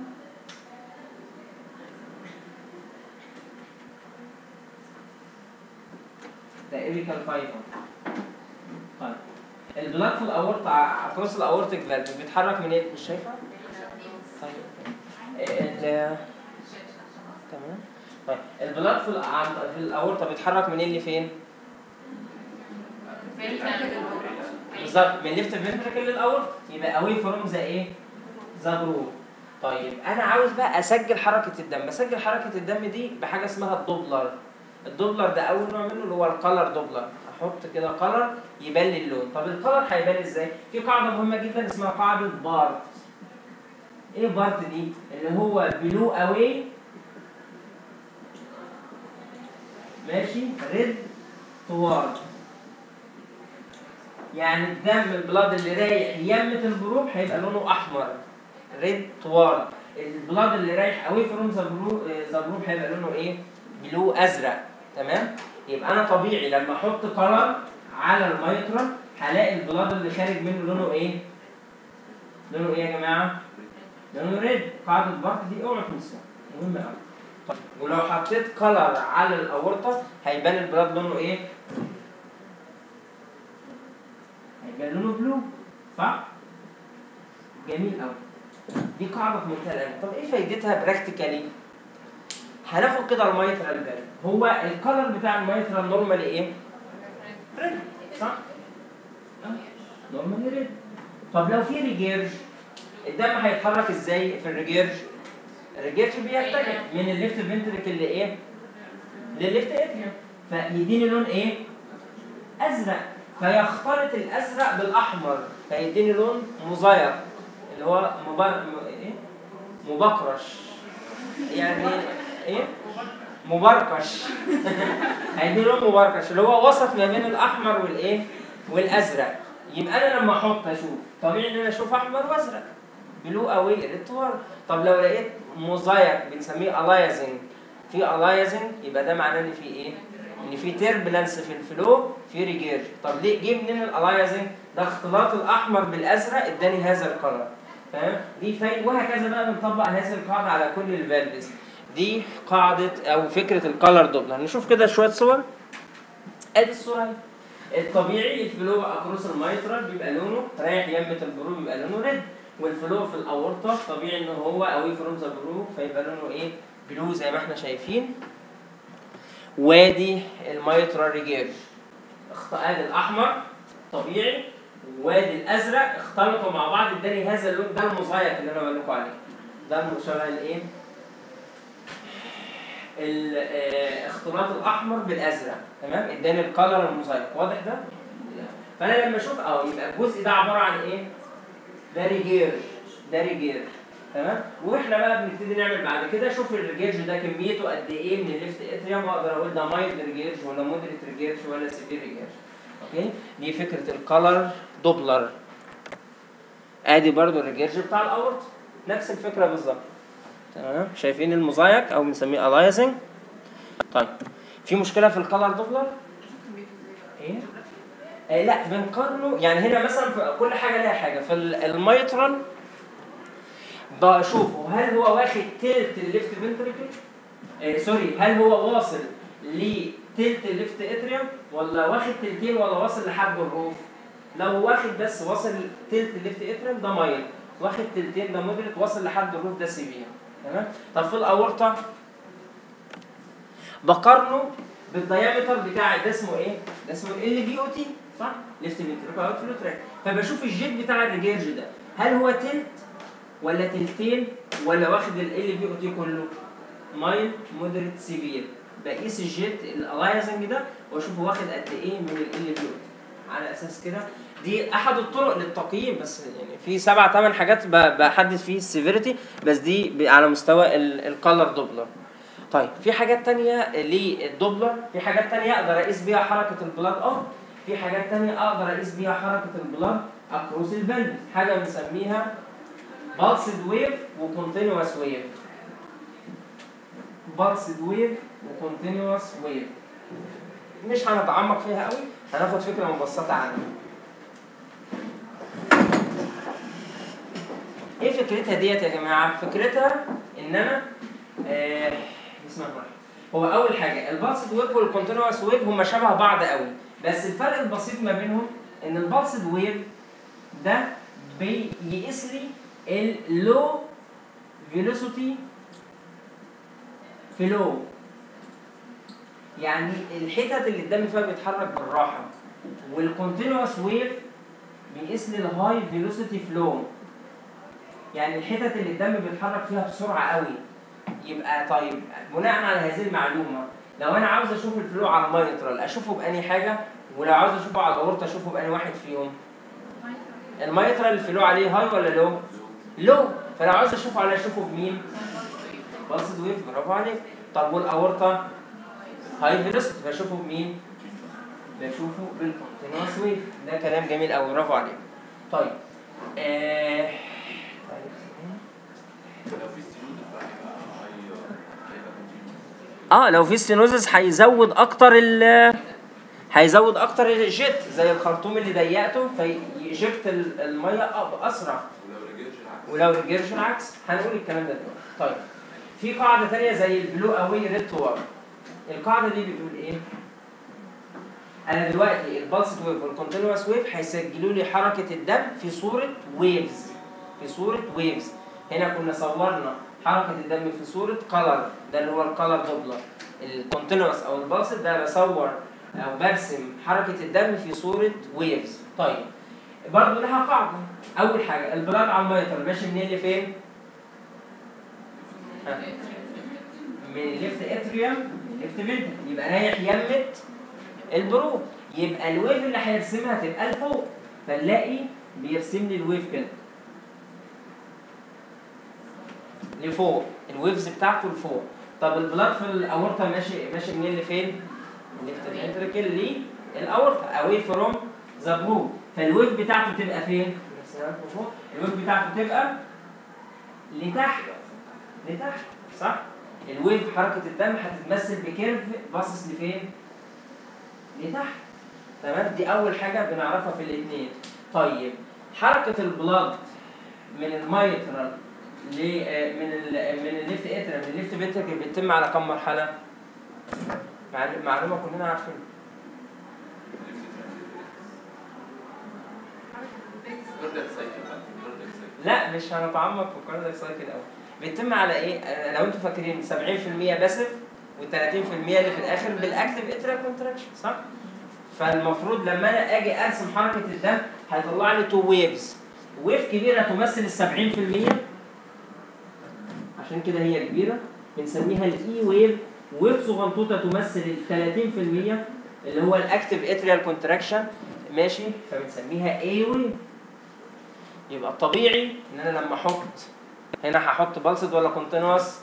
S1: ده ابيكال 5 طيب البلاد في الاورط اكروس الاورتيك فالف بيتحرك منين مش شايفه؟ طيب ال- تمام طيب البلاد في الأع- في الاورطه بيتحرك منين لفين؟ بالظبط من ليفت فنتركل للاورط يبقى اواي فروم ذا ايه؟ ذا جروب طيب انا عاوز بقى اسجل حركه الدم بسجل حركه الدم دي بحاجه اسمها الدوبلر الدوبلر ده اول نوع منه اللي هو الكالر دوبلر احط كده كالر يبان لي اللون طب الكالر هيبان ازاي في قاعده مهمه جدا اسمها قاعده بارت ايه بارت دي اللي هو بلو اواي ماشي ريد توارد يعني الدم البلاد اللي رايح يمة الجروب هيبقى لونه احمر ريد توارد البلاد اللي رايح اوي فروم ذا جروب هيبقى لونه ايه بلو ازرق تمام يبقى انا طبيعي لما احط كلر على الميترا هلاقي البلاد اللي خارج منه لونه ايه لونه ايه يا جماعه لونه ريد قاعده بارت دي اوعوا تنسوها مهمه قوي طيب ولو حطيت كلر على الاورطه هيبان البلاد لونه ايه هيبقى لونه بلو صح؟ جميل قوي دي قاعدة في منتهى الأهمية طب إيه فايدتها براكتيكالي؟ هناخد كده الميترال فالف هو الكلر بتاع الميترال نورمالي إيه؟ ريد صح؟ نورمالي ريد طب لو في ريجيرج الدم هيتحرك ازاي في الريجيرج؟ الريجيرج بيتجه من الليفت فنتريكل لايه؟ للليفت اتريوم فيديني لون ايه؟ ازرق فيختلط الازرق بالاحمر فيديني لون مزير اللي هو مبر... م... ايه مبكرش يعني ايه مبركش هيديني لون مبركش اللي هو وسط ما بين الاحمر والايه والازرق يبقى انا لما احط اشوف طبيعي ان انا اشوف احمر وازرق بلو اوي ريتوار طب لو لقيت موزايك بنسميه الايزنج في الايزنج يبقى ده معناه ان في ايه ان في تيربلنس في الفلو في ريجيرج طب ليه جه منين الالايزنج ده اختلاط الاحمر بالازرق اداني هذا القلر فاهم دي فايده وهكذا بقى بنطبق هذه القاعده على كل الفالفز دي قاعده او فكره الكالر دوبلر نشوف كده شويه صور ادي الصوره اهي الطبيعي الفلو اكروس الميترال بيبقى لونه رايح يمة البرو بيبقى لونه ريد والفلو في الاورطه طبيعي ان هو اوي فروم ذا برو فيبقى لونه ايه بلو زي ما احنا شايفين وادي الميترال ريجيرج ادي الاحمر طبيعي وادي الازرق اختلطوا مع بعض اداني هذا اللون ده المزيق اللي انا بقول لكم عليه ده المشابه الايه الاختلاط الاحمر بالازرق تمام اداني الكالر المزيق واضح ده فانا لما اشوف اه يبقى الجزء ده عباره عن ايه ده ريجيرج ده ريجيرج تمام واحنا بقى بنبتدي نعمل بعد كده شوف الريجيرج ده كميته قد ايه من الليفت اتريوم واقدر اقول ده مايلد ريجيرج ولا مودريت ريجيرج ولا سيفير ريجيرج اوكي دي فكره الكالر دوبلر ادي برضو الريجيرج بتاع الاورت نفس الفكره بالظبط تمام شايفين المزايق او بنسميه الايزنج طيب في مشكله في الكالر دوبلر ايه آه لا بنقارنه يعني هنا مثلا في كل حاجه لها حاجه في ال- الميترال بشوفه هل هو واخد تلت الليفت فنتريكل آه سوري هل هو واصل لتلت الليفت اتريوم ولا واخد تلتين ولا واصل لحد الروف لو واخد بس واصل تلت الليفت اتريوم ده مايل واخد تلتين ده مودريت واصل لحد الروف ده سيفير تمام طب في الاورطه بقارنه بالديامتر بتاع ده اسمه ايه؟ ده اسمه ال في او تي صح؟ ليفت فنتريكل اوت فلو تراك فبشوف الجيت بتاع الريجيرج ده هل هو تلت ولا تلتين ولا واخد ال في او تي كله؟ مايل مودريت سيفير بقيس الجيت الالايزنج ده واشوفه واخد قد ايه من ال في او تي على اساس كده دي احد الطرق للتقييم بس يعني في سبع ثمان حاجات ب- بحدد فيه السيفيريتي بس دي ب- على مستوى الكالر دوبلر طيب في حاجات تانية للدوبلر في حاجات تانية اقدر اقيس بيها حركة البلاد اه في حاجات تانية اقدر اقيس بيها حركة البلاد اكروس الفالف حاجة بنسميها بالسد ويف وكونتينوس ويف بالسد ويف وكونتينوس ويف مش هنتعمق فيها قوي هناخد فكرة مبسطة عنها ايه فكرتها ديت يا جماعة؟ فكرتها ان انا آه بسم الله الرحمن الرحيم. هو اول حاجة البالسد ويف والكونتينوس ويف هم شبه بعض قوي بس الفرق البسيط ما بينهم ان البالسد ويف ده بيقيس لي اللو فيلوسيتي فلو يعني الحتت اللي الدم فيها بيتحرك بالراحه والكونتينوس ويف بيقيس لي الهاي فيلوسيتي فلو يعني الحتت اللي الدم بيتحرك فيها بسرعه قوي يبقى طيب بناء على هذه المعلومه لو انا عاوز اشوف الفلو على المايترال اشوفه بأني حاجه ولو عاوز اشوفه على الاورطه اشوفه بأني واحد فيهم المايترال الفلو عليه هاي ولا لو لو فلو عاوز اشوفه على اشوفه بمين بالسد ويف برافو عليك طب والاورطه هاي فيلوسيتي بشوفه بمين بشوفه بالكونتينوس ويف ده كلام جميل قوي برافو عليك طيب آه... طيب
S3: لو في ستينوز بقى هيبقى هيبقى continuous.
S1: اه لو في ستينوزس هيزود اكتر ال هيزود اكتر الجيت زي الخرطوم اللي ضيقته فيجيبت ال- الميه أ- اسرع
S3: ولو رجعش العكس
S1: ولو رجعش العكس هنقول الكلام ده دلوقتي طيب في قاعده ثانيه زي البلو اوي ريد تو ورك القاعده دي بتقول ايه انا دلوقتي البلس ويف والكونتينوس ويف هيسجلوا لي حركه الدم في صوره ويفز في صوره ويفز هنا كنا صورنا حركه الدم في صوره كلر ده اللي هو الكلر دوبلر الكونتينوس او البلس ده بصور او برسم حركه الدم في صوره ويفز طيب برضه لها قاعده اول حاجه البلاد على الميتر ماشي منين لفين ها. من الليفت اتريوم ليفت فينتر يبقى رايح يمة البرو يبقى الويف اللي هيرسمها تبقى لفوق فنلاقي بيرسم لي الويف كده لفوق الويفز بتاعته لفوق طب البلاد في الاورطه ماشي ماشي منين لفين؟ من الليفت فينتركل للاورطه اواي فروم ذا برو فالويف بتاعته تبقى فين؟ الويف بتاعته تبقى لتحت لتحت صح؟ الويف حركة الدم هتتمثل بكيرف باصص لفين؟ لتحت تمام دي أول حاجة بنعرفها في الاتنين طيب حركة البلاد من الميترال ل آه، من ال من الليفت اترا من الليفت فينتركل بتتم على كم مرحلة؟ معل- معلومة كلنا عارفينها
S3: كاردياك سايكل بقى كاردياك سايكل
S1: لا مش هنتعمق في الكاردياك سايكل قوي بيتم على ايه آه، لو انتوا فاكرين 70% باسف و30% اللي في الاخر بالاكتف اترا كونتراكشن صح فالمفروض لما انا اجي ارسم حركه الدم هيطلع لي تو ويفز ويف كبيره تمثل ال 70% عشان كده هي كبيره بنسميها الاي ويف ويف صغنطوطه تمثل ال 30% اللي هو الاكتف اتريال كونتراكشن ماشي فبنسميها اي ويف يبقى الطبيعي ان انا لما احط هنا هحط بالسد ولا كونتينوس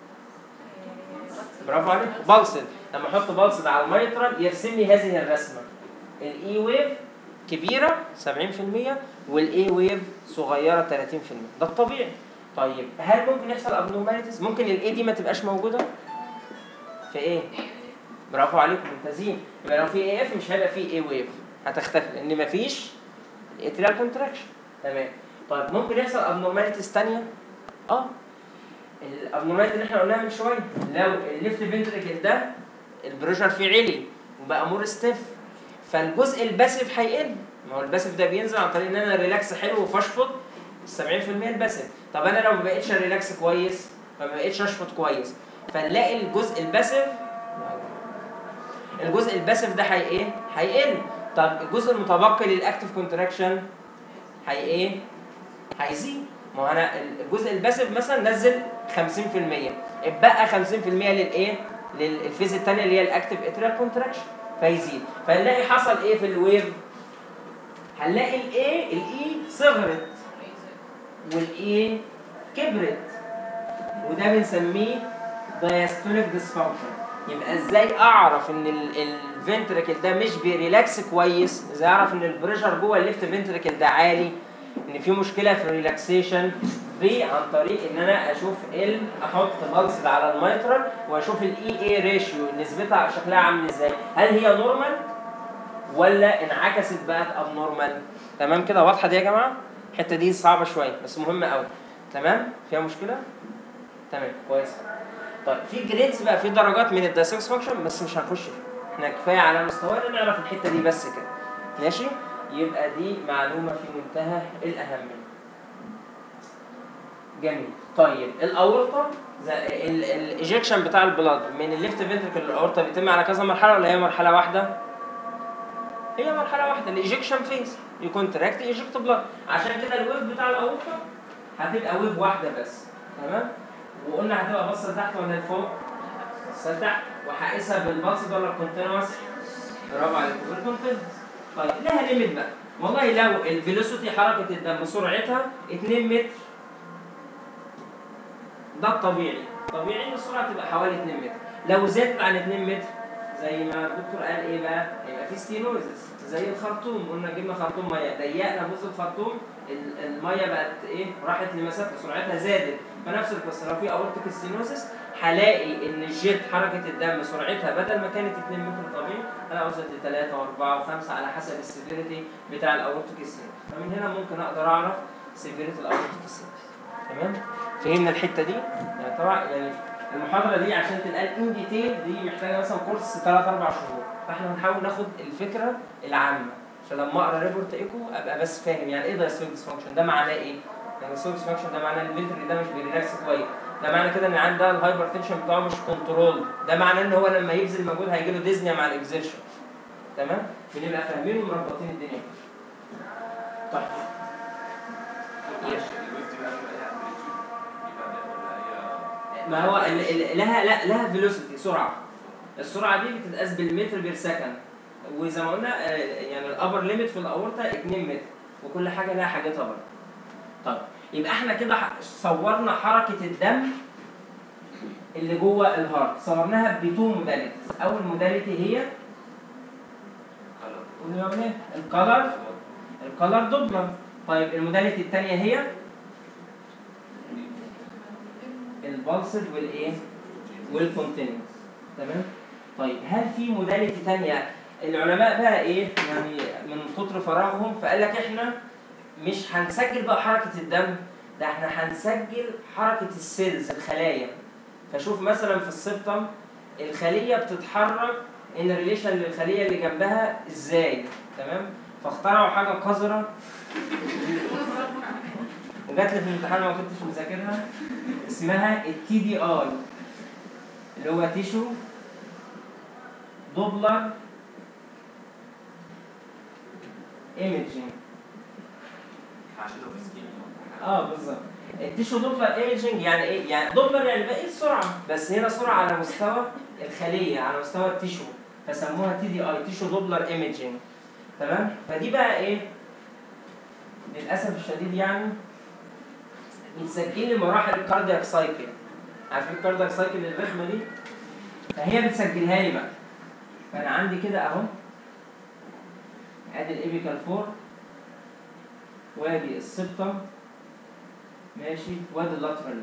S1: برافو عليك بالسد لما احط بالسد على الميترال يرسم لي هذه الرسمه الاي ويف كبيره 70% والاي ويف صغيره 30% ده الطبيعي طيب هل ممكن يحصل ابنورماليتيز ممكن الاي دي ما تبقاش موجوده في ايه برافو عليكم ممتازين يبقى لو في اي اف مش هيبقى في اي ويف هتختفي لان مفيش الاتريال كونتراكشن تمام طيب ممكن يحصل ابنورماليتيز ثانيه اه الابنورماليتي اللي احنا قلناها من شويه لو الليفت فنتريكل ده البريشر فيه عالي وبقى مور ستيف فالجزء الباسف هيقل ما هو الباسف ده بينزل عن طريق ان انا ريلاكس حلو وفشفط 70% الباسف طب انا لو ما بقتش ريلاكس كويس فما بقتش اشفط كويس فنلاقي الجزء الباسف الجزء الباسف ده هي ايه؟ هيقل طب الجزء المتبقي للاكتف كونتراكشن هي ايه؟ هيزيد ما هو انا الجزء الباسف مثلا نزل 50% اتبقى 50% للايه؟ للفيز الثانيه اللي هي الاكتف اتريال كونتراكشن فيزيد فنلاقي حصل ايه في الويف؟ هنلاقي الاي الاي صغرت والاي كبرت وده بنسميه diastolic dysfunction يبقى ازاي اعرف ان الفنتركل ده مش بيريلاكس كويس ازاي اعرف ان البريشر جوه الليفت فنتركل ده عالي ان في مشكله في الريلاكسيشن في عن طريق ان انا اشوف ال احط بلس على الميترال واشوف الاي اي ريشيو نسبتها شكلها عامل ازاي هل هي نورمال ولا انعكست بقت اب نورمال تمام كده واضحه دي يا جماعه الحته دي صعبه شويه بس مهمه قوي تمام فيها مشكله تمام كويس طيب في جريدز بقى في درجات من الدايسكس فانكشن بس مش هنخش فيها احنا كفايه على مستوانا نعرف الحته دي بس كده ماشي يبقى دي معلومه في منتهى الاهميه جميل طيب الاورطه الايجكشن بتاع البلاد من الليفت فنتركل للاورطه بيتم على كذا مرحله ولا هي مرحله واحده هي مرحله واحده الايجكشن فيز يكونتراكت ايجكت بلاد عشان كده الويف بتاع الاورطه هتبقى ويف واحده بس تمام وقلنا هتبقى بصه تحت ولا لفوق بصه تحت وهقيسها بالبلس ولا الكونتينوس برافو عليك بالكونتينوس طيب لها ليميت بقى والله لو الفيلوسيتي حركه الدم سرعتها 2 متر ده الطبيعي طبيعي ان السرعه تبقى حوالي 2 متر لو زادت عن 2 متر زي ما الدكتور قال ايه بقى هيبقى في ستينوزس زي الخرطوم قلنا جبنا خرطوم ميه ضيقنا بص الخرطوم ال- الميه بقت ايه راحت لمسافه سرعتها زادت فنفس القصه لو في اورتيك ستينوزس هلاقي ان الجيت حركه الدم سرعتها بدل ما كانت 2 متر طبيعي انا وصلت ل 3 و4 و5 على حسب السيفيريتي بتاع الاورتيك ستينوزس فمن هنا ممكن اقدر اعرف سيفيريتي الاورتيك ستينوزس تمام فهمنا الحته دي يعني طبعا يعني المحاضره دي عشان تتقال ان ديتيل دي محتاجه مثلا كورس 3 4 شهور فاحنا هنحاول ناخد الفكره العامه عشان لما اقرا ريبورت ايكو ابقى بس فاهم يعني ايه دايستوليك ديسفانكشن ده معناه ايه؟ يعني الدايستوليك ديسفانكشن ده معناه ان الفنتري ده مش بيريلاكس كويس ده معنى كده ان عنده الهايبر تنشن بتاعه مش كنترول ده معناه ان هو لما يبذل مجهود هيجي له ديزنيا مع الاكزيرشن تمام؟ بنبقى فاهمين ومربطين الدنيا طيب
S3: معلش الويف دي بقى بيبقى ليها امبليتيود يبقى ولا هي
S1: ما هو ال- ال- لها لا لها فيلوسيتي سرعه السرعه دي بتتقاس بالمتر بير سكند وزي ما قلنا آه، يعني الابر ليميت في الاورطه 2 متر وكل حاجه لها حاجتها برضه طيب يبقى احنا كده ح- صورنا حركه الدم اللي جوه الهارت صورناها بتو موداليتيز اول موداليتي هي
S3: color.
S1: قولوا يا ولاد الكالر الكالر دوبلر طيب الموداليتي الثانيه هي البلسد والايه والكونتينوس تمام طيب هل في موداليتي ثانيه العلماء بقى ايه يعني من كتر فراغهم فقال لك احنا مش هنسجل بقى حركه الدم ده احنا هنسجل حركه السيلز الخلايا فشوف مثلا في السبتم الخليه بتتحرك ان ريليشن للخليه اللي جنبها ازاي تمام فاخترعوا حاجه قذره وجات لي في الامتحان ما كنتش مذاكرها اسمها التي دي اي اللي هو تيشو دوبلر ايمجينج
S3: عشان لو في سكين
S1: اه بالظبط التيشو دوبلر ايمجينج يعني ايه؟ يعني دوبلر يعني بقى ايه السرعه بس هنا سرعه على مستوى الخليه على مستوى التيشو فسموها تي دي اي تيشو دوبلر ايمجينج تمام؟ فدي بقى ايه؟ للاسف الشديد يعني بتسجل لي مراحل الكاردياك سايكل عارفين الكاردياك سايكل الرخمه دي؟ فهي بتسجلها لي بقى فانا عندي كده اهو ادي الايبيكال فور وادي السبتم ماشي وادي اللاترال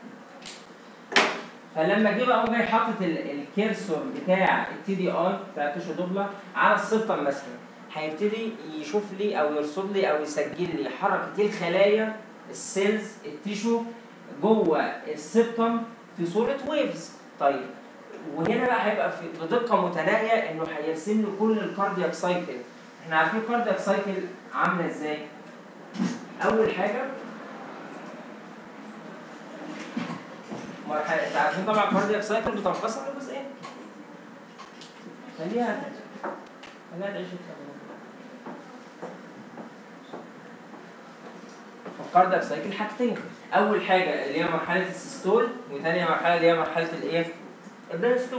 S1: فلما جه بقى قام جاي حاطط ال- الكيرسور بتاع التي دي اي بتاع التيشو دوبلر على السبتم مثلا هيبتدي يشوف لي او يرصد لي او يسجل لي حركه الخلايا السيلز التيشو جوه السبتم في صوره ويفز طيب وهنا بقى هيبقى في بدقه متناهيه انه هيرسم لي كل الكاردياك سايكل احنا عارفين الكاردياك سايكل عامله ازاي اول حاجه مرحله انت عارفين طبعا الكاردياك سايكل بتنقسم لجزئين خليها خليها تعيش الكلام الكاردياك سايكل حاجتين اول حاجه اللي هي مرحله السيستول وثانيه مرحله اللي هي مرحله الايه البرينستول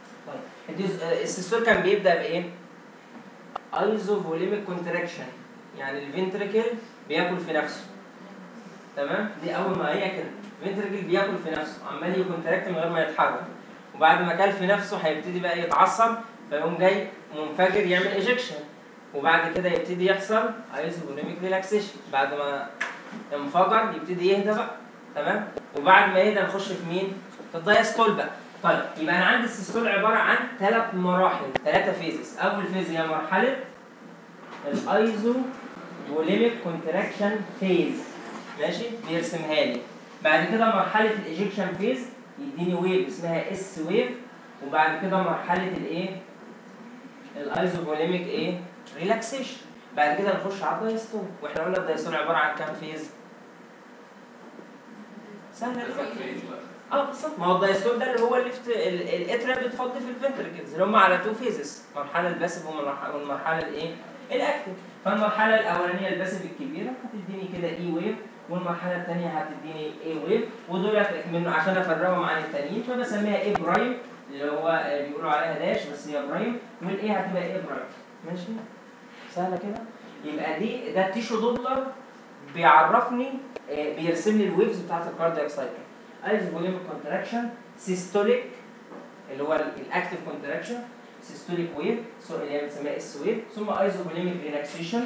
S1: طيب الديز- آه، السيستول كان بيبدا بايه ايزوفوليميك كونتراكشن يعني الفنتركل بياكل في نفسه تمام دي اول ما هي كده الفنتركل بياكل في نفسه عمال يكونتراكت من غير ما يتحرك وبعد ما كل في نفسه هيبتدي بقى يتعصب فيقوم جاي منفجر يعمل ايجكشن وبعد كده يبتدي يحصل ايزوبوليميك ريلاكسيشن بعد ما انفجر يبتدي يهدى بقى تمام وبعد ما يهدى نخش في مين؟ في الدايستول بقى طيب يبقى انا عندي السيستول عباره عن ثلاث مراحل ثلاثه فيزز اول فيز هي مرحله الايزو بوليميك كونتراكشن فيز ماشي بيرسمها لي بعد كده مرحله الايجكشن فيز يديني ويف اسمها اس ويف وبعد كده مرحله الايه الايزوبوليميك ايه ريلاكسيشن بعد كده نخش على الدايستول واحنا قلنا الدايستول عباره عن كام فيز سهله
S3: ده
S1: كده
S3: فين بقى؟
S1: اه بالظبط ما هو الدايستول ده اللي هو الليفت الاتريا بتفضي في الفنتركلز اللي هم على تو فيزز المرحله الباسيف والمرحله والمرحله الايه الاكتف فالمرحله الاولانيه الباسيف الكبيره هتديني كده اي ويف والمرحله الثانيه هتديني اي ويف ودول من عشان افرقهم عن التانيين فبسميها اي برايم اللي هو آه، بيقولوا عليها داش بس هي برايم والاي هتبقى اي برايم ماشي سهله كده يبقى دي ده التيشو دوبلر بيعرفني آه، بيرسم لي الويفز بتاعت الكاردياك سايكل ايزوبوليميك كونتراكشن سيستوليك اللي هو الاكتيف كونتراكشن سيستوليك ويف اللي هي بنسميها اس ويف ثم ايزوبوليميك ريلاكسيشن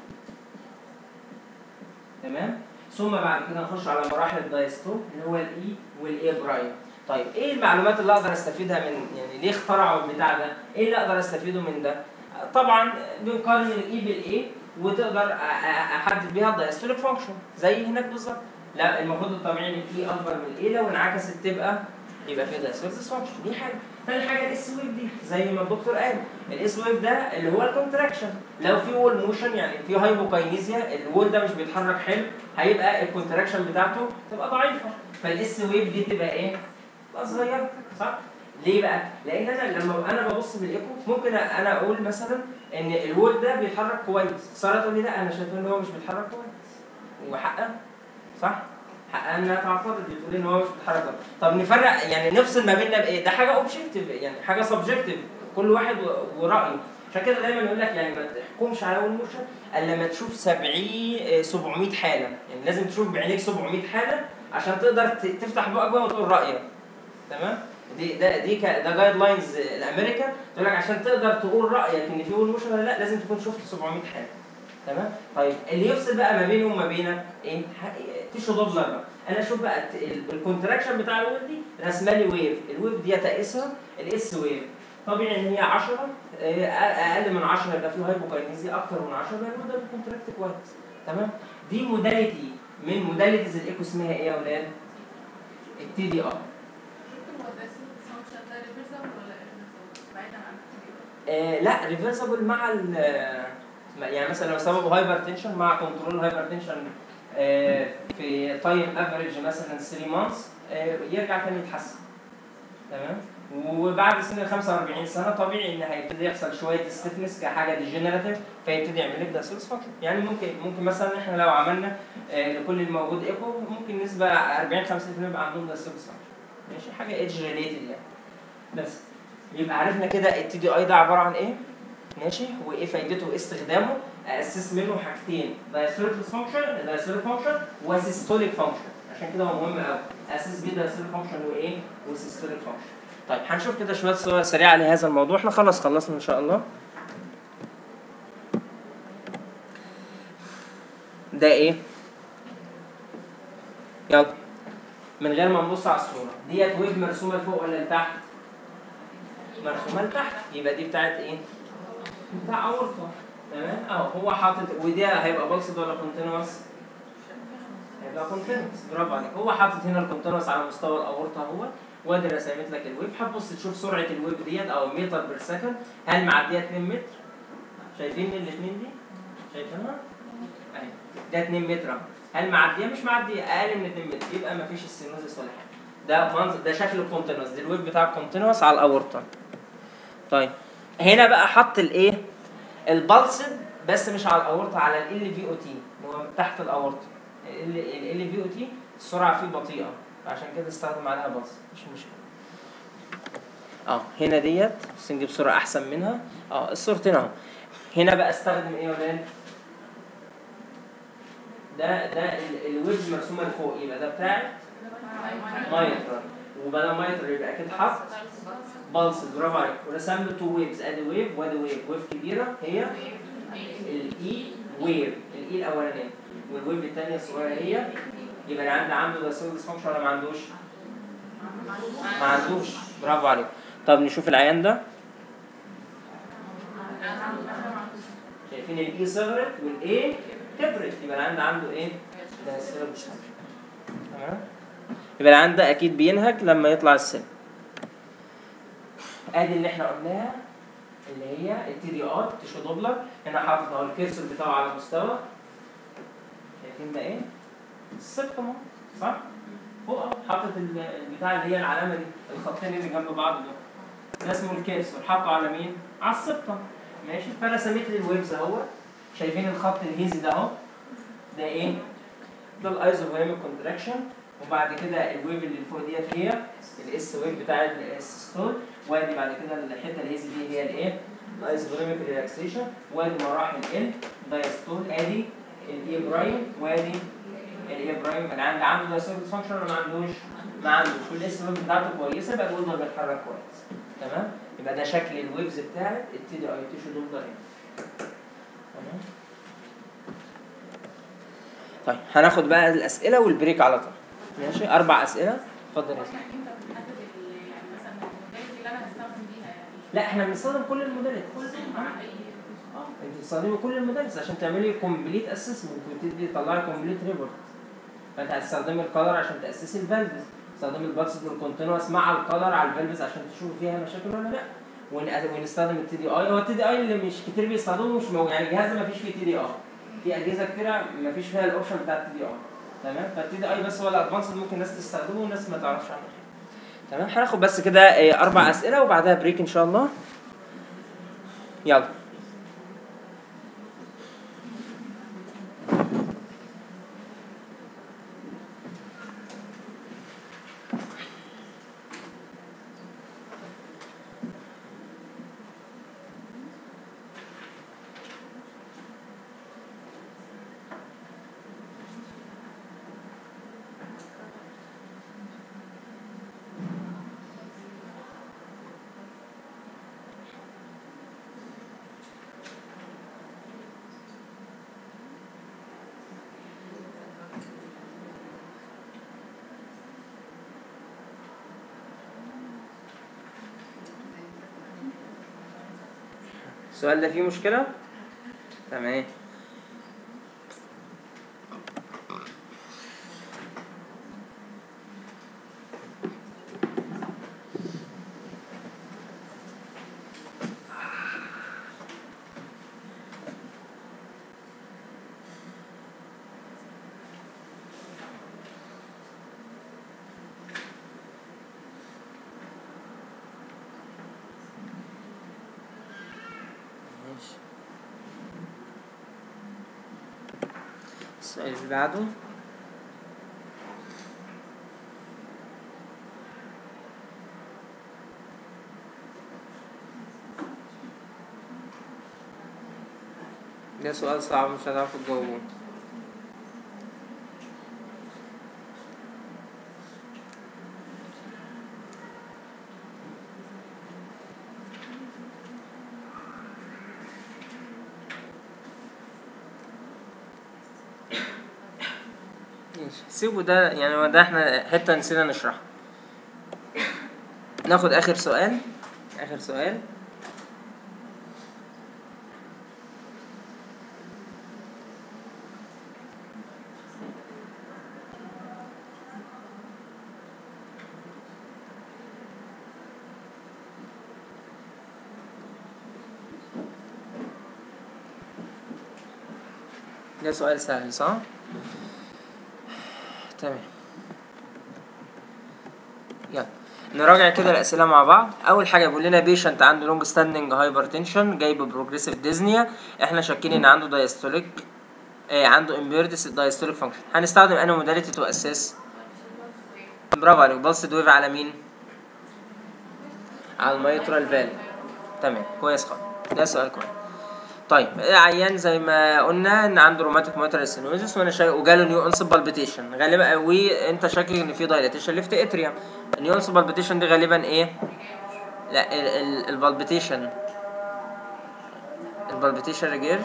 S1: تمام ثم بعد كده نخش على مراحل الدايستول اللي هو الاي والاي برايم طيب ايه المعلومات اللي اقدر استفيدها من يعني ليه اخترعوا البتاع ده ايه اللي اقدر استفيده من ده طبعا بنقارن الاي بالاي وتقدر أ- أ- احدد بيها الدايستوليك فانكشن زي هناك بالظبط لا المفروض الطبيعي ان الاي اكبر من الاي لو انعكست تبقى يبقى في دايستوليك ديسفانكشن دي حاجه تاني حاجه الاس ويف دي زي ما الدكتور قال الاس ويف ده اللي هو الكونتراكشن لو في وول موشن يعني في هايبوكاينيزيا الوول ده مش بيتحرك حلو هيبقى الكونتراكشن بتاعته تبقى ضعيفه فالاس ويف دي تبقى ايه؟ تبقى صغيره صح؟ ليه بقى؟ لان انا لما انا ببص بالايكو ممكن انا اقول مثلا ان الوول ده بيتحرك كويس ساره تقول لي لا انا شايف ان هو مش بيتحرك كويس وحقها صح؟ حقها انها تعترض بتقول ان هو مش بيتحرك كويس طب نفرق يعني نفصل ما بيننا بايه؟ ده حاجه اوبجكتيف يعني حاجه سبجكتيف كل واحد و- ورايه عشان كده دايما يقول لك يعني ما تحكمش على اول موشن الا لما تشوف 70 700 حاله يعني لازم تشوف بعينيك 700 حاله عشان تقدر ت- تفتح بقك بقى وتقول رايك تمام دي ده دي ك- ده جايد لاينز الامريكان تقول لك عشان تقدر تقول رايك ان في اول موشن ولا لا لازم تكون شفت 700 حاله تمام طيب اللي يفصل بقى ما بيني وما بينك ايه ح- تيشو دوبلر بقى انا اشوف بقى الت- ال- الكونتراكشن بتاع الويف دي رسمه لي ويف الويف دي تقيسها الاس ويف طبيعي ان هي 10 آه، اقل من 10 يبقى فيه هايبوكاينيزيا اكتر من 10 يبقى ده بيكونتراكت كويس تمام دي موداليتي من موداليتيز الايكو اسمها ايه يا اولاد؟ التي دي ار
S4: هو ده اسمه dysfunction ده reversible ولا irreversible؟ بعيدا عن التجربة.
S1: آه لا ريفرسبل مع ال مع- يعني مثلا لو سببه هايبر تنشن مع كنترول هايبر تنشن آه في تايم افريج مثلا 3 مانثس آه يرجع تاني يتحسن تمام وبعد سن ال 45 سنه طبيعي ان هيبتدي يحصل شويه ستيفنس كحاجه ديجنراتيف فيبتدي يعمل لك دايسولس فانكشن يعني ممكن ممكن مثلا احنا لو عملنا آه لكل الموجود ايكو ممكن نسبه 40 50% يبقى عندهم دايسولس فانكشن ماشي حاجه ايدج ريليتد يعني بس يبقى عرفنا كده التي دي اي ده عباره عن ايه ماشي وايه فايدته وايه استخدامه اسس منه حاجتين دايستوليك فانكشن دايستوليك فانكشن وسيستوليك فانكشن عشان كده هو مهم قوي اسس بيه دايستوليك فانكشن وايه وسيستوليك فانكشن طيب هنشوف كده شويه صور سريعه لهذا الموضوع احنا خلاص خلصنا ان شاء الله ده ايه يلا من غير ما نبص على الصوره ديت ويف مرسومه لفوق ولا لتحت مرسومه لتحت يبقى دي بتاعت ايه بتاع اورطه تمام اهو هو حاطط ودي هيبقى بلسد ولا كونتينوس هيبقى كونتينوس برافو عليك هو حاطط هنا الكونتينوس على مستوى الاورطه اهو وادي رسمت لك الويف هتبص تشوف سرعه الويف ديت او متر بير سكند هل معديه 2 متر شايفين الاثنين دي شايفينها اهي ده 2 متر اهو هل معديه مش معديه اقل من 2 متر يبقى ما فيش السينوزيس ولا حاجه ده منظر ده شكل الكونتينوس دي الويف بتاع الكونتينوس على الاورطه طيب هنا بقى حط الايه البلسد بس مش على الاورطه على ال في او تي اللي هو تحت الاورطه ال في او تي السرعه فيه بطيئه عشان كده استخدم عليها بلس مش مشكله اه هنا ديت بس نجيب صوره احسن منها اه الصورتين اهو هنا بقى استخدم ايه يا ولاد ده ده ال- الويفز مرسومه لفوق يبقى ده بتاع مايترال وبدل مايترال يبقى اكيد حط بالس برافو عليك ورسم له تو ويفز ادي ويف وادي ويف ويف كبيره هي الاي ويف الاي الاولانيه والويف الثانيه الصغيره هي يبقى اللي عنده عنده ده سيل ديسفانكشن ولا ما عندوش؟ ما عندوش برافو عليك طب نشوف العيان ده شايفين الاي صغرت والاي كبرت يبقى العيان ده عنده ايه؟ ده سيل ديسفانكشن تمام يبقى العيان ده اكيد بينهج لما يطلع السن ادي اللي احنا قلناها اللي هي التي دي ار تيشو دوبلر هنا حاطط اهو الكيرسر بتاعه على مستوى شايفين ده ايه؟ السبتم اهو صح؟ فوق اهو حاطط ال- البتاع اللي هي العلامه دي الخطين اللي جنب بعض دول ده اسمه الكيرسر حاطه على مين؟ على السبتم ماشي فانا سميت لي الويفز اهو شايفين الخط الهيزي ده اهو ده ايه؟ ده الايزوفيرميك كونتراكشن وبعد كده الويف اللي فوق ديت هي الاس ويف بتاع السيستول وادي بعد كده الحته الهيزي دي هي الايه؟ الايزوفيرميك ريلاكسيشن وادي مراحل ال دايستول ادي الاي برايم وادي الاي برايم اللي عنده عنده دايستول فانكشن ولا ما عندوش؟ ما عندوش والاس ويف بتاعته كويسه يبقى الوزن بيتحرك كويس تمام؟ يبقى ده شكل الويفز بتاعت التي دي اي تيشو دوبلر تمام؟ طيب هناخد بقى الاسئله والبريك على طول ماشي اربع اسئله اتفضل يا سيدي
S4: انت بتحدد ال- يعني مثلا الموديل اللي انا هستخدم بيها يعني
S1: لا احنا بنستخدم كل المدارس
S4: مع اي
S1: اه انت بتستخدمي كل المدارس عشان تعملي كومبليت اسسمنت وتدي تطلعي كومبليت ريبورت فانت هتستخدمي الكلر عشان تاسسي الفالفز تستخدمي البلس والكونتينوس مع الكلر على الفالفز عشان تشوفي فيها مشاكل ولا لا ون- ونستخدم التي دي اي هو التي دي اي اللي مش كتير بيستخدموه مش مو يعني الجهاز ما فيش فيه تي دي اي في اجهزه كتيره ما فيش فيها الاوبشن بتاع التي دي اي تمام فالتي دي اي بس هو الادفانسد ممكن الناس تستخدمه والناس ما تعرفش عنه حاجه تمام هناخد بس كده آه، اربع اسئله وبعدها بريك ان شاء الله يلا السؤال ده فيه مشكلة؟ تمام ماشي السؤال اللي بعده ده سؤال صعب مش هتعرفوا تجاوبوه ماشي سيبوا ده يعني هو ده احنا حتة نسينا نشرحها ناخد آخر سؤال آخر سؤال ده سؤال سهل صح؟ تمام يلا نراجع كده الأسئلة مع بعض أول حاجة بيقول لنا بيشنت عنده لونج ستاندنج هايبرتنشن جاي ببروجريسيف ديزنيا احنا شاكين إن عنده دايستوليك آه عنده امبيردس دايستوليك فانكشن هنستخدم انهي موداليتي تو اساس برافو عليك بلس ويف على مين؟ على الميترال فالف تمام كويس خالص ده سؤال كويس طيب عيان زي ما قلنا ان عنده روماتيك ماتر سينوزيس وانا شا... وجاله نيو انس بالبيتيشن غالبا وانت شاكك ان في دايلاتيشن ليفت اتريوم النيو انس بالبيتيشن دي غالبا ايه لا البالبيتيشن البالبيتيشن ريجير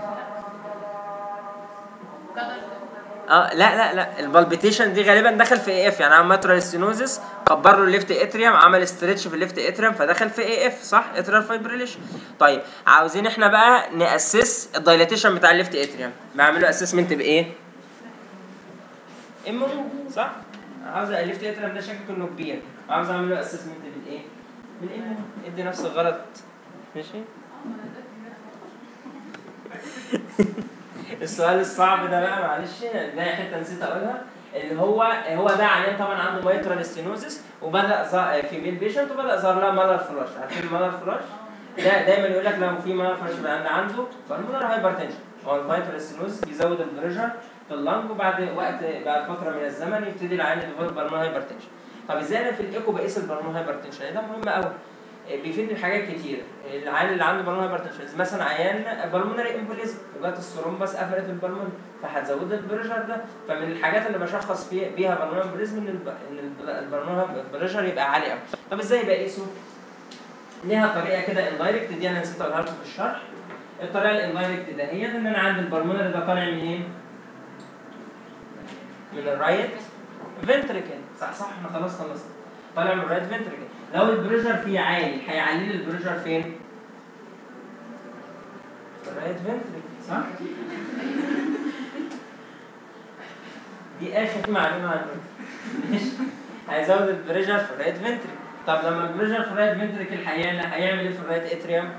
S1: اه لا لا لا البالبيتيشن دي غالبا دخل في اي اف يعني عمل ماترال ستينوزيس كبر له الليفت اتريوم عمل ستريتش في الليفت اتريوم فدخل في اي اف صح اتريال فايبريليشن طيب عاوزين احنا بقى ناسس الدايلاتيشن بتاع الليفت اتريوم بعمله اسسمنت بايه ام صح عاوز الليفت اتريوم ده شكله انه كبير عاوز اعمل له اسسمنت بالايه بالام ادي نفس الغلط ماشي السؤال الصعب ده بقى معلش ده حته نسيت اقولها اللي هو هو ده عيان طبعا عنده مايترال ستينوزس وبدا ظ- في ميل بيشنت وبدا ظهر لها مالر فلاش عارفين المالر فلاش؟ ده دايما يقول لك لو في مالر فلاش يبقى عنده عنده بالمونر هايبرتنشن هو المايترال ستينوزس بيزود البريشر في اللنج وبعد وقت بعد فتره من الزمن يبتدي العيان يديفلوب بالمونر هايبرتنشن طب ازاي انا في الايكو بقيس البالمونر هايبرتنشن ده مهم قوي بيفيدني في حاجات كتير العيان اللي عنده بالمونر هايبرتنشن مثلا عيان بالمونري امبوليزم وجات الثرومبس قفلت البالمون فهتزود البريشر ده فمن الحاجات اللي بشخص فيها بيها بالمونري امبوليزم ان الب- ان الب- البالمونري البريشر يبقى عالي قوي طب ازاي بقيسه؟ ليها طريقه كده اندايركت دي انا نسيت اقولها لكم في الشرح الطريقه الاندايركت ده هي ان انا عندي البالمونري ده طالع منين؟ من الرايت فنتريكل صح صح احنا خلاص خلصنا طالع من الرايت فنتريكل لو البريشر فيه عالي هيعلي لي البريشر فين؟ في الرايت فنتريكل صح؟ دي اخر معلومه عن ماشي هيزود البريشر في الرايت فنتريكل طب لما البريشر في الرايت فنتريكل هيعلى هيعمل ايه في الرايت اتريوم؟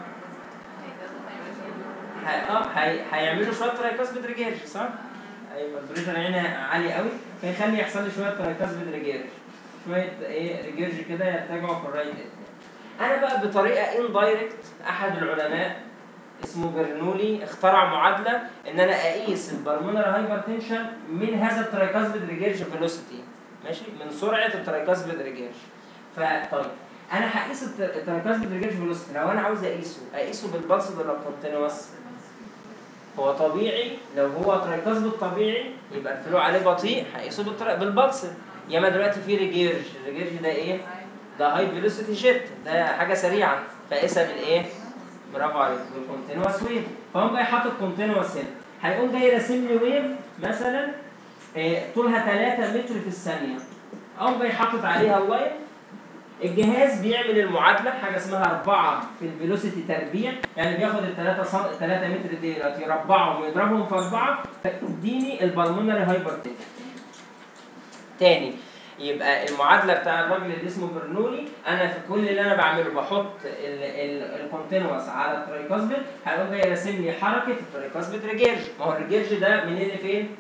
S1: هي- اه هي- هيعملوا شويه ترايكاسبيد ريجيرش صح؟ ايوه البريشر هنا عالي قوي فيخلي يحصل لي شويه ترايكاسبيد ريجيرش شويه ايه ريجيرج كده يرتجعوا في الرايت اتريوم انا بقى بطريقه اندايركت احد العلماء اسمه برنولي اخترع معادله ان انا اقيس البلمونر هايبرتنشن من هذا الترايكاسبيد ريجيرج فيلوسيتي ماشي من سرعه الترايكاسبيد ريجيرج فطيب انا هقيس الت- الترايكاسبيد ريجيرج فيلوسيتي لو انا عاوز اقيسه اقيسه بالبلس ولا كونتينوس هو طبيعي لو هو ترايكاسبيد طبيعي يبقى الفلو عليه بطيء هقيسه بالترا- بالبلس ياما دلوقتي في ريجيرج الريجيرج ده ايه ده هاي فيلوسيتي جيت ده حاجه سريعه فقيسها بالايه برافو عليك بالكونتينوس ويف فقوم جاي حاطط كونتينوس هنا هيقوم جاي راسم لي ويف مثلا آه، طولها 3 متر في الثانيه اقوم جاي حاطط عليها اللاين الجهاز بيعمل المعادله حاجه اسمها 4 في الفيلوسيتي تربيع يعني بياخد ال 3 صن... 3 متر ديت يربعهم ويضربهم في 4 فيديني البلمونري هايبرتنشن تاني يبقى المعادله بتاع الراجل اللي اسمه برنولي انا في كل اللي انا بعمله بحط الكونتينوس على الترايكاسبيد هيقوم جاي راسم لي حركه الترايكاسبيد ريجيرج ما هو الريجيرج ده منين لفين؟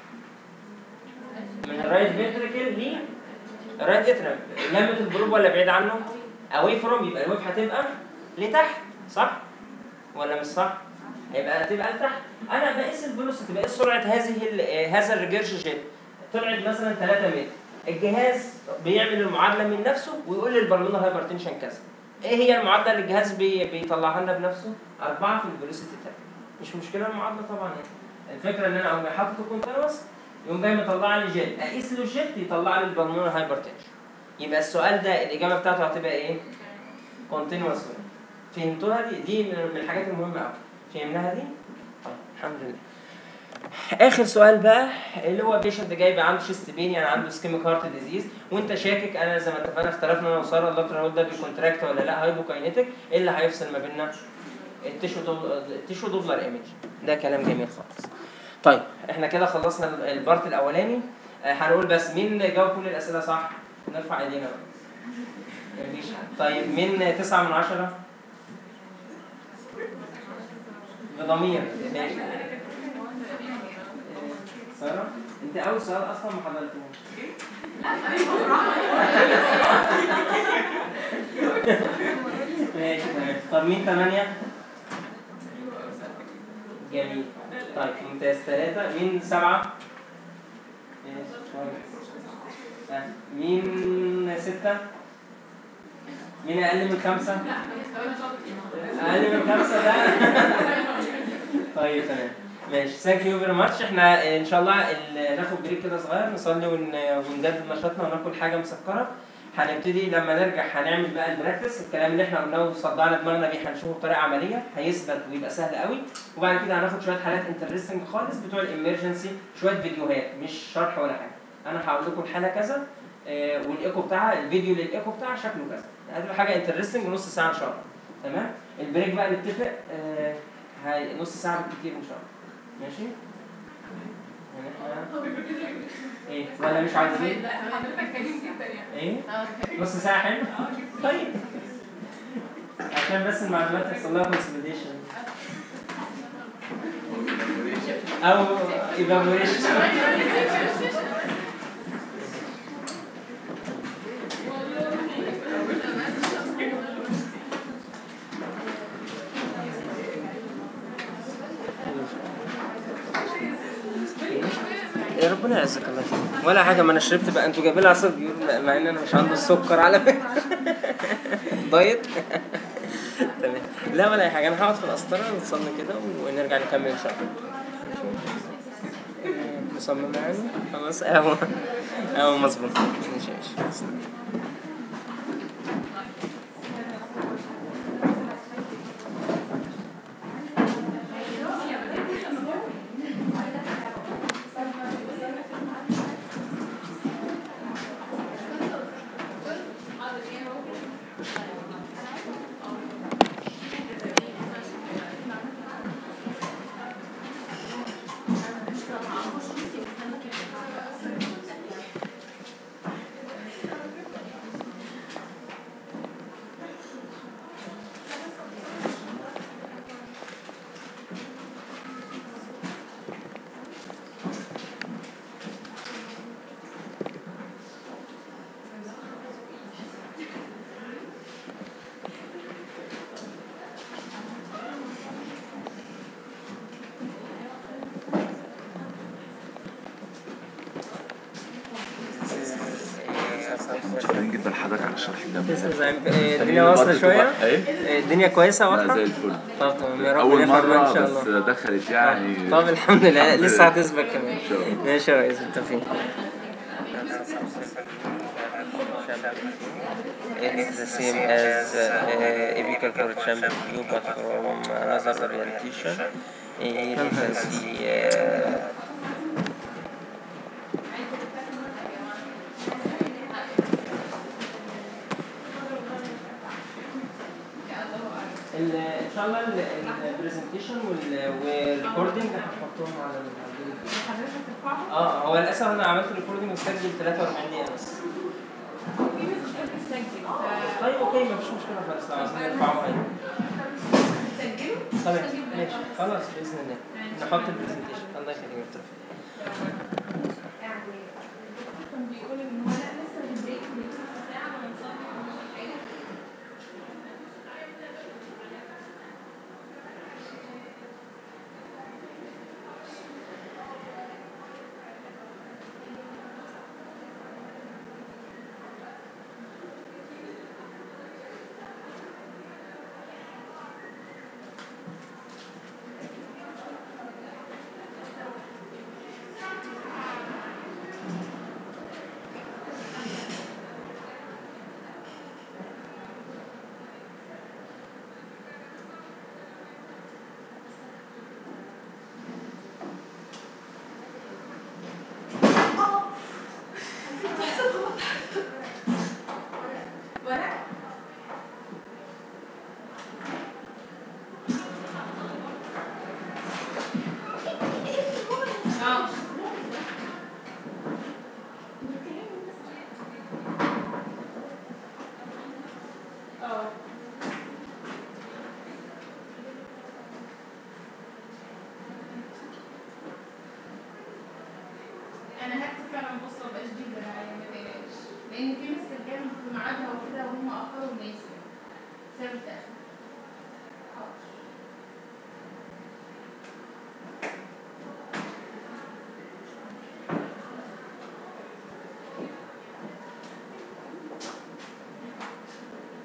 S1: من الرايت فينتريكل ليه الرايت اترم لمة البروب ولا بعيد عنه؟ اواي فروم يبقى الويف هتبقى لتحت صح؟ ولا مش صح؟ هيبقى هتبقى لتحت انا بقيس الفيلوسيتي بقيس سرعه هذه ال- هذا الريجيرج جيت طلعت مثلا 3 متر الجهاز بيعمل المعادله من نفسه ويقول لي البالونر هايبرتنشن كذا ايه هي المعادله اللي الجهاز بي بيطلعها لنا بنفسه؟ 4 في الفيلوسيتي تايم مش مشكله المعادله طبعا يعني الفكره ان انا اقوم جاي حاطط الكونتينوس يقوم جاي مطلع لي جيت اقيس له جيت يطلع لي البالونر هايبرتنشن يبقى السؤال ده الاجابه بتاعته هتبقى ايه؟ كونتينوس فهمتوها دي دي من من الحاجات المهمه قوي فهمناها دي؟ طيب الحمد لله اخر سؤال بقى اللي هو بيشنت جاي عنده شيست بين يعني عنده سكيميك هارت ديزيز وانت شاكك انا زي ما اتفقنا اختلفنا انا وساره اللاترال ده بيكونتراكت ولا لا هايبوكاينيتك ايه اللي هيفصل ما بيننا؟ التيشو دوبلر التيشو دوبلر ايمج ده كلام جميل خالص طيب احنا كده خلصنا البارت الاولاني آه، هنقول بس مين جاوب كل الاسئله صح؟ نرفع ايدينا بقى مفيش حد طيب مين تسعة من عشرة؟ بضمير ماشي سارة انت اول سؤال اصلا ما حضرتوش ماشي تمام طب مين ثمانية؟ جميل طيب ممتاز ثلاثة مين سبعة؟ ماشي كويس ها، مين ستة؟ مين أقل من خمسة؟ أقل من خمسة ده طيب تمام ماشي ثانك يو فيري ماتش احنا ان شاء الله ال- ناخد بريك كده صغير نصلي ون- ونجدد نشاطنا وناكل حاجه مسكره هنبتدي لما نرجع هنعمل بقى البراكتس الكلام اللي احنا قلناه وصدعنا دماغنا بيه هنشوفه بطريقه عمليه هيثبت ويبقى سهل قوي وبعد كده هناخد شويه حالات انترستنج خالص بتوع الامرجنسي شويه فيديوهات مش شرح ولا حاجه انا هقول لكم الحاله كذا آه، والايكو بتاعها الفيديو للايكو بتاعها شكله كذا هتبقى حاجه انترستنج ونص ساعه ان شاء الله تمام البريك بقى نتفق آه، هاي نص ساعه بالكتير ان شاء الله ماشي يعني احنا ايه ولا مش عايزين
S4: لا حضرتك كريم جدا يعني
S1: ايه
S4: اه كريم
S1: نص ساعه حلو طيب عشان بس المعلومات يحصل لها كونسوليديشن او ايفابوريشن يا ربنا يعزك الله يخليك ولا حاجه ما انا شربت بقى انتوا جايبين لي عصير بيور مع ان انا مش عندي السكر على فكره دايت تمام لا ولا اي حاجه انا هقعد في القسطره نصلي كده ونرجع نكمل ان شاء الله آه، مصمم يعني خلاص اهو اهو مظبوط ماشي ماشي
S3: متشكرين جدا لحضرتك على الشرح الجميل
S1: تسلم زي ما- آه، الدنيا واصله شويه
S3: ايه؟
S1: آه، الدنيا كويسه
S3: لا
S1: واضحه
S3: زي الفل
S1: طب تمام يا رب
S3: اول
S1: نفرج
S3: مره
S1: ان شاء
S3: بس
S1: الله
S3: دخلت يعني
S1: طب الحمد لله
S3: الحمد
S1: لسه
S3: لله.
S1: هتثبت كمان
S3: ان شاء الله
S1: ماشي يا ريس متفقين It's the same as uh, apical for chamber view, but from another orientation. Here you can see uh, ال- ان شاء الله البرزنتيشن والريكوردنج هنحطهم على ال- على الفيديو.
S4: حضرتك ترفعه
S1: اه هو للاسف انا عملت ريكوردنج وسجل 43 دقيقه بس
S4: في ناس بتحب تسجل ف-
S1: طيب اوكي مفيش مشكله خالص لو عايزين نرفعه ايوه
S4: تسجله
S1: تمام
S4: تسجل
S1: ماشي
S4: بالفرق.
S1: خلاص باذن الله نحط البرزنتيشن الله يخليك يا دكتور.
S4: يعني كان بيقول ان هو لا لسه البريك بنص ساعه ونصلي ونعمل حاجه ورق اه اه انا هكتب فعلا بص ما بقاش دي دراعية ما تقلقش لان في ناس كانت جايه في ميعادها وكده وهم اخروا الناس بسبب التاخير حاضر.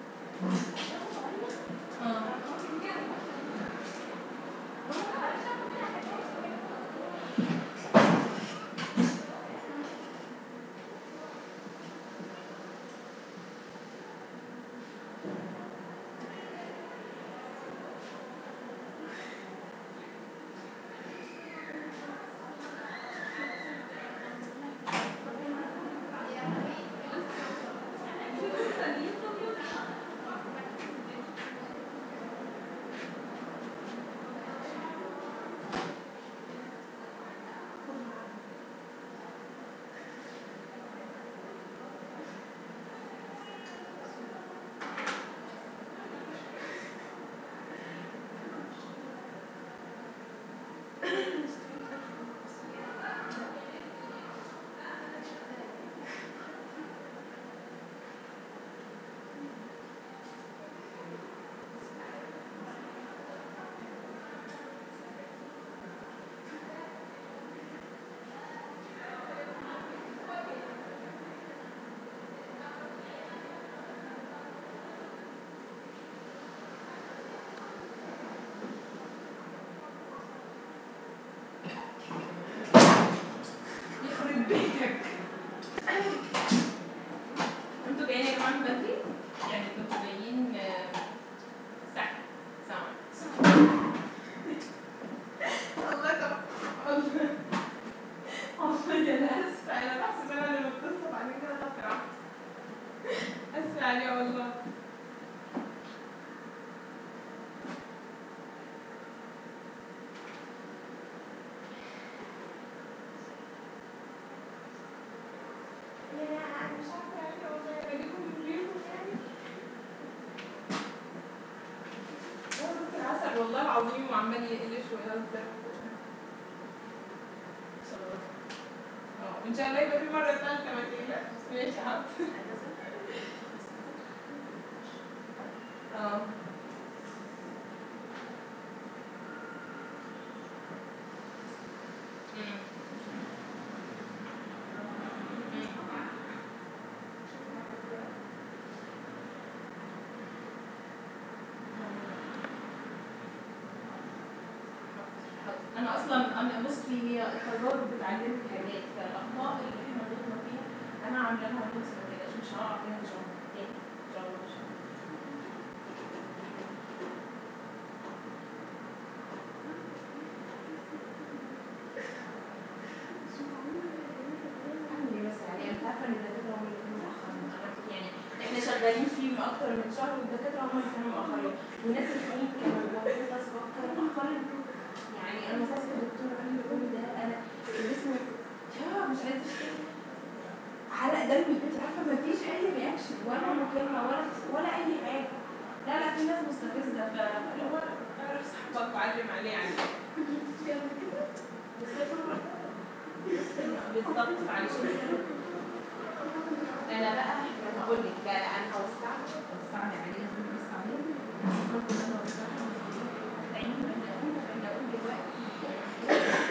S4: اه
S5: الله طب الله والله انا اسفه انا بحسب انا اللي متصل بعدين كده خدت راحتي اسفه عليا والله يا مش عارفه يعني والله اجيبكم من ريكم يعني هو دكتور عسل والله العظيم وعمال يقلش ويهزر اه وان شاء الله يبقى في مره ثالثه ما تقلقش ماشي يا حبيبتي اه أمم. انا اصلا انا بصي هي التجارب بتعلمك حاجات فالاخطاء اللي احنا غلطنا فيها انا عامله لها نص ما تقلقش مش هقع فيها ان شاء الله تاني ان شاء الله ان شاء الله عندي بس يعني انت عارفه ان الدكاتره هم اللي كانوا مؤخرين أنا يعني احنا شغالين فيه من اكتر من شهر والدكاتره هم اللي كانوا مؤخرين وناس الحقيقة كانوا موجودة سباق كانوا مؤخرين يعني انا مسكت الدكتور قال لي كل ده انا جسمي يا مش عايزه اشتكي حرق دمي انت عارفه ما فيش اي رياكشن ولا مكالمه ولا ولا اي حاجه لا لا في ناس مستفزه فاللي هو اعرف صاحبك وعلم عليه يعني بالظبط فعلشان كده انا بقى هقول لك بقى انا هوسعك وسعني عليها وسعني ممكن انا اوسعها هتعيني من اقول من اقول دلوقتي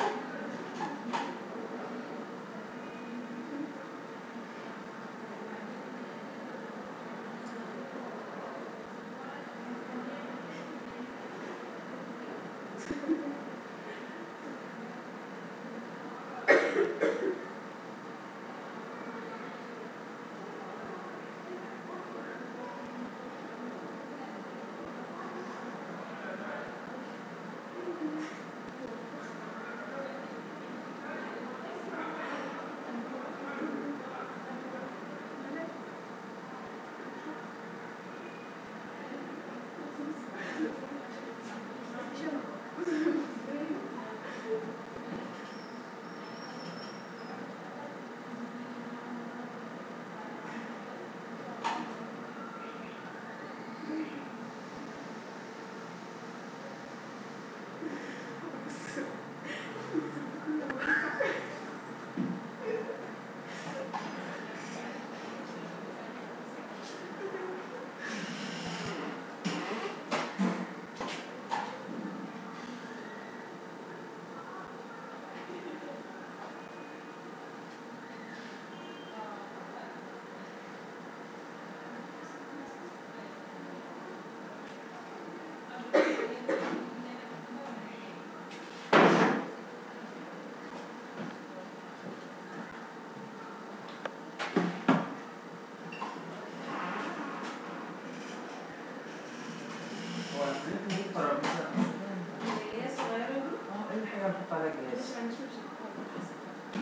S1: هو نزلت دي ترابيزه
S5: اللي هي الصغيره دي
S1: اه اي حاجه نحط عليها جهاز
S5: مش عنديش مشكله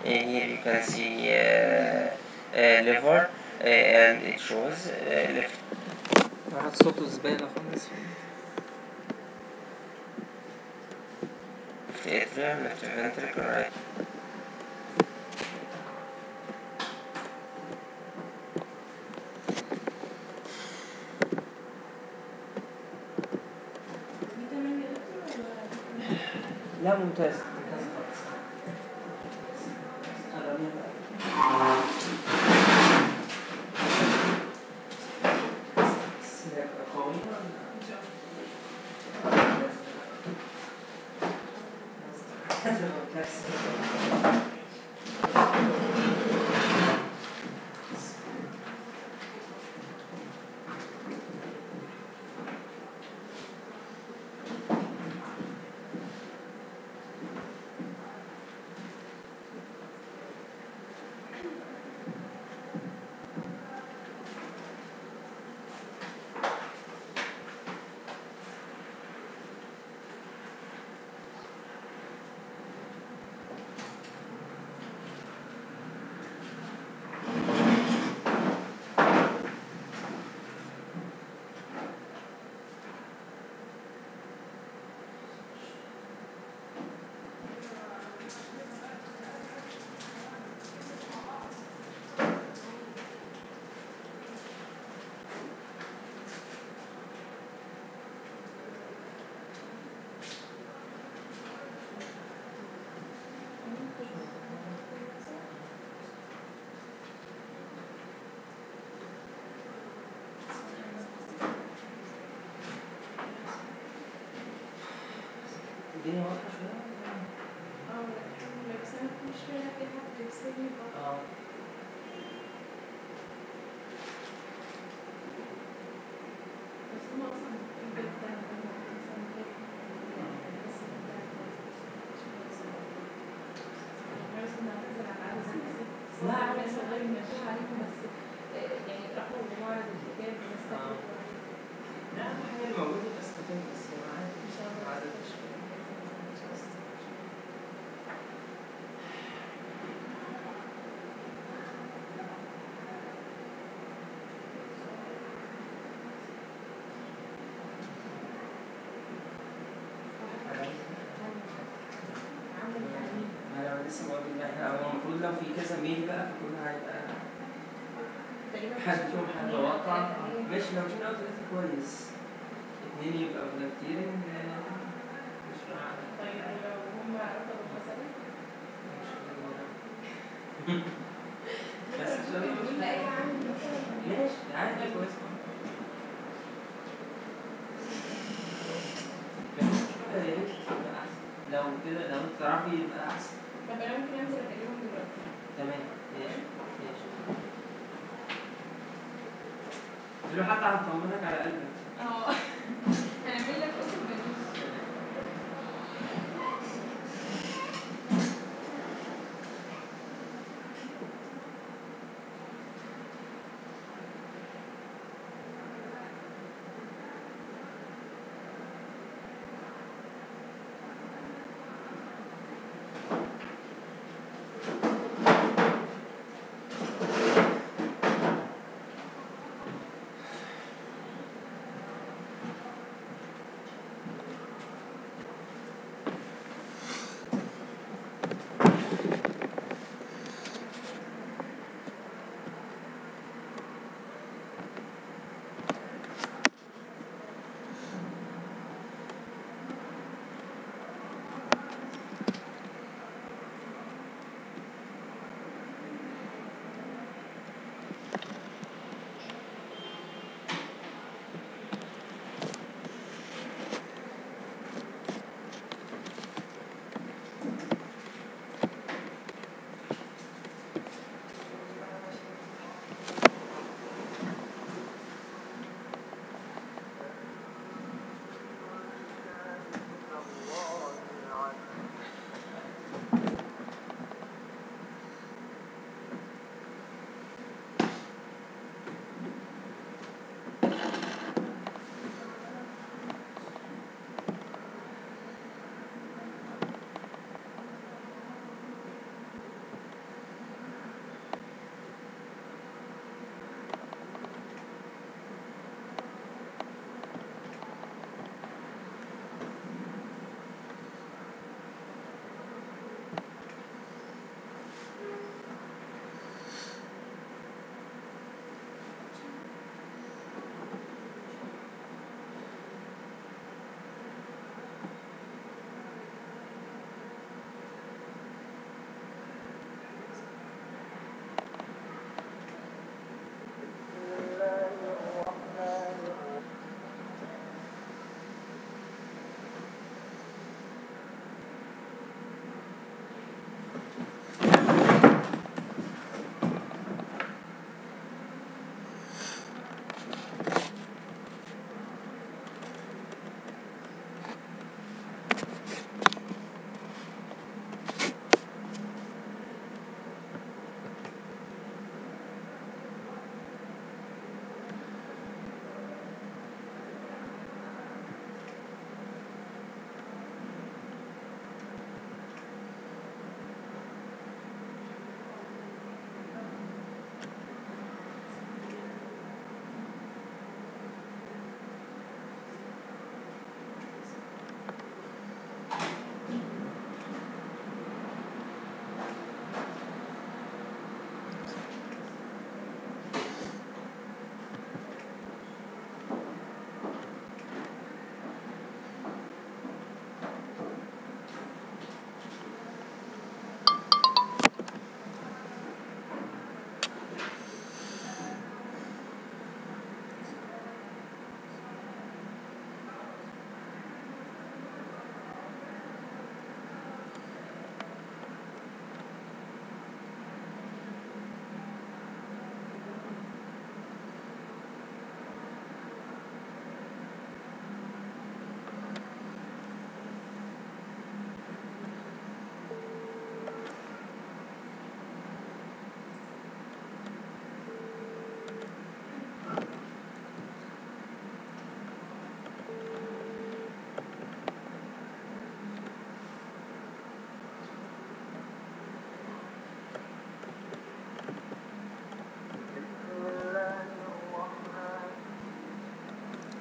S1: here you can see uh, uh, liver uh, and it shows uh, left راحت صوته زبالة خالص left atrium left ventricle right
S5: دي تمام يا دكتور ولا
S1: لا ممتاز ممتاز خالص قربين بقى. السياق قوي الدنيا واضحة شوية؟
S5: اه لا الحمد لله بس انا مش فاهمه كده هتفصلني بقى
S1: اه
S5: بس هما اصلا البيت ده انا انسان كده بس ده بس انا هنزل على عدد ست
S1: لا.
S5: لا بس غير ماشي عليكم بس آه، يعني راحوا معرض الكتاب بس
S1: آه. لا الحاجة اللي موجودة بس تكون بس معاك
S5: ان شاء الله
S1: عدد
S5: عامل يعني
S1: ما انا لسه بقول ان احنا هو المفروض لو في كذا ميل بقى فكلها هيبقى
S5: تقريبا
S1: حد فيهم هيتوقع ماشي لو في نقطة ثلاثة كويس اتنين يبقى فولنتيرنج مش مع
S5: طيب لو هم رفضوا مثلا
S1: بس عشان
S5: يقول لا ايه عامل مثلا
S1: ماشي عادي كويس يا ريت يبقى أحسن. لو كده لو انت تعرفي يبقى احسن
S5: طب انا ممكن انزل اكلمهم دلوقتي
S1: تمام ماشي ماشي قلت له حتى هنطمنك على قلبك
S5: اه هنعمل لك اصلا جميل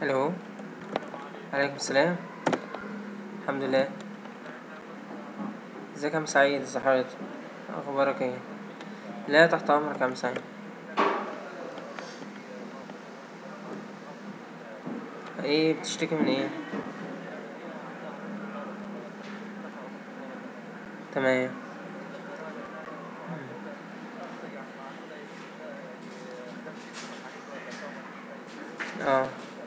S1: الو عليكم السلام الحمد لله ازيك يا عم سعيد ازي حضرتك اخبارك ايه لا تحت امرك يا عم سعيد ايه بتشتكي من ايه تمام اه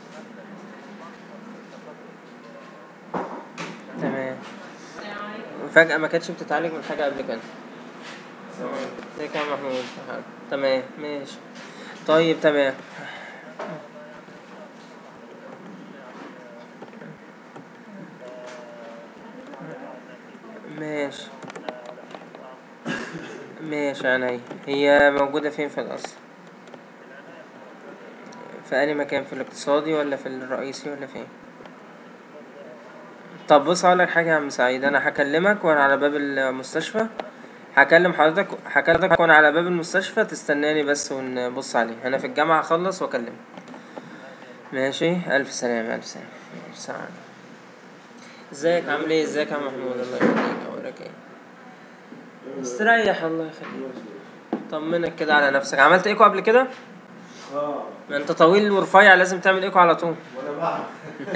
S1: تمام فجأة ما كانتش بتتعالج من حاجة قبل كده ازيك يا عم محمود تمام ماشي طيب تمام ماشي ماشي عينيا هي موجودة فين في الأصل في أي مكان في الاقتصادي ولا في الرئيسي ولا فين طب بص هقولك حاجة يا عم سعيد أنا هكلمك وأنا على باب المستشفى هكلم حضرتك هكلمك وأنا على باب المستشفى تستناني بس ونبص عليه أنا في الجامعة هخلص وأكلمك ماشي ألف سلامة ألف سلامة ألف سلامة ازيك عامل ايه ازيك يا عم محمود الله يخليك اخبارك ايه استريح الله يخليك طمنك كده على نفسك عملت ايكو قبل كده
S6: اه
S1: ما انت طويل ورفيع لازم تعمل ايكو على طول
S6: وانا بعرف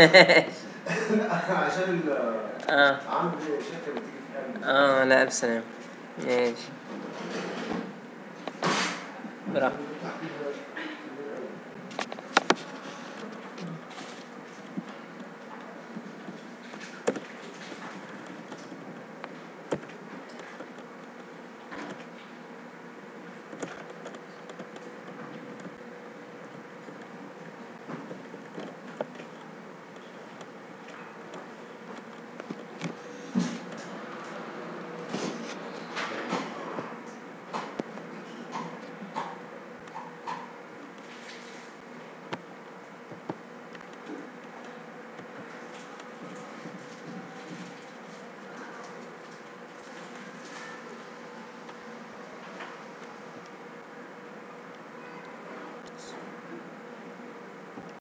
S6: عشان ال
S1: اه
S6: عندي شركه بتيجي في قلبي
S1: اه لا الف سلامة ماشي براحتك